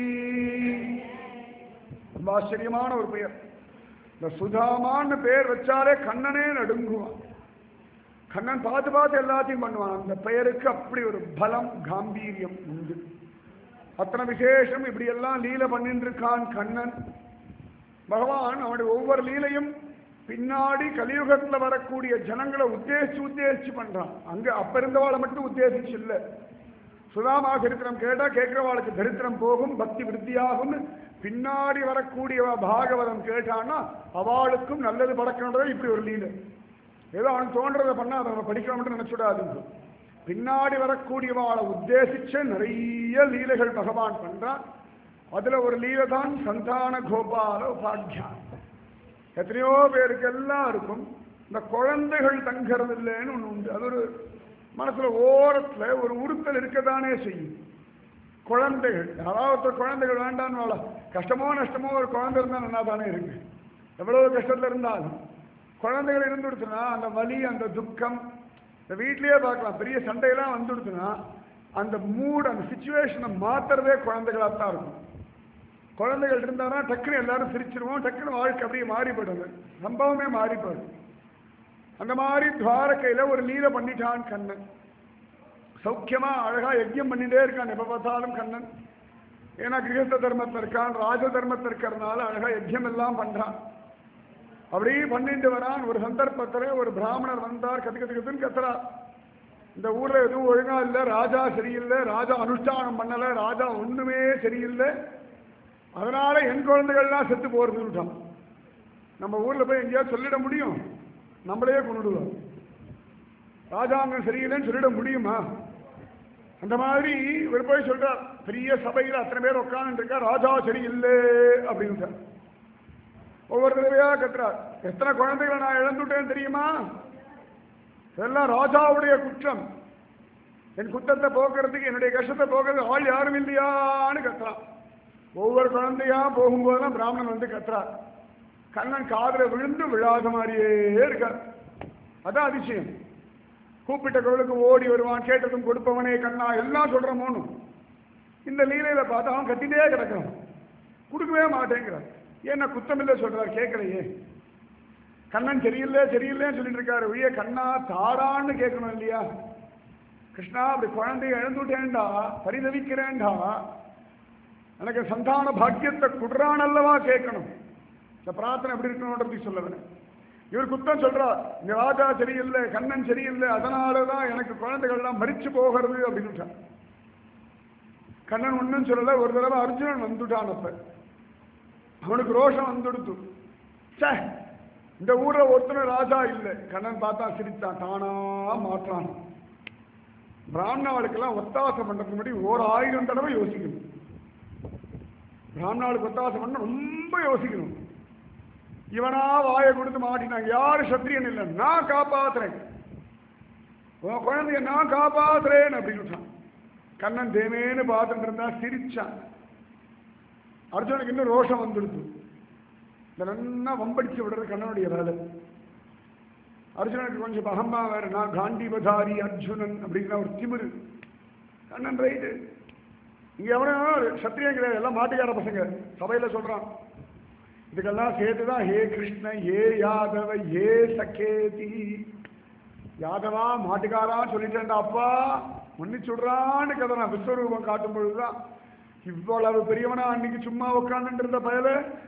ரொம்ப ஆச்சரியமான ஒரு பெயர் இந்த சுதாமான்னு பெயர் வச்சாலே கண்ணனே நடுங்குவான் கண்ணன் பார்த்து பார்த்து எல்லாத்தையும் பண்ணுவான் அந்த பெயருக்கு அப்படி ஒரு பலம் காம்பீரியம் உண்டு அத்தனை விசேஷம் இப்படி எல்லாம் லீல பண்ணிட்டு இருக்கான் கண்ணன் பகவான் அவனுடைய ஒவ்வொரு லீலையும் பின்னாடி கலியுகத்துல வரக்கூடிய ஜனங்களை உத்தேசிச்சு உத்தேசிச்சு பண்றான் அங்க அப்ப இருந்தவாளை மட்டும் உத்தேசிச்சு இல்லை சுதாமா சரித்திரம் கேட்டா கேட்கிறவாளுக்கு தரித்திரம் போகும் பக்தி விருத்தியாகும் பின்னாடி வரக்கூடிய பாகவதம் கேட்டான்னா அவளுக்கும் நல்லது படக்கணுன்றதை இப்படி ஒரு லீலை ஏதோ அவன் தோன்றதை பண்ணா அதை அவன் படிக்கணும்னு நினைச்சுடாதுங்க பின்னாடி வரக்கூடியவாளை உத்தேசிச்சு நிறைய லீலைகள் பகவான் பண்றான் அதுல ஒரு லீலை தான் சந்தான கோபால உபாக்கியான் எத்தனையோ பேருக்கு எல்லாருக்கும் இந்த குழந்தைகள் தங்கிறது இல்லைன்னு ஒண்ணு உண்டு அது ஒரு மனசுல ஓரத்துல ஒரு உறுத்தல் இருக்கத்தானே செய்யும் குழந்தைகள் யாராவது ஒருத்தர் குழந்தைகள் வேண்டான்னு வாழ கஷ்டமோ நஷ்டமோ ஒரு குழந்தை இருந்தால் நல்லா தானே இருக்கு எவ்வளவு கஷ்டத்துல இருந்தாலும் குழந்தைகள் இருந்துடுச்சுன்னா அந்த வலி அந்த துக்கம் இந்த வீட்லயே பார்க்கலாம் பெரிய சண்டையெல்லாம் வந்துடுச்சுன்னா அந்த மூட் அந்த சுச்சுவேஷனை மாத்துறதே குழந்தைகளாக தான் இருக்கும் குழந்தைகள் இருந்தானா டக்குன்னு எல்லாரும் சிரிச்சிருவோம் டக்குன்னு வாழ்க்கை அப்படியே மாறி போயிடுது சம்பவமே மாறி போயிடும் அந்த மாதிரி துவாரகையில ஒரு லீலை பண்ணிட்டான் கண்ணன் சௌக்கியமா அழகா யஜ்யம் பண்ணிட்டே இருக்கான் எப்ப பார்த்தாலும் கண்ணன் ஏன்னா கிரகஸ்த தர்மத்தில் இருக்கான் ராஜ தர்மத்தில் இருக்கிறதுனால அழகா யஜ்யம் எல்லாம் பண்றான் அப்படியே பண்ணிட்டு வரான் ஒரு சந்தர்ப்பத்துல ஒரு பிராமணர் வந்தார் கத்து கத்து கத்துன்னு கத்துறார் இந்த ஊர்ல எதுவும் ஒழுங்கா இல்லை ராஜா சரியில்லை ராஜா அனுஷ்டானம் பண்ணல ராஜா ஒண்ணுமே சரியில்லை அதனால என் குழந்தைகள்லாம் செத்து போறதுட்டான் நம்ம ஊர்ல போய் எங்கேயாவது சொல்லிட முடியும் நம்மளையே கொண்டுடுவோம் ராஜாங்கம் சரியில்லைன்னு சொல்லிட முடியுமா அந்த மாதிரி இவர் போய் சொல்றார் பெரிய சபையில் அத்தனை பேர் உட்கார்ந்து இருக்கா ராஜா சரியில்லை அப்படின்னு ஒவ்வொரு தடவையா கட்டுறார் எத்தனை குழந்தைகளை நான் இழந்துட்டேன் தெரியுமா இதெல்லாம் ராஜாவுடைய குற்றம் என் குற்றத்தை போக்குறதுக்கு என்னுடைய கஷ்டத்தை போக்குறது ஆள் யாரும் இல்லையான்னு கத்துறான் ஒவ்வொரு குழந்தையா போகும்போதெல்லாம் பிராமணன் வந்து கத்துறார் கண்ணன் காதுல விழுந்து விழாத மாதிரியே இருக்கார் அதான் அதிசயம் கூப்பிட்ட குரலுக்கு ஓடி வருவான் கேட்டதும் கொடுப்பவனே கண்ணா எல்லாம் சொல்றமோன்னு இந்த லீலையில பார்த்தா அவன் கத்திட்டே கிடக்கிறான் கொடுக்கவே மாட்டேங்கிறான் ஏன்னா குத்தமில்லை சொல்றார் கேட்கலையே கண்ணன் சரியில்லை சரியில்லைன்னு சொல்லிட்டு இருக்காரு ஒழிய கண்ணா தாரான்னு கேட்கணும் இல்லையா கிருஷ்ணா அப்படி குழந்தைய இழந்துட்டேன்டா பரிதவிக்கிறேன்டா எனக்கு சந்தான பாக்கியத்தை குடுறான் அல்லவா கேட்கணும் இந்த பிரார்த்தனை எப்படி இருக்கணும்ன்றது சொல்லல இவர் குத்தம் சொல்றார் இந்த ராஜா சரியில்லை கண்ணன் சரியில்லை அதனாலதான் எனக்கு குழந்தைகள்லாம் மறிச்சு போகிறது அப்படின்னு கண்ணன் ஒன்றும் சொல்லல ஒரு தடவை அர்ஜுனன் வந்துட்டான் அப்ப அவனுக்கு ரோஷம் வந்துடுத்து சே இந்த ஊர்ல ஒருத்தன ராஜா இல்லை கண்ணன் பார்த்தா சிரித்தான் தானா மாற்றான் பிராமணாளுக்கெல்லாம் ஒத்தாசம் பண்றதுக்கு முன்னாடி ஒரு ஆயிரம் தடவை யோசிக்கணும் பிராமணாளுக்கு ஒத்தாசம் பண்ண ரொம்ப யோசிக்கணும் இவனா வாயை கொடுத்து மாட்டினாங்க யாரு சத்திரியன் இல்லை நான் காப்பாத்துறேன் உன் குழந்தைய நான் காப்பாத்துறேன் அப்படின்னு சொன்னான் கண்ணன் தேமேன்னு பார்த்துட்டு இருந்தா சிரிச்சான் அர்ஜுனுக்கு இன்னும் ரோஷம் வந்துடுது இந்த நன்னா வம்படிச்சு விடுறது கண்ணனுடைய வேலை அர்ஜுனனுக்கு கொஞ்சம் அகம்பா வேற நான் காண்டிபதாரி அர்ஜுனன் அப்படிங்கிற ஒரு திமிரு கண்ணன் ரைட்டு இங்க எவனும் சத்திரியம் கிடையாது எல்லாம் மாட்டுக்கார பசங்க சபையில சொல்றான் இதுக்கெல்லாம் சேர்த்துதான் ஹே கிருஷ்ண ஹே யாதவ ஹே சகேதி யாதவா மாட்டுக்காரா சொல்லிட்டேன்டா அப்பா மன்னிச்சுடுறான்னு கதை நான் விஸ்வரூபம் காட்டும் பொழுதுதான் இவ்வளவு பெரியவனா அன்னைக்கு சும்மா உட்காந்துட்டு இருந்த பயல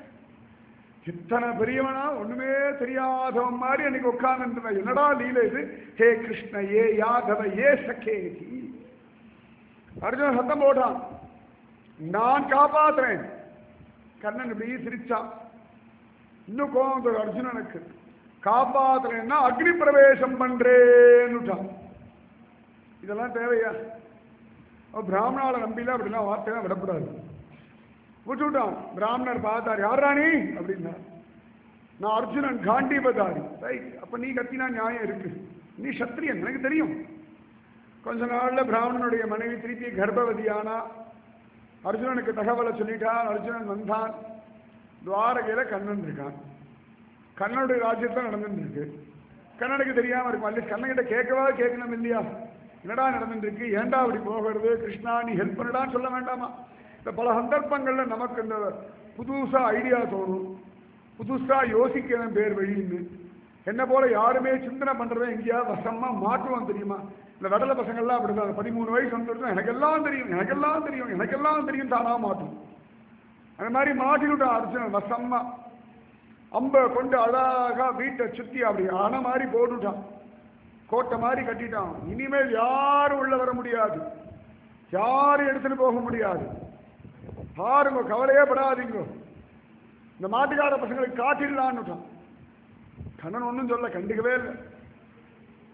இத்தனை பெரியவனா ஒண்ணுமே தெரியாதவன் மாதிரி அன்னைக்கு உட்கார்ந்து என்னடா லீல இது ஹே கிருஷ்ண ஏ யாதவ ஏ சகேதி அர்ஜுனன் சத்தம் போட்டான் நான் காப்பாத்துறேன் கண்ணன் இப்படி சிரிச்சான் இன்னும் கோபம் வந்தது அர்ஜுனனுக்கு காப்பாத்துறேன்னா அக்னி பிரவேசம் பண்றேன்னுட்டான் இதெல்லாம் தேவையா பிராமணால நம்பில அப்படிலாம் வார்த்தைலாம் விடக்கூடாது விட்டுவிட்டான் பிராமணர் பார்த்தார் யாரா நீ அப்படின்னா நான் அர்ஜுனன் காண்டிபதாரி ரைட் அப்ப நீ கத்தினா நியாயம் இருக்கு நீ சத்திரியன் எனக்கு தெரியும் கொஞ்ச நாள்ல பிராமணனுடைய மனைவி திருப்பி கர்ப்பவதியானா அர்ஜுனனுக்கு தகவலை சொல்லிட்டான் அர்ஜுனன் வந்தான் துவாரகையில கண்ணன் இருக்கான் கண்ணனுடைய ராஜ்யத்தில் நடந்துட்டு இருக்கு கண்ணனுக்கு தெரியாம இருக்கும் அல்ல கண்ணன் கிட்ட கேட்கவா கேட்கணும் இல்லையா என்னடா நடந்துட்டு இருக்கு ஏன்டா அப்படி போகிறது கிருஷ்ணா நீ ஹெல்ப் பண்ணடான்னு சொல்ல வேண்டாமா இந்த பல சந்தர்ப்பங்கள்ல நமக்கு இந்த புதுசா ஐடியா தோணும் புதுசா யோசிக்கிறேன் பேர் வழின்னு என்ன போல யாருமே சிந்தனை பண்றவன் எங்கேயாவது வசமா மாட்டுவான் தெரியுமா இந்த வெடலை பசங்கள்லாம் அப்படிதான் பதிமூணு வயசு வந்துருந்தா எனக்கெல்லாம் தெரியும் எனக்கெல்லாம் தெரியும் எனக்கெல்லாம் தெரியும் தானா மாட்டும் அந்த மாதிரி மாட்டிவிட்டான் அர்ஜுனன் வசமா அம்ப கொண்டு அழகா வீட்டை சுத்தி அப்படி அணை மாதிரி போட்டுட்டான் கோட்டை மாதிரி கட்டிட்டான் இனிமேல் யாரும் உள்ள வர முடியாது யாரும் எடுத்துட்டு போக முடியாது பாருங்க கவலையே படாதீங்க இந்த மாட்டுக்கார பசங்களுக்கு காட்டிடலான்னுட்டான் கண்ணன் ஒன்றும் சொல்ல கண்டுக்கவே இல்லை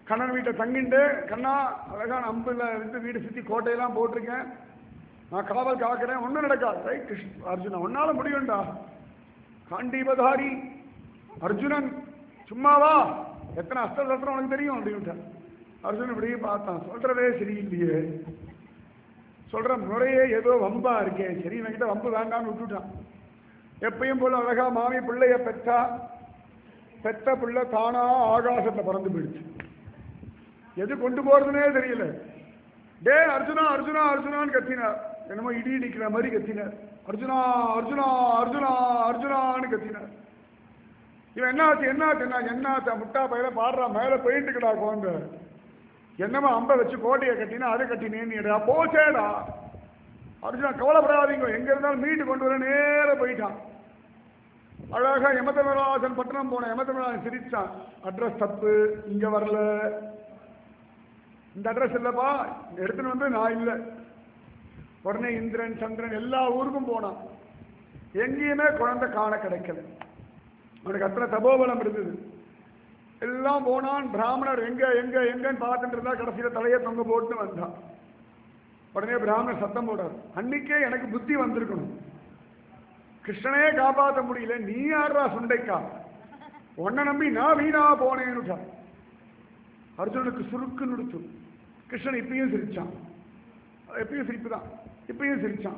கண்ணன் வீட்டை தங்கிண்டு கண்ணா அழகான அம்புல இருந்து வீடு சுற்றி கோட்டையெல்லாம் போட்டிருக்கேன் நான் காவல் காக்கிறேன் ஒன்றும் நடக்காது ரைட் கிருஷ்ண அர்ஜுனா உன்னால முடியும்டா காண்டீபதாரி அர்ஜுனன் சும்மாவா எத்தனை அஸ்திர சஸ்திரம் உனக்கு தெரியும் அப்படின்ட்டான் அர்ஜுனன் இப்படியே பார்த்தான் சொல்றதே சரியில்லையே சொல்ற முறையே ஏதோ வம்பா இருக்கே சரி இவன்கிட்ட வம்பு வேண்டாம்னு விட்டுட்டான் எப்பயும் போல அழகா மாமி பிள்ளைய பெற்றா பெத்த பிள்ளை தானா ஆகாசத்தை பறந்து போயிடுச்சு எது கொண்டு போறதுனே தெரியல டே அர்ஜுனா அர்ஜுனா அர்ஜுனான்னு கத்தினார் என்னமோ இடி இடிக்கிற மாதிரி கத்தினார் அர்ஜுனா அர்ஜுனா அர்ஜுனா அர்ஜுனான்னு கத்தினார் இவன் என்னாச்சு என்னாச்சு என்ன என்னாச்சு முட்டா பையில பாடுறா மேல போயிட்டுக்கடா குழந்தை என்னமா அம்ப வச்சு கோட்டையை கட்டினா அதை கட்டினேன்னு போச்சேடா அர்ஜுனா கவலைப்படாதீங்க எங்க இருந்தாலும் மீட்டு கொண்டு வர நேர போயிட்டான் அழகா யமதமராஜன் பட்டணம் போன யமதமராஜன் சிரிச்சான் அட்ரஸ் தப்பு இங்க வரல இந்த அட்ரஸ் இல்லப்பா எடுத்துன்னு வந்து நான் இல்லை உடனே இந்திரன் சந்திரன் எல்லா ஊருக்கும் போனான் எங்கேயுமே குழந்தை காண கிடைக்கல அவனுக்கு அத்தனை தபோபலம் இருந்தது எல்லாம் போனான் பிராமணர் எங்க எங்க எங்கன்னு பார்த்துட்டு இருந்தா கடைசியில தலையை தொங்க போட்டு வந்தான் உடனே பிராமணர் சத்தம் போடார் அன்னைக்கே எனக்கு புத்தி வந்திருக்கணும் கிருஷ்ணனே காப்பாற்ற முடியல நீ யாரா சுண்டைக்கா உன்னை நம்பி நான் வீணா போனேன்னு அர்ஜுனனுக்கு சுருக்கு நுடுத்து கிருஷ்ணன் இப்பயும் சிரிச்சான் எப்பயும் சிரிப்பு தான் இப்பயும் சிரிச்சான்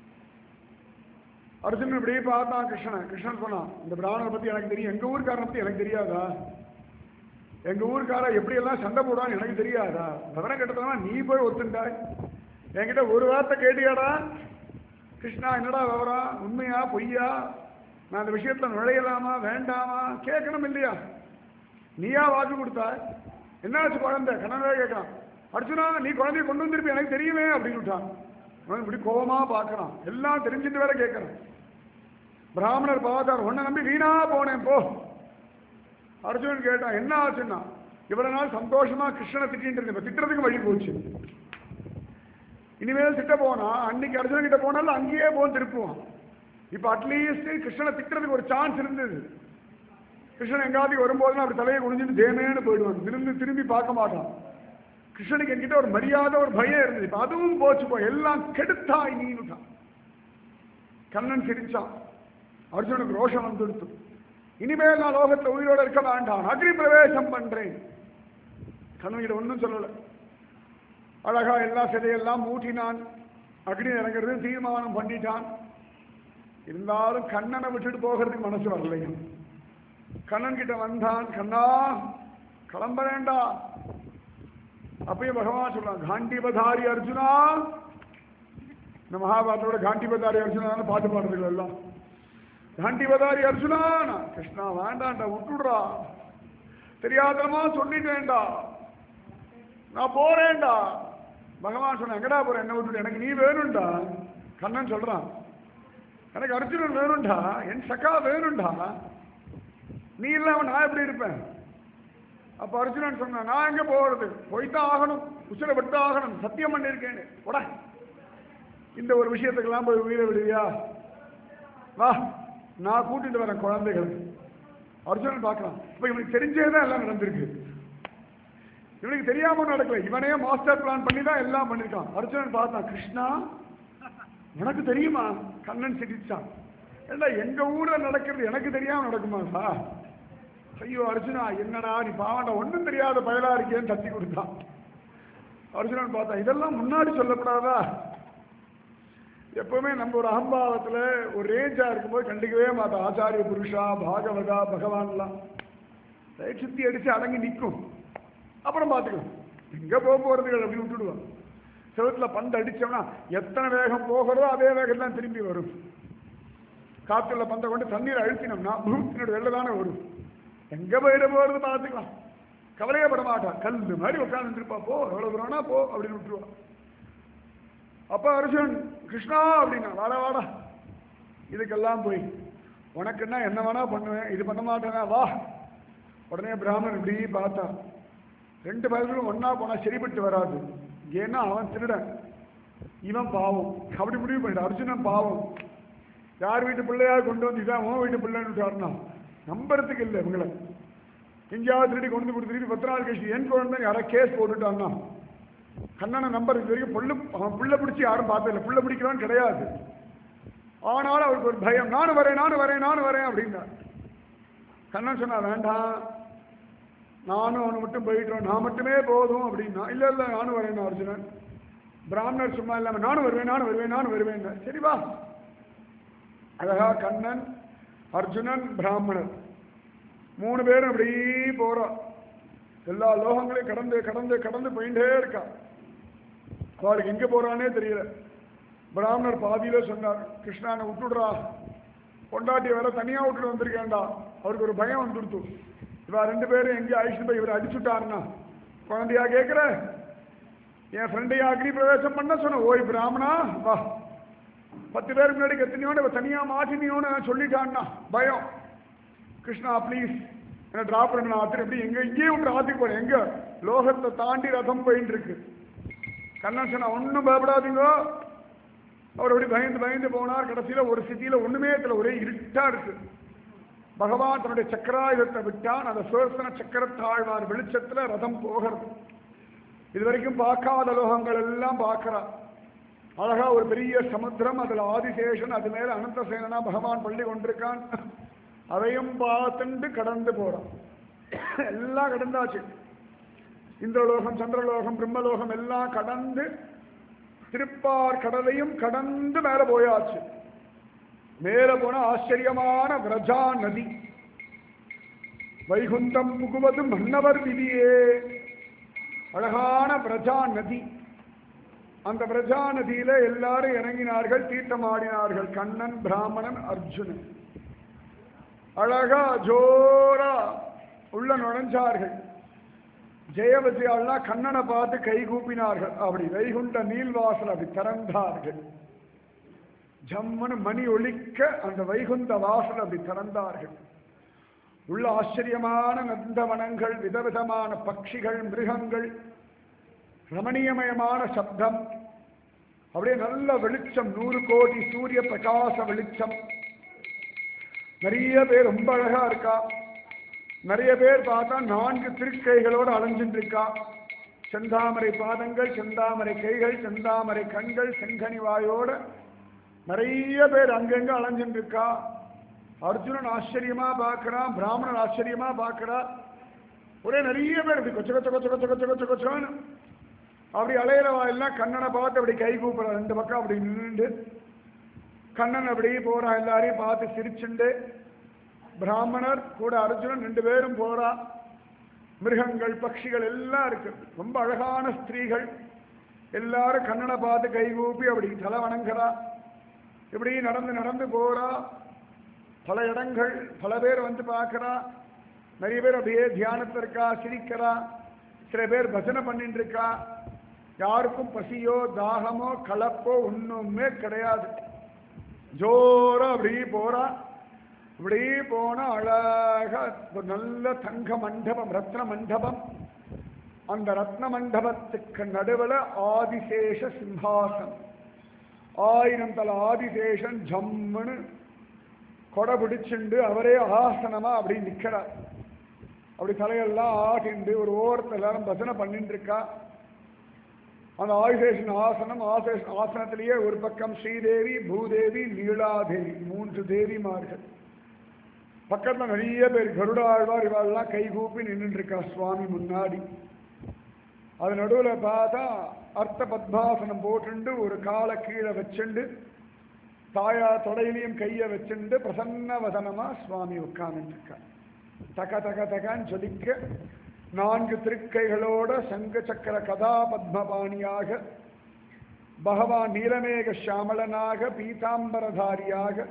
அர்ஜுனன் இப்படியே பார்த்தான் கிருஷ்ணன் கிருஷ்ணன் சொன்னான் இந்த பிராமணரை பத்தி எனக்கு தெரியும் எங்க ஊருக்காரனை பத்தி எனக்கு தெரியாதா எங்க ஊருக்கார எப்படி எல்லாம் சண்டை போடுவான்னு எனக்கு தெரியாதா விவரம் கெட்டதா நீ போய் ஒத்துண்டாய் என்கிட்ட ஒரு வார்த்தை கேட்டியாடா கிருஷ்ணா என்னடா விவரம் உண்மையா பொய்யா நான் அந்த விஷயத்துல நுழையலாமா வேண்டாமா கேட்கணும் இல்லையா நீயா வாக்கு கொடுத்தாய் என்னாச்சு குழந்தை கண்ணனே கேட்கறான் அர்ஜுனா நீ குழந்தைய கொண்டு வந்திருப்ப எனக்கு தெரியுமே அப்படின்னு விட்டான் அவன் இப்படி கோபமா பார்க்கறான் எல்லாம் தெரிஞ்சுட்டு வேற கேட்கறான் பிராமணர் பார்த்தார் உன்னை நம்பி வீணா போனேன் போ அர்ஜுனன் கேட்டான் என்ன ஆச்சுன்னா இவ்வளவு நாள் சந்தோஷமா கிருஷ்ணனை திட்டிட்டு இருந்தேன் இப்ப திட்டுறதுக்கு வழி போச்சு இனிமேல் திட்ட போனா அன்னைக்கு அர்ஜுனன் கிட்ட போனாலும் அங்கேயே போன் திருப்புவான் இப்ப அட்லீஸ்ட் கிருஷ்ணனை திட்டுறதுக்கு ஒரு சான்ஸ் இருந்தது கிருஷ்ணன் எங்காவது வரும்போதெல்லாம் அப்படி தலையை குனிஞ்சிட்டு தேமேன்னு போயிடுவான் திரும்பி திரும்பி பார்க்க மாட்டான் கிருஷ்ணனுக்கு என்கிட்ட ஒரு மரியாதை ஒரு பயம் இருந்தது இப்ப அதுவும் போச்சு போ எல்லாம் கெடுத்தாய் நீனுட்டான் கண்ணன் சிரிச்சான் அர்ஜுனுக்கு ரோஷம் வந்துடுத்து இனிமேல் நான் லோகத்துல உயிரோட இருக்க வேண்டாம் அக்னி பிரவேசம் பண்றேன் கண்ணன் கிட்ட ஒன்றும் சொல்லல அழகா எல்லா சிதையெல்லாம் மூட்டினான் அக்னி இறங்குறது தீர்மானம் பண்ணிட்டான் இருந்தாலும் கண்ணனை விட்டுட்டு போகிறதுக்கு மனசு வரலையும் கண்ணன் கிட்ட வந்தான் கண்ணா கிளம்புறேன்டா அப்பயும் பகவான் சொல்றான் காண்டிபதாரி அர்ஜுனா இந்த மகாபாரதோட காண்டிபதாரி அர்ஜுனான்னு பாட்டு பாடுறதுல எல்லாம் காண்டிபதாரி அர்ஜுனா நான் கிருஷ்ணா வேண்டாம்டா விட்டுடுறா தெரியாதனமா சொல்லிட்டேன்டா நான் போறேன்டா பகவான் சொன்ன எங்கடா போறேன் என்ன விட்டுட்டு எனக்கு நீ வேணும்டா கண்ணன் சொல்றான் எனக்கு அர்ஜுனன் வேணும்டா என் சக்கா வேணும்டா நீ இல்லாம நான் எப்படி இருப்பேன் அப்ப அர்ஜுனன் சொன்னான் நான் எங்க போறது போய்தான் ஆகணும் உசிர விட்டு ஆகணும் சத்தியம் பண்ணிருக்கேன்னு போட இந்த ஒரு விஷயத்துக்கெல்லாம் போய் உயிரை விடுவியா வா நான் கூட்டிட்டு வரேன் குழந்தைகள் அர்ஜுனன் பார்க்கலாம் இப்ப இவனுக்கு தெரிஞ்சேதான் எல்லாம் நடந்திருக்கு இவனுக்கு தெரியாம நடக்கல இவனே மாஸ்டர் பிளான் பண்ணி தான் எல்லாம் பண்ணிருக்கான் அர்ஜுனன் பார்த்தான் கிருஷ்ணா உனக்கு தெரியுமா கண்ணன் சிரிச்சான் ஏண்டா எங்க ஊர்ல நடக்கிறது எனக்கு தெரியாம நடக்குமாடா ஐயோ அர்ஜுனா என்னடா நீ பாவாண்டா ஒண்ணும் தெரியாத பயலா இருக்கேன்னு தட்டி கொடுத்தான் அர்ஜுனன் பார்த்தா இதெல்லாம் முன்னாடி சொல்லக்கூடாதா எப்பவுமே நம்ம ஒரு அகம்பாவத்துல ஒரு ரேஞ்சா இருக்கும்போது கண்டுக்கவே மாட்டோம் ஆச்சாரிய புருஷா பாகவதா பகவான்லாம் ரைட் சுத்தி அடிச்சு அடங்கி நிற்கும் அப்புறம் பார்த்துக்கலாம் எங்க போக போறது அப்படி விட்டுடுவான் செவத்துல பந்து அடிச்சோம்னா எத்தனை வேகம் போகிறதோ அதே வேகம் தான் திரும்பி வரும் காத்துல பந்தை கொண்டு தண்ணீர் அழுத்தினோம்னா பூத்தினோட வெளில தானே வரும் எங்க போயிட போறது பார்த்துக்கலாம் கவலையே பட மாட்டான் கல்லு மாதிரி உட்காந்துருப்பா போ எவ்வளவு தூரம்னா போ அப்படின்னு விட்டுருவா அப்ப அர்ஜுன் கிருஷ்ணா அப்படின்னா வாடா வாடா இதுக்கெல்லாம் போய் உனக்குன்னா என்ன வேணா பண்ணுவேன் இது பண்ண மாட்டேனா வா உடனே பிராமணன் இப்படி பார்த்தா ரெண்டு பயல்களும் ஒன்னா போனா சரிப்பட்டு வராது ஏன்னா அவன் திருடன் இவன் பாவம் அப்படி முடிவு பண்ணிட்டு அர்ஜுனன் பாவம் யார் வீட்டு பிள்ளையா கொண்டு வந்து இதான் உன் வீட்டு பிள்ளைன்னு விட்டாருனா நம்புறதுக்கு இல்லை இவங்களை எங்கேயாவது திருடி கொண்டு வந்து கொடுத்து திருப்பி பத்து நாள் கழிச்சு என் குழந்தை யாரா கேஸ் போட்டுட்டான்னா கண்ணனை நம்பர் இது வரைக்கும் புல்லு அவன் புள்ள பிடிச்சி யாரும் பார்த்ததில்ல புள்ள பிடிக்கிறான்னு கிடையாது ஆனாலும் அவருக்கு ஒரு பயம் நானும் வரேன் நானும் வரேன் நானும் வரேன் அப்படின்னா கண்ணன் சொன்னா வேண்டாம் நானும் அவனை மட்டும் போயிட்டோம் நான் மட்டுமே போதும் அப்படின்னா இல்ல இல்ல நானும் வரேன் அர்ஜுனன் பிராமணர் சும்மா இல்லாம நானும் வருவேன் நானும் வருவேன் நானும் வருவேன் சரி வா அழகா கண்ணன் அர்ஜுனன் பிராமணர் மூணு பேரும் அப்படி போறோம் எல்லா லோகங்களையும் கடந்து கடந்து கடந்து போயிட்டே இருக்கா அவளுக்கு எங்க போறானே தெரியல பிராமணர் பாதியில சொன்னார் கிருஷ்ணானை விட்டுடுறா பொண்டாட்டியை வேற தனியா விட்டுட்டு வந்திருக்கேன்டா அவருக்கு ஒரு பயம் வந்துடுத்து இவ ரெண்டு பேரும் எங்கேயும் அழிச்சுட்டு போய் இவரை அடிச்சுட்டாருன்னா குழந்தையா கேட்குற என் ஃப்ரெண்டையா அக்னி பிரவேசம் பண்ண சொன்ன ஓய் பிராமணா வா பத்து பேருக்கு முன்னாடி கத்தினியோட இவ தனியா மாட்டினியோன்னு சொல்லிட்டான்னா பயம் கிருஷ்ணா ப்ளீஸ் என்ன டிராப் பண்ண ஆத்திரம் எப்படி எங்க இங்கேயும் ஒன்று ஆத்திக்கு போறேன் எங்க லோகத்தை தாண்டி ரதம் போயிட்டு இருக்கு கண்ணன் சொன்னா ஒன்றும் பயப்படாதீங்க அவர் அப்படி பயந்து பயந்து போனார் கடைசியில ஒரு சிட்டியில ஒண்ணுமே தெரியல ஒரே இருட்டா இருக்கு பகவான் தன்னுடைய சக்கராயுதத்தை விட்டான் அந்த சுதர்சன சக்கரத்தாழ்வார் வெளிச்சத்துல ரதம் போகிறது இது வரைக்கும் பார்க்காத லோகங்கள் எல்லாம் பார்க்கிறான் அழகா ஒரு பெரிய சமுத்திரம் அதுல ஆதிசேஷன் அது மேல அனந்தசேனனா பகவான் பள்ளி கொண்டிருக்கான் அதையும் பார்த்துண்டு கடந்து போறான் எல்லாம் கடந்தாச்சு இந்திரலோகம் சந்திரலோகம் பிரம்மலோகம் எல்லாம் கடந்து திருப்பார் கடலையும் கடந்து மேல போயாச்சு மேல போன ஆச்சரியமான விரஜா நதி வைகுந்தம் புகுவது மன்னவர் விதியே அழகான பிரஜா நதி அந்த பிரஜா நதியில எல்லாரும் இறங்கினார்கள் தீர்த்தமாடினார்கள் கண்ணன் பிராமணன் அர்ஜுனன் அழகா ஜோரா உள்ள நுழைஞ்சார்கள் ஜெய விஜயாள்லாம் கண்ணனை பார்த்து கை கூப்பினார்கள் அப்படி வைகுண்ட நீல்வாசல் அப்படி திறந்தார்கள் ஜம்முன்னு மணி ஒலிக்க அந்த வைகுந்த வாசல் அப்படி திறந்தார்கள் உள்ள ஆச்சரியமான நந்தவனங்கள் விதவிதமான பட்சிகள் மிருகங்கள் ரமணீயமயமான சப்தம் அப்படியே நல்ல வெளிச்சம் நூறு கோடி சூரிய பிரகாச வெளிச்சம் நிறைய பேர் ரொம்ப அழகா இருக்கா நிறைய பேர் பார்த்தா நான்கு திருக்கைகளோடு அலைஞ்சிட்டு இருக்கா செந்தாமரை பாதங்கள் செந்தாமரை கைகள் செந்தாமரை கண்கள் செங்கனி வாயோட நிறைய பேர் அங்கங்க அலைஞ்சிட்டு இருக்கா அர்ஜுனன் ஆச்சரியமா பார்க்கறான் பிராமணன் ஆச்சரியமா பார்க்கறா ஒரே நிறைய பேர் இப்படி கொச்ச கொச்ச கொச்ச கொச்ச கொச்ச கொச்ச கொச்சோன்னு அப்படி அலையிறவா எல்லாம் கண்ணனை பார்த்து அப்படி கை கூப்பிடுறா ரெண்டு பக்கம் அப்படி நின்றுண்டு கண்ணன் அப்படியே போறா எல்லாரையும் பார்த்து சிரிச்சுண்டு பிராமணர் கூட அர்ஜுனன் ரெண்டு பேரும் போறா மிருகங்கள் பட்சிகள் எல்லாம் இருக்கு ரொம்ப அழகான ஸ்திரீகள் எல்லாரும் கண்ணனை பார்த்து கைகூப்பி அப்படி தலை வணங்குறா இப்படி நடந்து நடந்து போறா பல இடங்கள் பல பேர் வந்து பார்க்கறா நிறைய பேர் அப்படியே தியானத்தில் இருக்கா சிரிக்கிறா சில பேர் பஜனை பண்ணிட்டு இருக்கா யாருக்கும் பசியோ தாகமோ கலப்போ ஒண்ணுமே கிடையாது ஜோரா அப்படி போறா இப்படி போனா அழகா ஒரு நல்ல தங்க மண்டபம் ரத்ன மண்டபம் அந்த ரத்ன மண்டபத்துக்கு நடுவுல ஆதிசேஷ சிம்ஹாசன் ஆயிரம் தல ஆதிசேஷன் ஜம்முன்னு கொடை பிடிச்சுண்டு அவரே ஆசனமா அப்படி நிக்கிறார் அப்படி தலையெல்லாம் ஆட்டிண்டு ஒரு ஓரத்தில் எல்லாரும் பஜனை பண்ணிட்டு இருக்கா அந்த ஆயுசேஷன் ஆசனம் ஆசேஷ ஆசனத்திலேயே ஒரு பக்கம் ஸ்ரீதேவி பூதேவி நீலாதேவி மூன்று தேவிமார்கள் பக்கத்துல நிறைய பேர் கருடாழ்வார் இவாள்லாம் கை கூப்பி நின்றுட்டு இருக்கா சுவாமி முன்னாடி அது நடுவுல பார்த்தா அர்த்த பத்மாசனம் போட்டுண்டு ஒரு காலை கீழே வச்சுண்டு தாயா தொடையிலையும் கையை வச்சுண்டு பிரசன்ன வதனமா சுவாமி உட்கார்ந்துட்டு இருக்கா தக தக தகன்னு ஜொலிக்க நான்கு திருக்கைகளோட சங்க சக்கர கதா பத்மபாணியாக பகவான் நீலமேக சாமளனாக பீதாம்பரதாரியாக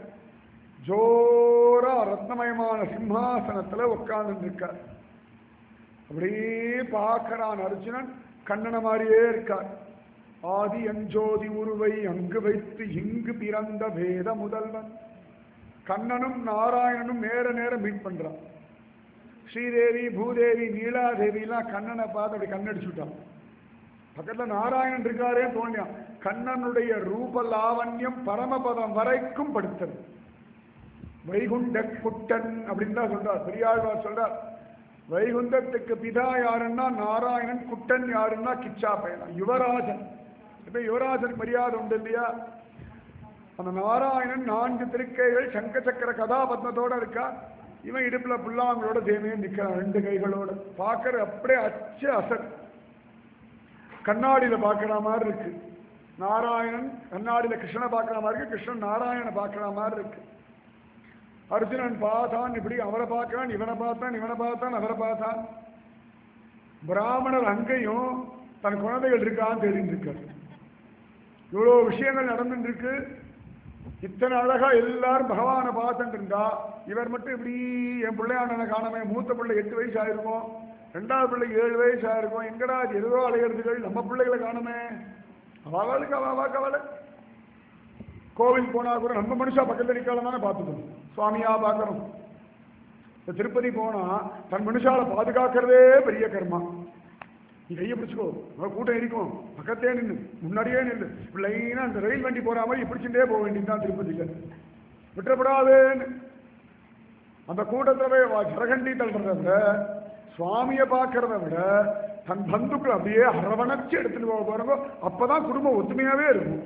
ஜோரா ரத்னமயமான சிம்ஹாசனத்துல உட்கார்ந்து இருக்கார் அப்படியே பார்க்கறான் அர்ஜுனன் கண்ணன மாதிரியே இருக்கார் ஆதி அஞ்சோதி உருவை அங்கு வைத்து இங்கு பிறந்த வேத முதல்வன் கண்ணனும் நாராயணனும் நேர நேரம் மீட் பண்றான் ஸ்ரீதேவி பூதேவி நீலாதேவிலாம் கண்ணனை பார்த்து அப்படி கண்ணடிச்சுட்டான் பக்கத்துல நாராயணன் இருக்காரே தோணியான் கண்ணனுடைய ரூப லாவண்யம் பரமபதம் வரைக்கும் படுத்தது வைகுண்ட குட்டன் அப்படின்னு தான் சொல்றார் பெரியாழ்வார் சொல்றார் வைகுந்தத்துக்கு பிதா யாருன்னா நாராயணன் குட்டன் யாருன்னா கிச்சா பையனா யுவராஜன் இப்ப யுவராஜன் மரியாதை உண்டு இல்லையா அந்த நாராயணன் நான்கு திருக்கைகள் சங்க சக்கர கதாபத்மத்தோட இருக்கா இவன் இடுப்புல புல்லாங்களோட தேவையே நிக்கிறான் ரெண்டு கைகளோட பார்க்கற அப்படியே அச்சு அசல் கண்ணாடியில பார்க்குற மாதிரி இருக்கு நாராயணன் கண்ணாடியில கிருஷ்ணனை பார்க்குற மாதிரி இருக்கு கிருஷ்ணன் நாராயணனை பார்க்குற மாதிரி இருக்கு அர்ஜுனன் பார்த்தான் இப்படி அவரை பார்க்கிறான் இவனை பார்த்தான் இவனை பார்த்தான் அவரை பார்த்தான் பிராமணர் அங்கேயும் தன் குழந்தைகள் இருக்கான்னு தெரிஞ்சு இருக்காரு இவ்வளோ விஷயங்கள் நடந்துட்டு இருக்கு இத்தனை அழகா எல்லாரும் பகவானை பார்த்துட்டு இருந்தா இவர் மட்டும் இப்படி என் பிள்ளையான காணமே மூத்த பிள்ளை எட்டு வயசு ஆயிருக்கும் ரெண்டாவது பிள்ளை ஏழு வயசு ஆயிருக்கும் எங்கடா இது ஏதோ அலையிறதுகள் நம்ம பிள்ளைகளை காணுமே அவளுக்கு அவ கவலை கோவில் போனா கூட நம்ம மனுஷா பக்கத்துல நிக்கலாம் தானே பார்த்துக்கணும் சுவாமியா பார்க்கணும் இந்த திருப்பதி போனா தன் மனுஷால பாதுகாக்கிறதே பெரிய கர்மா நீ கையை பிடிச்சிக்கோ உனக்கு கூட்டம் இருக்கும் பக்கத்தே நின்று முன்னாடியே நின்று லைனா அந்த ரயில் வண்டி போற மாதிரி பிடிச்சுட்டே போக வேண்டியதுதான் திருப்பதியில விட்டுறப்படாதுன்னு அந்த கூட்டத்தில் போய் வா- ஜரகண்டி தள்ளுறத விட சுவாமியை பார்க்கறத விட தன் பந்துக்கள் அப்படியே அரவணைச்சு எடுத்துட்டு போக போறோம் அப்பதான் குடும்பம் ஒத்துமையாவே இருக்கும்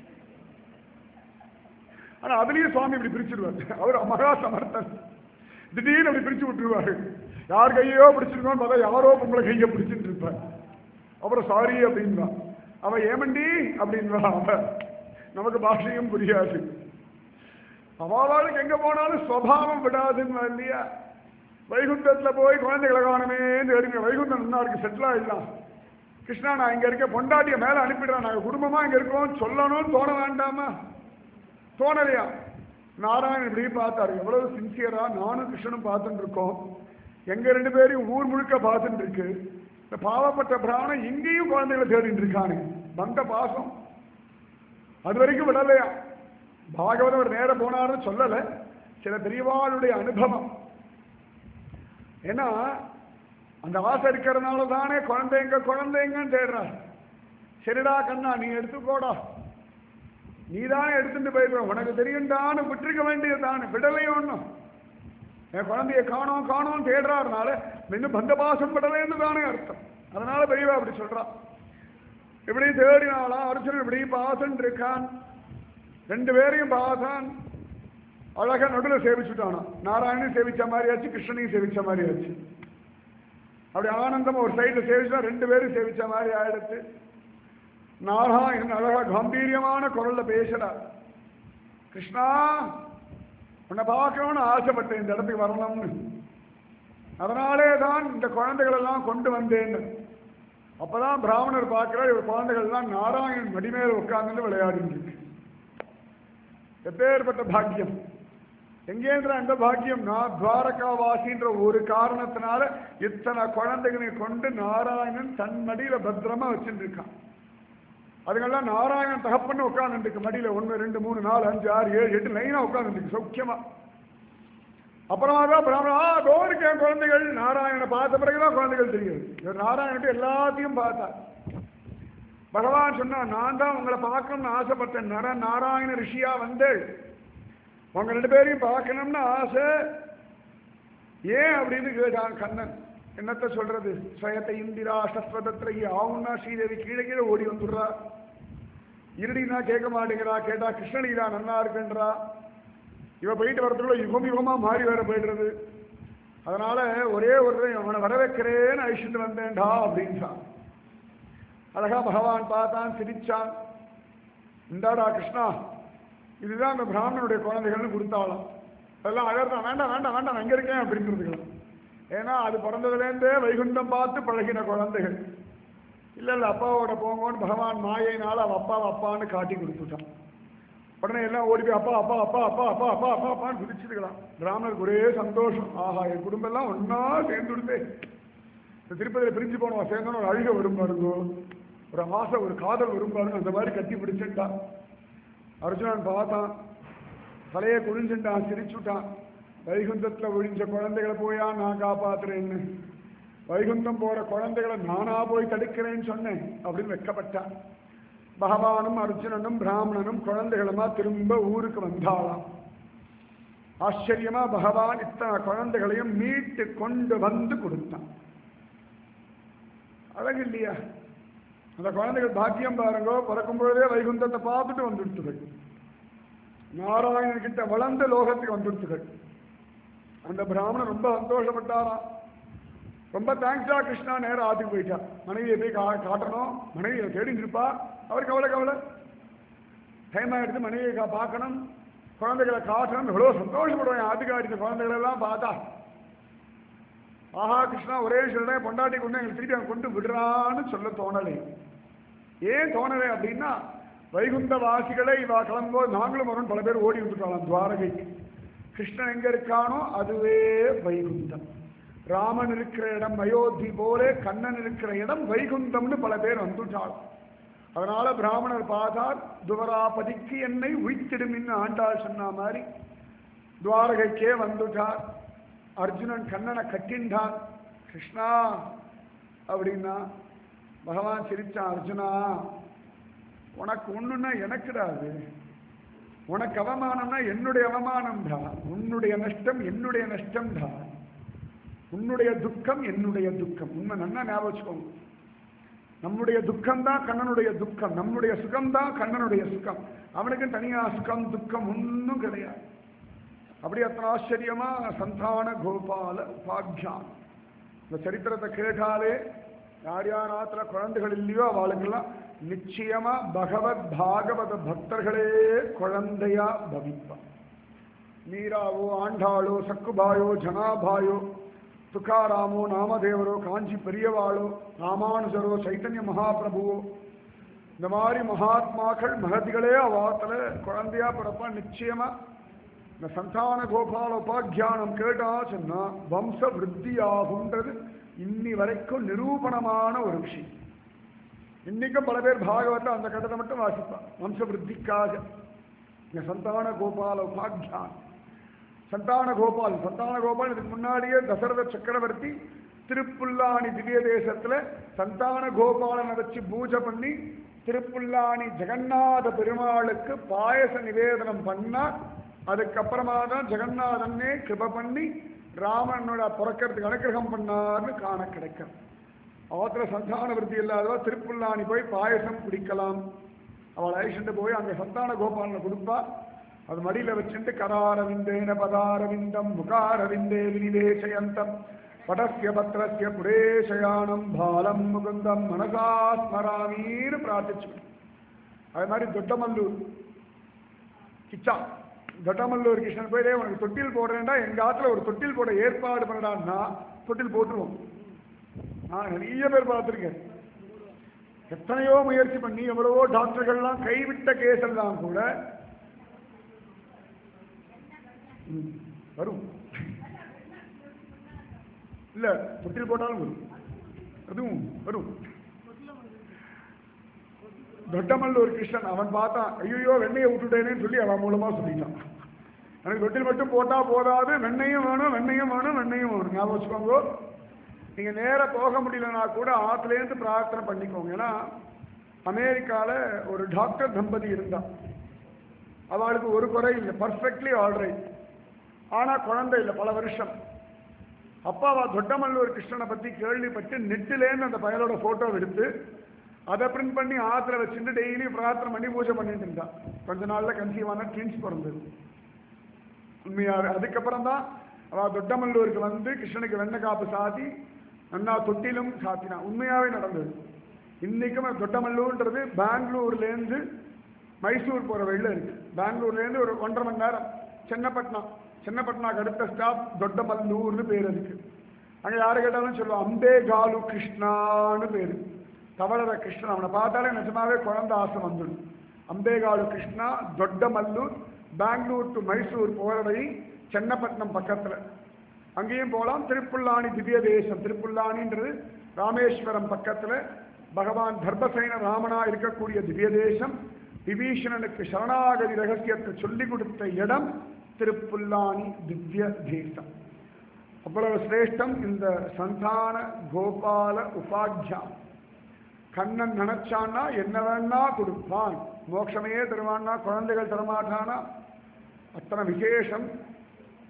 ஆனா அதுலயும் சுவாமி இப்படி பிரிச்சிருவாரு அவர் மகா சமர்த்தன் திடீர்னு அப்படி பிரிச்சு விட்டுருவாரு யார் கையோ பிடிச்சிருக்கோன்னு பார்த்தா யாரோ உங்களை கையை பிடிச்சிட்டு இருப்பார் அப்புறம் சாரி அப்படின்பா அவ ஏமண்டி அப்படின்பா அவ நமக்கு பாஷையும் புரியாது அவளுக்கு எங்க போனாலும் சுவாவம் விடாதுன்னு இல்லையா வைகுந்தத்துல போய் குழந்தைகளை காணுமே தேடுங்க வைகுண்டம் நல்லா இருக்கு செட்டில் ஆயிடலாம் கிருஷ்ணா நான் இங்க இருக்க பொண்டாட்டிய மேல அனுப்பிடுறேன் நாங்க குடும்பமா இங்க இருக்கோம் சொல்லணும்னு தோண வேண்டாமா தோணலையா நாராயணன் இப்படி பார்த்தாரு எவ்வளவு சின்சியரா நானும் கிருஷ்ணனும் பார்த்துட்டு இருக்கோம் எங்க ரெண்டு பேரையும் ஊர் முழுக்க பார்த்துட்டு இருக்கு இந்த பாவப்பட்ட பிராணம் இங்கேயும் குழந்தைகளை தேடிட்டு இருக்கானு வந்த பாசம் அது வரைக்கும் விடலையா பாகவதம் ஒரு நேரம் போனாருன்னு சொல்லல சில பெரியவாளுடைய அனுபவம் ஏன்னா அந்த ஆசை இருக்கிறதுனால தானே குழந்தைங்க குழந்தைங்கன்னு தேடுறார் சரிடா கண்ணா நீ எடுத்துக்கோடா நீ தானே எடுத்துட்டு போயிருக்க உனக்கு தெரியும்டான்னு விட்டுருக்க வேண்டியதுதானே விடலை ஒண்ணும் என் குழந்தைய காணோம் காணோம் தேடுறாருனால இன்னும் பந்த பாசம் படலைன்னு தானே அர்த்தம் அதனால பெரியவா அப்படி சொல்றா இப்படி தேடினாலா அர்ஜுனன் இப்படி பாசன் இருக்கான் ரெண்டு பேரையும் பாசான் அழகா நடுவில் சேவிச்சுட்டானா நாராயணன் சேவிச்ச மாதிரி ஆச்சு கிருஷ்ணனையும் சேவிச்ச மாதிரி ஆச்சு அப்படி ஆனந்தம் ஒரு சைடுல சேவிச்சா ரெண்டு பேரும் சேவிச்ச மாதிரி ஆயிடுச்சு நாராயணன் அழகா கம்பீரியமான குரல்ல பேசுறார் கிருஷ்ணா உன்னை பார்க்கணும்னு ஆசைப்பட்டேன் இந்த இடத்துக்கு வரணும்னு அதனாலே தான் இந்த குழந்தைகள் எல்லாம் கொண்டு வந்தேன் அப்பதான் பிராமணர் பார்க்கிறார் இவர் குழந்தைகள் எல்லாம் நாராயணன் மடிமேல உட்கார்ந்து விளையாடிட்டு இருக்கு எப்பேற்பட்ட பாக்கியம் எங்கேந்திர அந்த பாக்கியம்னா துவாரகாவாசின்ற ஒரு காரணத்தினால இத்தனை குழந்தைகளை கொண்டு நாராயணன் தன் மடியில பத்திரமா வச்சுட்டு இருக்கான் அதுங்கெல்லாம் நாராயணன் தகப்பன்னு உட்கார்ந்து இருக்கு மடியில ஒன்று ரெண்டு மூணு நாலு அஞ்சு ஆறு ஏழு எட்டு லைனா உட்கார்ந்து இருக்கு சௌக்கியமா அப்புறமா தான் பிராமணன் ஆ தோருக்கு என் குழந்தைகள் நாராயணனை பார்த்த பிறகுதான் குழந்தைகள் தெரியுது இவர் நாராயணன் எல்லாத்தையும் பார்த்தார் பகவான் சொன்னா நான் தான் உங்களை பார்க்கணும்னு ஆசைப்பட்டேன் நர நாராயண ரிஷியா வந்து உங்க ரெண்டு பேரையும் பார்க்கணும்னு ஆசை ஏன் அப்படின்னு கேட்டான் கண்ணன் என்னத்த சொல்றது ஸ்வயத்தை இந்திரா சஸ்வதத்திரை ஆவுன்னா ஸ்ரீதேவி கீழே கீழே ஓடி வந்துடுறா இருடினா கேட்க மாட்டேங்கிறா கேட்டா கிருஷ்ணலீலா நன்னா இருக்குன்றா இவ போயிட்டு வரதுக்குள்ள யுகம் யுகமா மாறி வேற போயிடுறது அதனால ஒரே ஒரு தடவை அவனை வர வைக்கிறேன்னு அழிச்சுட்டு வந்தேன்டா அப்படின்றான் அழகா பகவான் பார்த்தான் சிரிச்சான் இந்தாடா கிருஷ்ணா இதுதான் அந்த பிராமணனுடைய குழந்தைகள்னு கொடுத்தாலும் அதெல்லாம் அழகான் வேண்டாம் வேண்டாம் வேண்டாம் நான் எங்க இருக்கேன் அப்படின்றதுக்கலாம் ஏன்னா அது பிறந்ததுலேருந்தே வைகுண்டம் பார்த்து பழகின குழந்தைகள் இல்லை இல்லை அப்பாவோட போங்கன்னு பகவான் மாயைனால அவ அப்பாவை அப்பான்னு காட்டி கொடுத்துட்டான் உடனே எல்லாம் ஓடி போய் அப்பா அப்பா அப்பா அப்பா அப்பா அப்பா அப்பா அப்பான்னு குதிச்சுக்கலாம் பிராமணருக்கு ஒரே சந்தோஷம் ஆஹா என் குடும்பம் எல்லாம் ஒன்னா சேர்ந்து விடுதே இந்த திருப்பதியில் பிரிஞ்சு போனோம் சேர்ந்தோன்னு ஒரு அழுக வரும் பாருங்க ஒரு ஆசை ஒரு காதல் வரும் பாருங்க அந்த மாதிரி கட்டி பிடிச்சுட்டான் அர்ஜுனன் பார்த்தான் தலையை குனிஞ்சுட்டான் சிரிச்சுட்டான் வைகுந்தத்துல ஒழிஞ்ச குழந்தைகளை போயா நான் காப்பாத்துறேன்னு வைகுந்தம் போற குழந்தைகளை நானா போய் தடுக்கிறேன்னு சொன்னேன் அப்படின்னு வெக்கப்பட்டான் பகவானும் அர்ஜுனனும் பிராமணனும் குழந்தைகளுமா திரும்ப ஊருக்கு வந்தாளாம் ஆச்சரியமா பகவான் இத்தனை குழந்தைகளையும் மீட்டு கொண்டு வந்து கொடுத்தான் அழகு இல்லையா அந்த குழந்தைகள் பாக்கியம் பாருங்கோ பிறக்கும் பொழுதே வைகுந்தத்தை பார்த்துட்டு வந்துடுத்துகள் நாராயணன் கிட்ட வளர்ந்த லோகத்துக்கு வந்துடுத்துகள் அந்த பிராமணன் ரொம்ப சந்தோஷப்பட்டாராம் ரொம்ப தேங்க்ஸா கிருஷ்ணா நேரம் ஆத்துக்கு போயிட்டா மனைவியை போய் கா காட்டணும் மனைவியை தேடி இருப்பா அவர் கவலை கவலை டைம் ஆகிடுத்து மனைவியை கா பார்க்கணும் குழந்தைகளை காட்டணும் எவ்வளோ சந்தோஷப்படுவேன் ஆத்துக்காரி இந்த குழந்தைகளை எல்லாம் பார்த்தா ஆஹா கிருஷ்ணா ஒரே சொல்றே பொண்டாட்டி கொண்டு எங்களுக்கு திருப்பி அவன் கொண்டு விடுறான்னு சொல்ல தோணலை ஏன் தோணலை அப்படின்னா வைகுந்த வாசிகளை இவா கிளம்பும்போது நாங்களும் வரும் பல பேர் ஓடி வந்துட்டாலாம் துவாரகைக்கு கிருஷ்ணன் எங்க இருக்கானோ அதுவே வைகுந்தம் ராமன் இருக்கிற இடம் அயோத்தி போல கண்ணன் இருக்கிற இடம் வைகுந்தம்னு பல பேர் வந்துட்டாலும் அதனால பிராமணர் பார்த்தார் துவராபதிக்கு என்னை உய்த்திடுமின்னு ஆண்டாள் சொன்ன மாதிரி துவாரகைக்கே வந்துட்டார் அர்ஜுனன் கண்ணனை கட்டின்றான் கிருஷ்ணா அப்படின்னா பகவான் சிரிச்சான் அர்ஜுனா உனக்கு ஒண்ணுன்னா எனக்குடா அது உனக்கு அவமானம்னா என்னுடைய அவமானம் தான் உன்னுடைய நஷ்டம் என்னுடைய நஷ்டம் தான் உன்னுடைய துக்கம் என்னுடைய துக்கம் உண்மை நல்லா ஞாபகம் வச்சுக்கோங்க நம்முடைய துக்கம் தான் கண்ணனுடைய துக்கம் நம்முடைய சுகம் தான் கண்ணனுடைய சுகம் அவனுக்கு தனியா சுகம் துக்கம் ஒன்றும் கிடையாது அப்படி அத்தனை ஆச்சரியமா சந்தான கோபால உபாக்கியான் இந்த சரித்திரத்தை கேட்டாலே யார் யார் ஆத்துல குழந்தைகள் இல்லையோ அவளுக்கெல்லாம் நிச்சயமா பகவத் பாகவத பக்தர்களே குழந்தையா பவிப்பான் மீராவோ ஆண்டாளோ சக்குபாயோ ஜனாபாயோ துக்காராமோ நாமதேவரோ காஞ்சி பெரியவாளோ ராமானுஜரோ சைத்தன்ய மகாபிரபுவோ இந்த மாதிரி மகாத்மாக்கள் மகதிகளே அவாத்துல குழந்தையா பிறப்பா நிச்சயமா இந்த சந்தான கோபால உபாக்கியானம் கேட்டா சொன்னா வம்ச விருத்தியாகுன்றது இன்னி வரைக்கும் நிரூபணமான ஒரு விஷயம் இன்னைக்கும் பல பேர் பாகவத்தில் அந்த கட்டத்தை மட்டும் வாசிப்பான் வம்ச விருத்திக்காக இந்த சந்தான கோபால உபாக்கியானம் சந்தான கோபால் சந்தான கோபால் இதுக்கு முன்னாடியே தசரத சக்கரவர்த்தி திருப்புல்லாணி திவ்ய தேசத்துல சந்தான கோபாலனை வச்சு பூஜை பண்ணி திருப்புல்லாணி ஜெகநாத பெருமாளுக்கு பாயச நிவேதனம் பண்ணா அதுக்கப்புறமா தான் ஜெகநாதனே கிருப பண்ணி ராமனோட பிறக்கிறதுக்கு அனுகிரகம் பண்ணார்னு காண கிடைக்கும் அவத்துல சந்தான விருத்தி இல்லாதவா திருப்புல்லாணி போய் பாயசம் குடிக்கலாம் அவள் அழிச்சுட்டு போய் அங்க சந்தான கோபாலனை கொடுப்பா அது மடியில வச்சுட்டு கராரவிந்தேன பதாரவிந்தம் முகாரவிந்தே வினிவேசயந்தம் படஸ்ய பத்ரஸ்ய புரேஷயானம் பாலம் முகுந்தம் மனசா ஸ்மராமீன்னு பிரார்த்திச்சு அது மாதிரி தொட்டமல்லூர் கிச்சா தொட்டமல்லூர் கிருஷ்ணன் போய் "டேய், உனக்கு தொட்டில் போடுறேன்டா எங்க ஆத்துல ஒரு தொட்டில் போட ஏற்பாடு பண்ணடான்னா தொட்டில் போட்டுருவோம் நான் நிறைய பேர் பார்த்துருக்கேன் எத்தனையோ முயற்சி பண்ணி எவ்வளவோ டாக்டர்கள்லாம் கைவிட்ட கேஸ் எல்லாம் கூட ம், வரும் இல்ல தொட்டில் போட்டாலும் வரும் அதுவும் வரும் தொட்டமல்லூர் கிருஷ்ணன் அவன் பார்த்தான் ஐயோ வெண்ணையை விட்டுட்டேனேன்னு சொல்லி அவன் மூலமா சொல்லிட்டான் எனக்கு தொட்டில் மட்டும் போட்டா போதாது வெண்ணையும் வேணும் வெண்ணையும் வேணும் வெண்ணையும் வேணும் ஞாபகம் வச்சுக்கோங்க நீங்க நேரா போக முடியலனா கூட ஆத்துலேருந்து பிரார்த்தனை பண்ணிக்கோங்க ஏன்னா அமெரிக்கால ஒரு டாக்டர் தம்பதி இருந்தா அவளுக்கு ஒரு குறை இல்லை பர்ஃபெக்ட்லி ஆல்ரைட் ஆனா குழந்தை இல்லை பல வருஷம் அப்பாவா தொட்டமல்லூர் கிருஷ்ணனை பத்தி கேள்விப்பட்டு நெட்டிலேருந்து அந்த பயலோட போட்டோ எடுத்து அதை பிரிண்ட் பண்ணி ஆத்துல வச்சுட்டு டெய்லி பிரார்த்தனை பண்ணி பூஜை பண்ணிட்டு இருந்தா கொஞ்ச நாள்ல கன்சீவ் ஆன ட்வின்ஸ் பிறந்தது உண்மையா அதுக்கப்புறம் தான் அவ தொட்டமல்லூருக்கு வந்து கிருஷ்ணனுக்கு வெண்ணெய் காப்பு சாத்தி அண்ணா தொட்டிலும் சாத்தினான் உண்மையாவே நடந்தது இன்னைக்கும் அந்த தொட்டமல்லூர்ன்றது பெங்களூர்லேருந்து மைசூர் போற வழியில இருக்கு பெங்களூர்லேருந்து ஒரு ஒன்றரை மணி நேரம் சென்னப்பட்டினம் சென்னப்பட்டினாக்கு அடுத்த ஸ்டாப் தொட்டமல்லூர்னு பேர் இருக்கு அங்க யாரு கேட்டாலும் சொல்லுவோம் அம்பேகாலு கிருஷ்ணான்னு பேரு தவளர கிருஷ்ணன் அவனை பார்த்தாலே நிஜமாவே குழந்தை ஆசை வந்துடும் அம்பேகாலு கிருஷ்ணா தொட்டமல்லூர் பெங்களூர் டு மைசூர் போற வழி சென்னப்பட்டினம் பக்கத்துல அங்கேயும் போகலாம் திருப்புல்லானி திவ்ய தேசம் திருப்புல்லானின்றது ராமேஸ்வரம் பக்கத்துல பகவான் தர்பசேன ராமனா இருக்கக்கூடிய திவ்ய தேசம் விபீஷணனுக்கு சரணாகதி ரகசியத்தை சொல்லிக் கொடுத்த இடம் திருப்புல்லானி திவ்ய தேசம் அவ்வளவு சிரேஷ்டம் இந்த சந்தான கோபால உபாக்கியம் கண்ணன் நினைச்சான்னா என்ன வேணா கொடுப்பான் மோட்சமே தருவான்னா குழந்தைகள் தரமாட்டானா அத்தனை விசேஷம்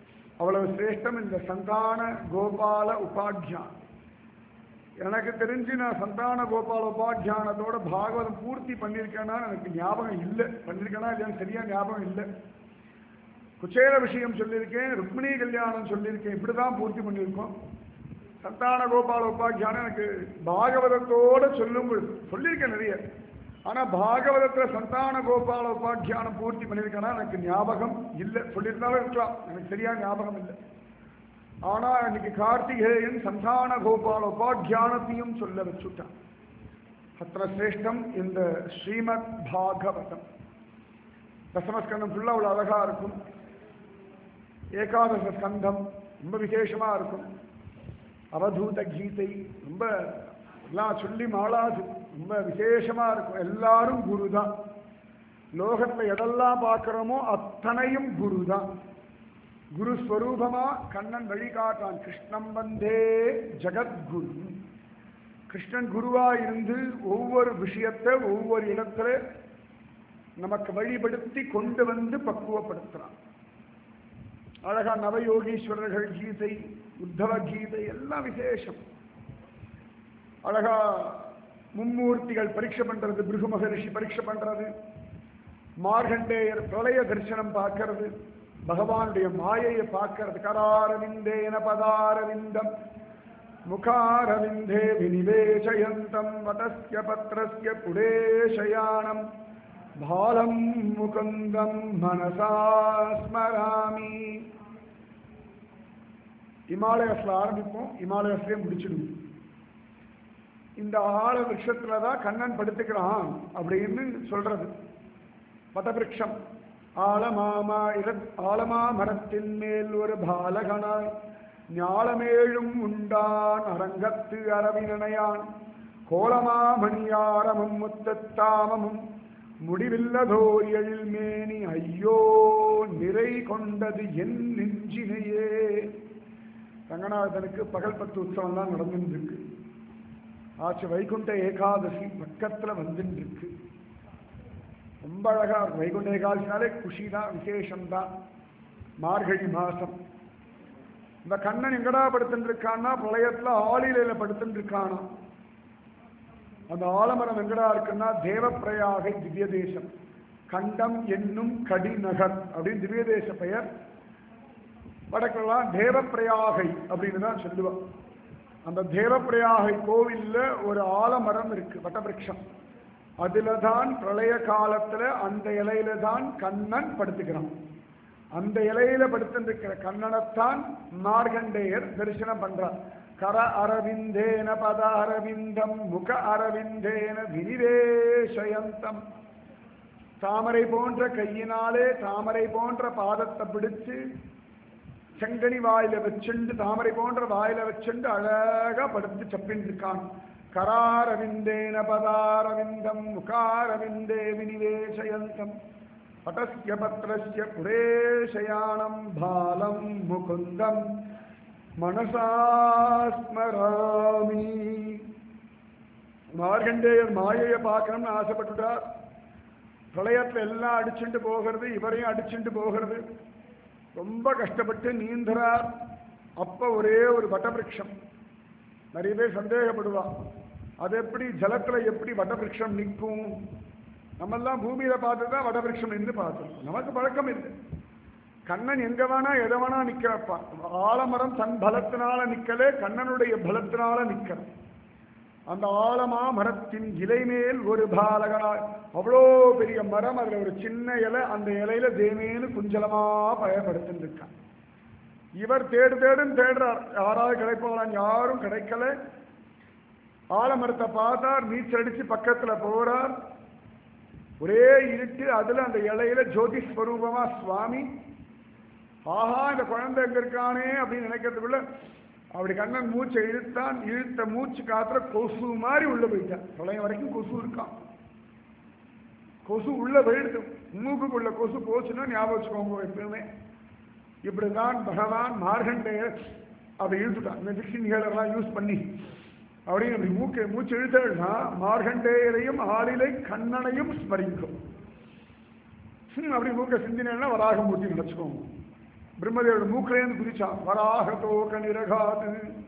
அவ்வளவு சிரேஷ்டம் இந்த சந்தான கோபால உபாத்தியான் எனக்கு தெரிஞ்சு நான் சந்தான கோபால உபாத்தியானத்தோட பாகவதம் பூர்த்தி பண்ணியிருக்கேன்னா எனக்கு ஞாபகம் இல்லை பண்ணியிருக்கேனா இல்லையான்னு சரியா ஞாபகம் இல்லை குச்சேல விஷயம் சொல்லியிருக்கேன் ருக்மிணி கல்யாணம் சொல்லியிருக்கேன் இப்படி தான் பூர்த்தி பண்ணியிருக்கோம் சந்தான கோபால உபாத்தியானம் எனக்கு பாகவதத்தோட சொல்லும் பொழுது சொல்லியிருக்கேன் நிறைய ஆனா பாகவதத்துல சந்தான கோபால உபாத்தியானம் பூர்த்தி பண்ணியிருக்கேன்னா எனக்கு ஞாபகம் இல்லை சொல்லியிருந்தாலும் இருக்கலாம் எனக்கு சரியா ஞாபகம் இல்லை ஆனா இன்னைக்கு கார்த்திகேயன் சந்தான கோபால உபாத்தியானத்தையும் சொல்ல வச்சுட்டான் அத்தனை சிரேஷ்டம் இந்த ஸ்ரீமத் பாகவதம் தசமஸ்கந்தம் ஃபுல்லாக அவ்வளோ அழகா இருக்கும் ஏகாதச ஸ்கந்தம் ரொம்ப விசேஷமா இருக்கும் அவதூத கீதை ரொம்ப எல்லாம் சொல்லி மாளாது ரொம்ப விசேஷமா இருக்கும் எல்லாரும் குரு தான் லோகத்துல எதெல்லாம் பார்க்கிறோமோ அத்தனையும் குரு தான் குரு ஸ்வரூபமா கண்ணன் வழிகாட்டான் கிருஷ்ணம் வந்தே ஜெகத்குரு கிருஷ்ணன் குருவா இருந்து ஒவ்வொரு விஷயத்தை ஒவ்வொரு இடத்துல நமக்கு வழிபடுத்தி கொண்டு வந்து பக்குவப்படுத்துறான் அழகா நவயோகீஸ்வரர்கள் கீதை உத்தவ கீதை எல்லாம் விசேஷம் அழகா மும்மூர்த்திகள் பரீட்சை பண்றது பிருகு மகரிஷி பரீட்சை பண்றது மார்கண்டேயர் பிரளய தரிசனம் பார்க்கறது பகவானுடைய மாயையை பார்க்கறது கராரவிந்தேன பதாரவிந்தம் முகாரவிந்தே வினிவேசயந்தம் வடஸ்ய பத்ரஸ்ய புடேஷயானம் பாலம் முகுந்தம் மனசா ஸ்மராமி இமாலயஸ்ல ஆரம்பிப்போம் இமாலயஸ்லயே முடிச்சிடுவோம் இந்த ஆழ விருஷத்துல தான் கண்ணன் படுத்துக்கிறான் அப்படின்னு சொல்றது வடவிருஷம் ஆலமாமா இர ஆலமா மரத்தின் மேல் ஒரு பாலகனாய் ஞாலமேழும் உண்டான் அரங்கத்து அரவினனையான் கோலமாமணியாரமும் முத்தத்தாமமும் முடிவில்லதோர் எழில் மேனி ஐயோ நிறை கொண்டது என் நெஞ்சினையே ரங்கநாதனுக்கு பகல் பத்து உற்சவம் தான் நடந்துட்டு இருக்கு ஆச்சு வைகுண்ட ஏகாதசி பக்கத்துல வந்துட்டு இருக்கு ரொம்ப அழகா இருக்கும் வைகுண்ட ஏகாதசினாலே குஷி தான் விசேஷம் தான் மார்கழி மாசம் இந்த கண்ணன் எங்கடா படுத்துட்டு இருக்கான்னா பிரளயத்துல ஆளிலையில படுத்துட்டு இருக்கானா அந்த ஆலமரம் எங்கடா இருக்குன்னா தேவப்பிரயாகை திவ்ய தேசம் கண்டம் என்னும் கடிநகர் அப்படின்னு திவ்ய தேச பெயர் வடக்கெல்லாம் தேவப்பிரயாகை அப்படின்னு தான் சொல்லுவான் அந்த தேவப்பிரயாகை கோவில்ல ஒரு ஆலமரம் இருக்கு வட்டபிருஷம் அதுல தான் பிரளய காலத்துல அந்த இலையில தான் கண்ணன் படுத்துக்கிறான் அந்த இலையில படுத்திருக்கிற கண்ணனைத்தான் மார்கண்டேயர் தரிசனம் பண்றார் கர அரவிந்தேன பத அரவிந்தம் முக அரவிந்தேன வினிவேஷயந்தம் தாமரை போன்ற கையினாலே தாமரை போன்ற பாதத்தை பிடிச்சு செங்கனி வாயில வச்சுண்டு தாமரை போன்ற வாயில வச்சுண்டு அழகா படுத்து சப்பின் இருக்கான் கராரவிந்தேன பதாரவிந்தம் முகாரவிந்தே வினிவேஷயந்தம் பட்டஸ்ய பத்ரஸ்ய புரேஷயானம் பாலம் முகுந்தம் மனசாஸ்மராமி மார்கண்டேயர் மாயையை பார்க்கணும்னு ஆசைப்பட்டுட்டார் பிரளயத்துல எல்லாம் அடிச்சுட்டு போகிறது இவரையும் அடிச்சுட்டு போகிறது ரொம்ப கஷ்டப்பட்டு நீந்துறார் அப்ப ஒரே ஒரு வட்டபிருஷம் நிறைய பேர் சந்தேகப்படுவா அது எப்படி ஜலத்துல எப்படி வட்டபிருஷம் நிற்கும் நம்மெல்லாம் பூமியில பார்த்து தான் வடவிருஷம் நின்று பார்த்தோம் நமக்கு பழக்கம் இல்லை கண்ணன் எங்க வேணா எதை வேணா நிக்கிறப்பா ஆலமரம் தன் பலத்தினால நிக்கலே கண்ணனுடைய பலத்தினால நிக்கிறான் அந்த ஆலமா மரத்தின் இலை மேல் ஒரு பாலகனாய் அவ்வளோ பெரிய மரம் அதுல ஒரு சின்ன இலை அந்த இலையில தேமேனு குஞ்சலமா பயப்படுத்தின்னு இருக்கான் இவர் தேடு தேடுன்னு தேடுறார் யாராவது கிடைப்பாங்களாம் யாரும் கிடைக்கல ஆலமரத்தை பார்த்தார் நீச்சல் அடிச்சு பக்கத்துல போறார் ஒரே இருட்டு அதுல அந்த இலையில ஜோதி ஸ்வரூபமா சுவாமி ஆஹா இந்த குழந்தை எங்க இருக்கானே அப்படின்னு நினைக்கிறதுக்குள்ள அப்படி கண்ணன் மூச்சை இழுத்தான் இழுத்த மூச்சு காத்துல கொசு மாதிரி உள்ள போயிட்டான் பிரளயம் வரைக்கும் கொசு இருக்கான் கொசு உள்ள போயிடுது மூக்குக்குள்ள கொசு போச்சுன்னா ஞாபகம் வச்சுக்கோங்க எப்பவுமே இப்படிதான் பகவான் மார்கண்டேயர் அதை இழுத்துட்டான் இந்த டிக்ஷன் எல்லாம் யூஸ் பண்ணி அப்படின்னு அப்படி மூக்கை மூச்சு இழுத்தா மார்கண்டேயரையும் ஆளிலை கண்ணனையும் ஸ்மரிக்கும் ஹம், அப்படி மூக்க சிந்தினா வராகமூர்த்தி நினைச்சுக்கோங்க பிரம்மதேவோட மூக்கிலேருந்து குதிச்சான் வராக தோக்க நிரகாது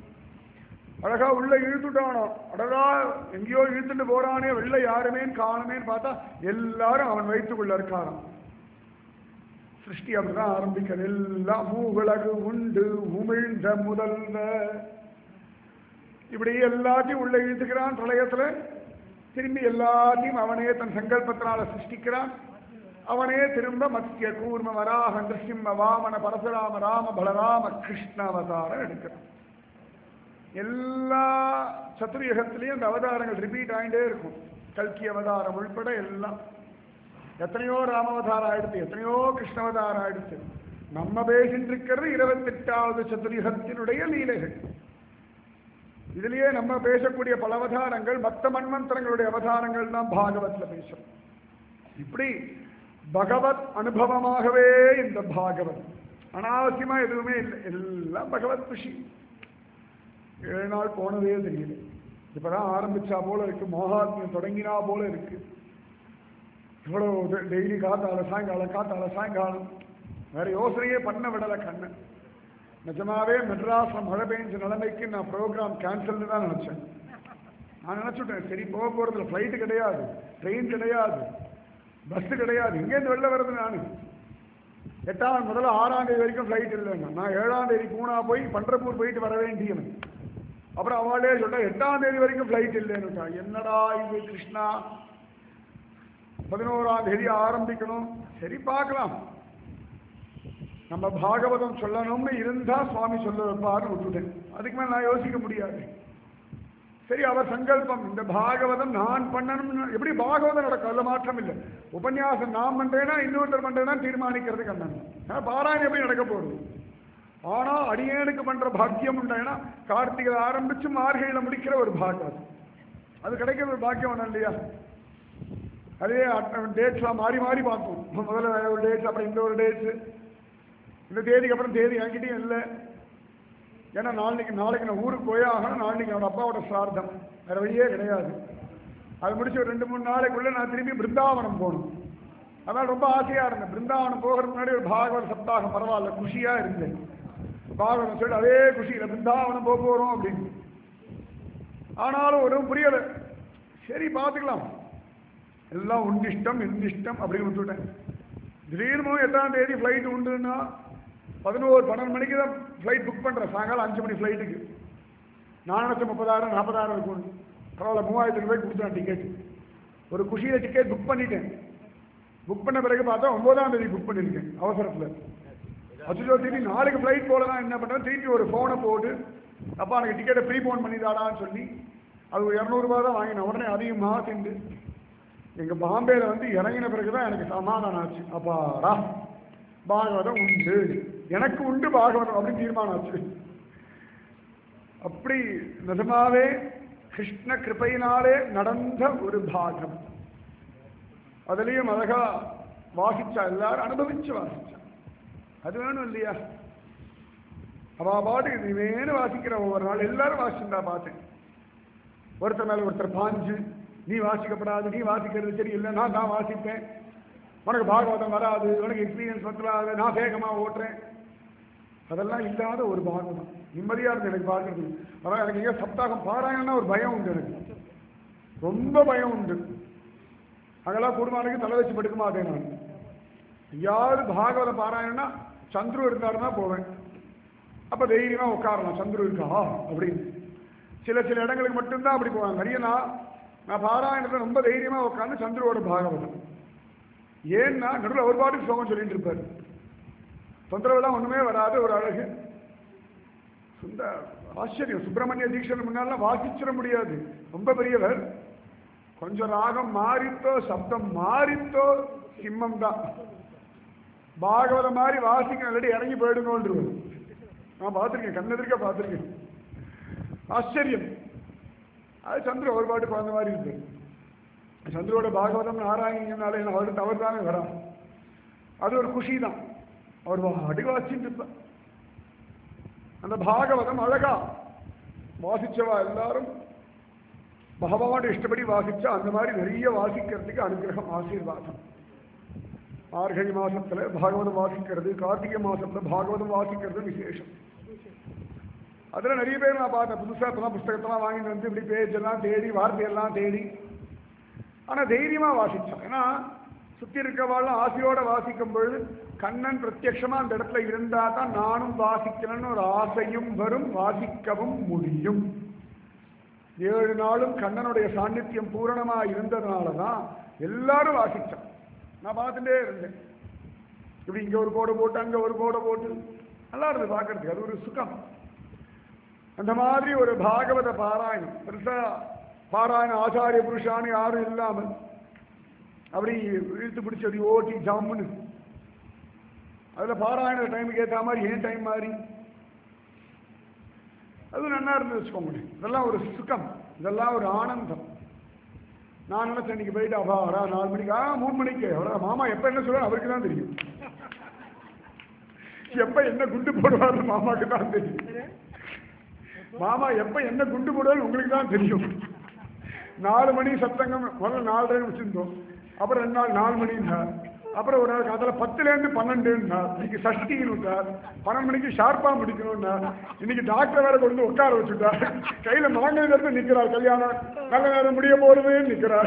அழகா உள்ள இழுத்துட்டானோ அழகா எங்கேயோ இழுத்துட்டு போறானே வெளில யாருமே காணுமேன்னு பார்த்தா எல்லாரும் அவன் வயிற்றுக்குள்ள இருக்காராம் சிருஷ்டி அப்படிதான் ஆரம்பிக்கிறது எல்லாம் மூவிலகு உண்டு உமிழ்ந்த முதல்ல இப்படி எல்லாத்தையும் உள்ள இழுத்துக்கிறான் பிரளயத்துல திரும்பி எல்லாத்தையும் அவனே தன் சங்கல்பத்தினால சிருஷ்டிக்கிறான் அவனே திரும்ப மத்திய கூர்ம வராக நிருசிம்ம வாமன பரசுராம ராம பலராம கிருஷ்ண அவதாரம் எடுக்கிறான் எல்லா சத்துருயுகத்திலையும் அந்த அவதாரங்கள் ரிப்பீட் ஆகிட்டே இருக்கும் கல்கி அவதாரம் உள்பட எல்லாம் எத்தனையோ ராமவதாரம் ஆயிடுத்து எத்தனையோ கிருஷ்ணவதாரம் ஆயிடுத்து நம்ம பேசிட்டு இருக்கிறது இருபத்தெட்டாவது சதுர்யுகத்தினுடைய லீலைகள் இதுலயே நம்ம பேசக்கூடிய பல அவதாரங்கள் மற்ற மன்வந்தரங்களுடைய அவதாரங்கள் தான் பாகவத்ல பேசுறோம் இப்படி பகவத் அனுபவமாகவே இந்த பாகவத் அனாவசியமா எதுவுமே இல்லை எல்லாம் பகவத் விஷயம் ஏழு நாள் போனதே தெரியல இப்பதான் ஆரம்பிச்சா போல இருக்கு மோகாத்மியம் தொடங்கினா போல இருக்கு இவ்வளவு டெய்லி காத்தால சாயங்காலம் காத்தால சாயங்காலம் வேற யோசனையே பண்ண விடல கண்ணன் நிஜமாவே மெட்ராஸ்ல மழை பெஞ்ச நிலைமைக்கு நான் ப்ரோக்ராம் கேன்சல்னு தான் நினைச்சேன் நான் நினைச்சுட்டேன் சரி போக போறதுல ஃப்ளைட்டு கிடையாது ட்ரெயின் கிடையாது பஸ் கிடையாது எங்கேருந்து வெளில வர்றது நான் எட்டாம் முதல்ல ஆறாம் தேதி வரைக்கும் ஃப்ளைட் இல்லைங்க நான் ஏழாம் தேதி பூனா போய் பண்டர்பூர் போயிட்டு வர வேண்டியவன் அப்புறம் அவளே சொல்ல எட்டாம் தேதி வரைக்கும் ஃப்ளைட் இல்லைன்னு என்னடா இது கிருஷ்ணா பதினோராம் தேதி ஆரம்பிக்கணும் சரி பார்க்கலாம் நம்ம பாகவதம் சொல்லணும்னு இருந்தா சுவாமி சொல்ல வைப்பார்னு விட்டுட்டேன் அதுக்கு மேல நான் யோசிக்க முடியாது சரி அவர் சங்கல்பம் இந்த பாகவதம் நான் பண்ணணும்னு எப்படி பாகவதம் நடக்கும் அதுல மாற்றம் இல்லை உபன்யாசம் நான் பண்றேன்னா இன்னொருத்தர் பண்றேன்னா தீர்மானிக்கிறது கண்ணன் ஆனா பாராயணம் எப்படி நடக்க போகுது ஆனா அடியேனுக்கு பண்ற பாக்கியம் உண்டானா கார்த்திகை ஆரம்பிச்சு மார்கையில முடிக்கிற ஒரு பாகவதம் அது கிடைக்கிற ஒரு பாக்கியம் ஒன்றும் இல்லையா அதே டேட்ஸ்லாம் மாறி மாறி பார்ப்போம் முதல்ல ஒரு டேட்ஸ் அப்புறம் இந்த ஒரு டேட்ஸ் இந்த தேதிக்கு அப்புறம் தேதி என்கிட்டயும் இல்லை ஏன்னா நாளைக்கு நாளைக்கு நான் ஊருக்கு போயே ஆகணும் நாளைக்கு அவனோட அப்பாவோட சார்த்தம் வேற வழியே கிடையாது அது முடிச்சு ஒரு ரெண்டு மூணு நாளைக்குள்ள நான் திரும்பி பிருந்தாவனம் போகணும் அதான் ரொம்ப ஆசையா இருந்தேன் பிருந்தாவனம் போகிறதுக்கு முன்னாடி ஒரு பாகவத சப்தாகம் பரவாயில்ல குஷியா இருந்தேன் பாகவதம் சொல்லி அதே குஷியில பிருந்தாவனம் போக போறோம் அப்படின்னு ஆனாலும் ஒரு புரியல சரி பார்த்துக்கலாம் எல்லாம் உண்டிஷ்டம் இந்திஷ்டம் அப்படின்னு விட்டுட்டேன் திடீர்னு எட்டாம் தேதி ஃப்ளைட் உண்டுன்னா பதினோரு பன்னெண்டு மணிக்கு தான் ஃப்ளைட் புக் பண்ணுறேன் சாயங்காலம் அஞ்சு மணி ஃப்ளைட்டுக்கு நான் நினச்ச முப்பதாயிரம் நாற்பதாயிரம் இருக்கும் பரவாயில்ல மூவாயிரத்து ரூபாய்க்கு கொடுத்தேன் டிக்கெட் ஒரு குஷியில் டிக்கெட் புக் பண்ணிட்டேன் புக் பண்ண பிறகு பார்த்தா ஒன்பதாம் தேதி புக் பண்ணியிருக்கேன் அவசரத்தில் அச்சுதோ திருப்பி நாளைக்கு ஃப்ளைட் போலதான் என்ன பண்ணுறேன் திருப்பி ஒரு ஃபோனை போட்டு அப்பா எனக்கு டிக்கெட்டை ப்ரீ ஃபோன் பண்ணிதாடான்னு சொல்லி அது ஒரு இரநூறுபா தான் வாங்கினேன் உடனே அதிகமாக திண்டு எங்கள் பாம்பேல வந்து இறங்கின பிறகு தான் எனக்கு சமாதானம் ஆச்சு அப்பாடா பாகவதம் உண்டு எனக்கு உண்டு பாகவதம் அப்படின்னு தீர்மானம் ஆச்சு அப்படி நிஜமாவே கிருஷ்ண கிருபையினாலே நடந்த ஒரு பாகம் அதுலேயும் அழகா வாசிச்சா எல்லாரும் அனுபவிச்சு வாசிச்சா அது வேணும் இல்லையா அவா பாட்டுக்கு நீ வேணும் வாசிக்கிற ஒவ்வொரு நாள் எல்லாரும் வாசிச்சுட்டா பார்த்தேன் ஒருத்தர் மேல ஒருத்தர் பாஞ்சு நீ வாசிக்கப்படாது நீ வாசிக்கிறது சரி இல்லை நான் நான் வாசிப்பேன் உனக்கு பாகவதம் வராது உனக்கு எக்ஸ்பீரியன்ஸ் பத்தலாது நான் வேகமாக ஓட்டுறேன் அதெல்லாம் இல்லாத ஒரு பாகவதம் நிம்மதியாக இருந்து எனக்கு பார்க்கறது அதான் எனக்கு எங்கே சப்தாகம் பாராயணம்னா ஒரு பயம் உண்டு எனக்கு ரொம்ப பயம் உண்டு அங்கெல்லாம் குடும்பத்துக்கு தலை வச்சு படுக்க மாட்டேன் நான் யாரு பாகவத பாராயணம்னா சந்துரு இருந்தாருன்னா போவேன் அப்போ தைரியமாக உட்காரலாம் சந்துரு இருக்கா அப்படின்னு சில சில இடங்களுக்கு மட்டும்தான் அப்படி போவாங்க நிறைய நான் நான் பாராயணத்தில் ரொம்ப தைரியமாக உட்காந்து சந்துருவோட பாகவதம் ஏன்னா நடுவில் ஒரு பாட்டுக்கு சோகம் சொல்லிட்டு இருப்பார் தொந்தரவுலாம் ஒன்றுமே வராது ஒரு அழகு சுந்த ஆச்சரியம் சுப்பிரமணிய தீட்சன் முன்னாலாம் வாசிச்சிட முடியாது ரொம்ப பெரியவர் கொஞ்சம் ராகம் மாறித்தோ சப்தம் மாறித்தோ சிம்மம் தான் பாகவத மாதிரி வாசிக்க நல்லடி இறங்கி போயிடுங்கன்றுவர் நான் பார்த்துருக்கேன் கண்ணெதிர்க்க பார்த்துருக்கேன் ஆச்சரியம் அது சந்திர ஒரு பாட்டு குழந்த மாதிரி இருக்கு சந்திரோட பாகவதம் நாராயணனால என்ன அவருக்கு தவறு தானே வரா அது ஒரு குஷி தான் அவர் பாட்டுக்கு வாசிச்சுட்டு இருப்பார் அந்த பாகவதம் அழகா வாசிச்சவா எல்லாரும் பகவான் இஷ்டப்படி வாசிச்சா அந்த மாதிரி நிறைய வாசிக்கிறதுக்கு அனுகிரகம் ஆசீர்வாதம் மார்கழி மாசத்துல பாகவதம் வாசிக்கிறது கார்த்திகை மாசத்துல பாகவதம் வாசிக்கிறது விசேஷம் அதுல நிறைய பேர் நான் பார்த்தேன் புதுசா இப்பதான் புஸ்தகத்தெல்லாம் வாங்கிட்டு வந்து இப்படி பேஜ் எல்லாம் தேடி வார்த்தையெல்லாம் தேடி ஆனா தைரியமா வாசிச்சான் ஏன்னா சுத்தி இருக்கவாளும் ஆசையோட வாசிக்கும் பொழுது கண்ணன் பிரத்யட்சமா அந்த இடத்துல இருந்தா தான் நானும் வாசிக்கணும்னு ஒரு ஆசையும் வரும் வாசிக்கவும் முடியும் ஏழு நாளும் கண்ணனுடைய சாநித்தியம் பூரணமா இருந்ததுனால தான் எல்லாரும் வாசிச்சான் நான் பார்த்துட்டே இருந்தேன் இப்படி இங்க ஒரு கோடை போட்டு அங்க ஒரு கோடை போட்டு நல்லா இருந்தது பார்க்கறதுக்கு அது ஒரு சுகம் அந்த மாதிரி ஒரு பாகவத பாராயணம் பெருசா பாராயண ஆச்சாரிய புருஷானு யாரும் இல்லாமல் அப்படி இழுத்து பிடிச்சி அப்படி ஓட்டி ஜாமுன்னு அதுல பாராயண டைமுக்கு ஏற்ற மாதிரி ஏன் டைம் மாறி அது நல்லா இருந்து வச்சுக்கோங்களேன் இதெல்லாம் ஒரு சுகம் இதெல்லாம் ஒரு ஆனந்தம் நான் நினைச்சேன் இன்னைக்கு போயிட்டு அப்பா வரா நாலு மணிக்கு ஆ மூணு மணிக்கு அவரா மாமா எப்ப என்ன சொல்ல அவருக்கு தான் தெரியும் எப்ப என்ன குண்டு போடுவாரு மாமாக்கு தான் தெரியும் மாமா எப்ப என்ன குண்டு போடுவாரு உங்களுக்கு தான் தெரியும் நாலு மணி சத்தங்கம் முதல்ல நாலரை வச்சிருந்தோம் அப்புறம் ரெண்டு நாள் நாலு மணின்னார் அப்புறம் ஒரு நாள் அதில் பத்துலேருந்து பன்னெண்டுன்னார் இன்னைக்கு சஷ்டின்னு விட்டார் பன்னெண்டு மணிக்கு ஷார்ப்பாக முடிக்கணும்னார் இன்னைக்கு டாக்டர் வேற கொண்டு வந்து உட்கார வச்சுட்டார் கையில மாங்கல் இருந்து நிற்கிறார் கல்யாணம் நல்ல நேரம் முடிய போறதுன்னு நிற்கிறார்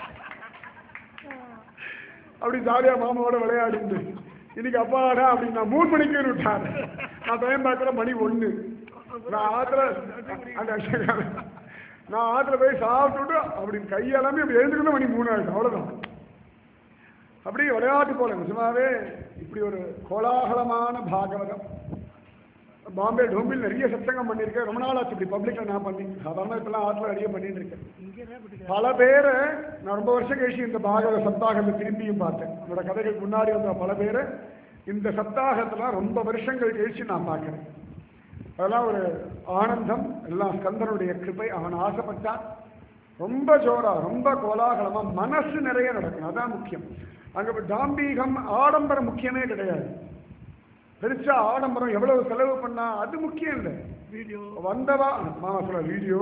அப்படி ஜாலியா மாமாவோட விளையாடிட்டு இன்னைக்கு அப்பாடா அப்படின்னு நான் மூணு மணிக்கு விட்டார் நான் டைம் பார்க்குற மணி ஒண்ணு நான் ஆத்துல அந்த நான் ஆத்துல போய் சாப்பிட்டுட்டு அப்படி கையெல்லாமே அப்படி எழுந்துக்கணும் மணி மூணு ஆயிடும் அவ்வளவுதான் அப்படி விளையாட்டு போல நிஜமாவே இப்படி ஒரு கோலாகலமான பாகவதம் பாம்பே டோம்பில் நிறைய சத்தங்கம் பண்ணியிருக்கேன் ரொம்ப நாளாச்சு இப்படி பப்ளிக்ல நான் பண்ணி சாதாரண இப்பெல்லாம் ஆத்துல நிறைய பண்ணிட்டு இருக்கேன் பல பேரை நான் ரொம்ப வருஷம் கழிச்சு இந்த பாகவத சப்தாகத்தை திரும்பியும் பார்த்தேன் என்னோட கதைகளுக்கு முன்னாடி வந்த பல பேரை இந்த சப்தாகத்தெல்லாம் ரொம்ப வருஷங்கள் கழிச்சு நான் பார்க்கிறேன் அதெல்லாம் ஒரு ஆனந்தம் எல்லாம் ஸ்கந்தனுடைய கிருபை அவன் ஆசைப்பட்டான் ரொம்ப ஜோரா ரொம்ப கோலாகலமா மனசு நிறைய நடக்கணும் அதான் முக்கியம் அங்க இப்ப தாம்பீகம் ஆடம்பரம் முக்கியமே கிடையாது பெருசா ஆடம்பரம் எவ்வளவு செலவு பண்ணா அது முக்கியம் இல்லை வீடியோ வந்தவா மாமா சொல்ல வீடியோ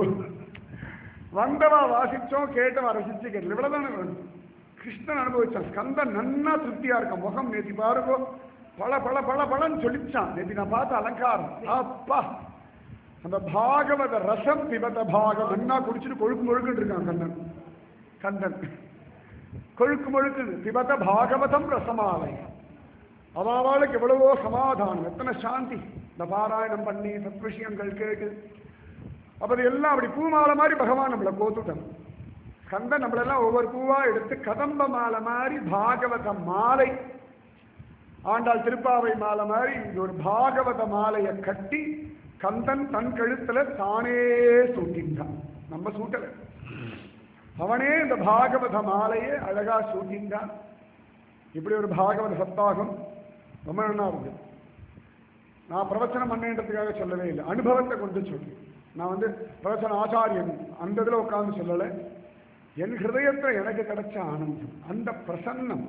வந்தவா வாசிச்சோம் கேட்டவா ரசிச்சு கேட்டல இவ்வளவுதானே வேணும் கிருஷ்ணன் அனுபவிச்சான் ஸ்கந்தன் நன்னா திருப்தியா இருக்கான் முகம் நேத்தி பாருங்கோ பல பல பல பலன்னு சொல்லிச்சான் நேத்தி நான் பார்த்த அலங்காரம் அப்பா அந்த பாகவத ரசம் பிபத பாகம் நன்னா குடிச்சிட்டு கொழுக்கு முழுக்குன்னு இருக்கான் கண்ணன் கண்ணன் கொழுக்கு முழுக்குது பிபத பாகவதம் ரசமாலை அவாவாளுக்கு எவ்வளவோ சமாதானம் எத்தனை சாந்தி இந்த பாராயணம் பண்ணி சத் விஷயங்கள் கேட்டு அப்ப அது எல்லாம் அப்படி பூமாலை மாதிரி பகவான் நம்மளை கோத்துட்டான் கந்தன் நம்மளெல்லாம் ஒவ்வொரு பூவா எடுத்து கதம்ப மாலை மாதிரி பாகவத மாலை ஆண்டாள் திருப்பாவை மாலை மாதிரி இங்க ஒரு பாகவத மாலையை கட்டி கந்தன் தன் கழுத்துல தானே சூட்டின்றான் நம்ம சூட்டல அவனே இந்த பாகவத மாலையை அழகா சூட்டின்றான் இப்படி ஒரு பாகவத சப்தாகம் ரொம்ப நல்லா இருக்கு நான் பிரவச்சனம் பண்ணேன்றதுக்காக சொல்லவே இல்லை அனுபவத்தை கொண்டு சொல்லி நான் வந்து பிரவச்சன ஆச்சாரியன் அந்த இதில் உட்கார்ந்து சொல்லலை என் ஹிருதயத்தில் எனக்கு கிடைச்ச ஆனந்தம் அந்த பிரசன்னம்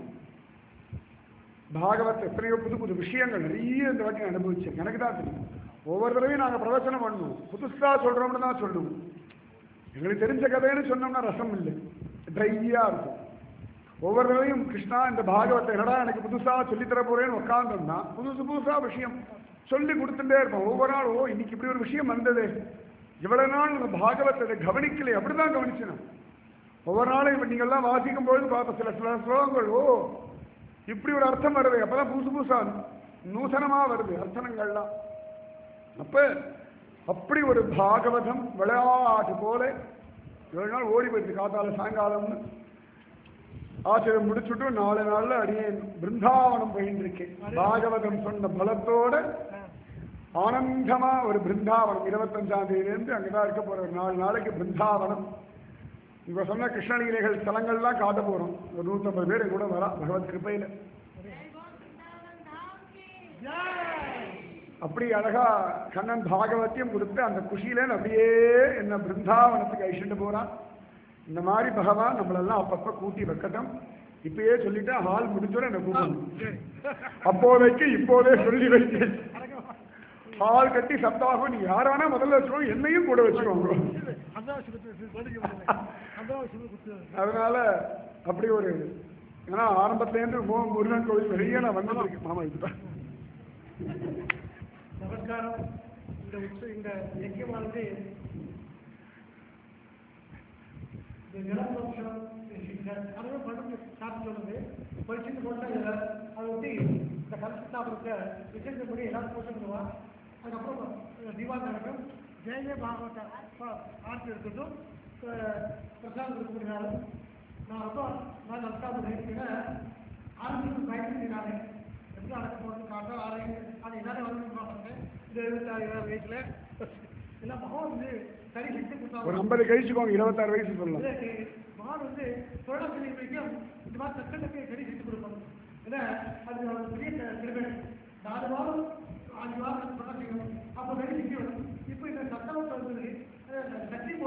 பாகவத் எத்தனையோ புது புது விஷயங்கள் நிறைய இந்த வாட்டி நான் அனுபவிச்சேன் எனக்கு தான் தெரியும் ஒவ்வொரு தடவையும் நாங்கள் பிரவச்சனம் பண்ணுவோம் புதுசாக சொல்கிறோம்னு தான் சொல்லுவோம் எங்களுக்கு தெரிஞ்ச கதைன்னு சொன்னோம்னா ரசம் இல்லை ட்ரையாக இருக்கும் ஒவ்வொரு தடவையும் கிருஷ்ணா இந்த பாகவத்தை என்னடா எனக்கு புதுசாக சொல்லித்தர போறேன்னு உட்காந்தோம்னா புதுசு புதுசா விஷயம் சொல்லி கொடுத்துட்டே இருப்போம் ஒவ்வொரு நாள் ஓ இன்னைக்கு இப்படி ஒரு விஷயம் வந்தது இவ்வளவு நாள் இந்த பாகவத்தை கவனிக்கலை அப்படிதான் கவனிச்சேன் ஒவ்வொரு நாளும் இப்ப நீங்கள்லாம் வாசிக்கும் பொழுது பார்த்த சில சில ஸ்லோகங்கள் ஓ இப்படி ஒரு அர்த்தம் வருது அப்பதான் புதுசு புதுசா நூசனமா வருது அர்த்தனங்கள்லாம் அப்ப அப்படி ஒரு பாகவதம் விளையாட்டு போல ஏழு நாள் ஓடி போயிடுது காத்தால சாயங்காலம்னு ஆச்சரியம் முடிச்சுட்டு நாலு நாள்ல அடியே பிருந்தாவனம் போயிட்டு இருக்கேன் பாகவதம் சொன்ன பலத்தோட ஆனந்தமா ஒரு பிருந்தாவனம் இருபத்தஞ்சாம் தேதியிலேருந்து அங்கதான் இருக்க போற ஒரு நாலு நாளைக்கு பிருந்தாவனம் இப்ப சொன்ன கிருஷ்ணலீலைகள் ஸ்தலங்கள்லாம் காட்ட போறோம் ஒரு நூற்றம்பது பேர் என் கூட வரா பகவத் கிருப்பையில அப்படி அழகா கண்ணன் பாகவத்தியம் கொடுத்து அந்த குஷியில அப்படியே என்ன பிருந்தாவனத்துக்கு அழிச்சுட்டு போறான் இந்த மாதிரி பகவான் நம்மளெல்லாம் அப்பப்ப கூட்டி வைக்கட்டும் இப்பயே சொல்லிட்டேன் ஹால் முடிஞ்சோட என்ன கூட்டணும் அப்போதைக்கு இப்போதே சொல்லி வைத்தேன் ஹால் கட்டி சப்தாகம் நீங்க யாரானா முதல்ல வச்சுக்கோங்க என்னையும் கூட வச்சுக்கோங்க அதனால அப்படி ஒரு ஏன்னா ஆரம்பத்துலேருந்து மு- முருகன் கோவில் நிறைய நான் வந்துருக்கேன் மாமா இதுதான் நமஸ்காரம் இந்த உற்ச இந்த யஜ்யமானது இந்த ஜலபோஷம் அதுவும் படுத்து சாப்பிட்டு சொல்லுது படிச்சுட்டு போட்டா இல்லை அதை ஒட்டி இந்த கலசத்தாபுரத்தை விசேஷப்படி எல்லாரும் பூஜை பண்ணுவா அதுக்கப்புறம் திவான் நடக்கும் ஜெய பாகவத ஆட்சி இருக்கட்டும் அஹ் பிரசாதம் கொடுக்கிறாரு நான் ரொம்ப நான் நமஸ்காரம் பண்ணியிருக்கேன் ஆரம்பிச்சு பயன்படுத்தினாலே எப்படி நடக்க போகிறது காட்டா ஆரோக்கியம் அது எல்லாரும் வந்து பார்ப்பாங்க இந்த இருபத்தாறு வயசுல எல்லாம் மகன் வந்து சரி செஞ்சு ஒரு கொடுத்தாங்க ஐம்பது கழிச்சுக்கோங்க இருபத்தாறு வயசு சொல்லலாம் இதற்கு மகன் வந்து தொடர்ச்சி வரைக்கும் இந்த மாதிரி சட்டத்துக்கு சரி செஞ்சு கொடுப்பாங்க ஏன்னா அது ஒரு பெரிய திருவிழா நாலு வாரம் அஞ்சு வாரம் பண்ண செய்யணும் அப்போ வெளியே நிற்கணும் இப்போ இந்த சட்டம் வந்து சக்தி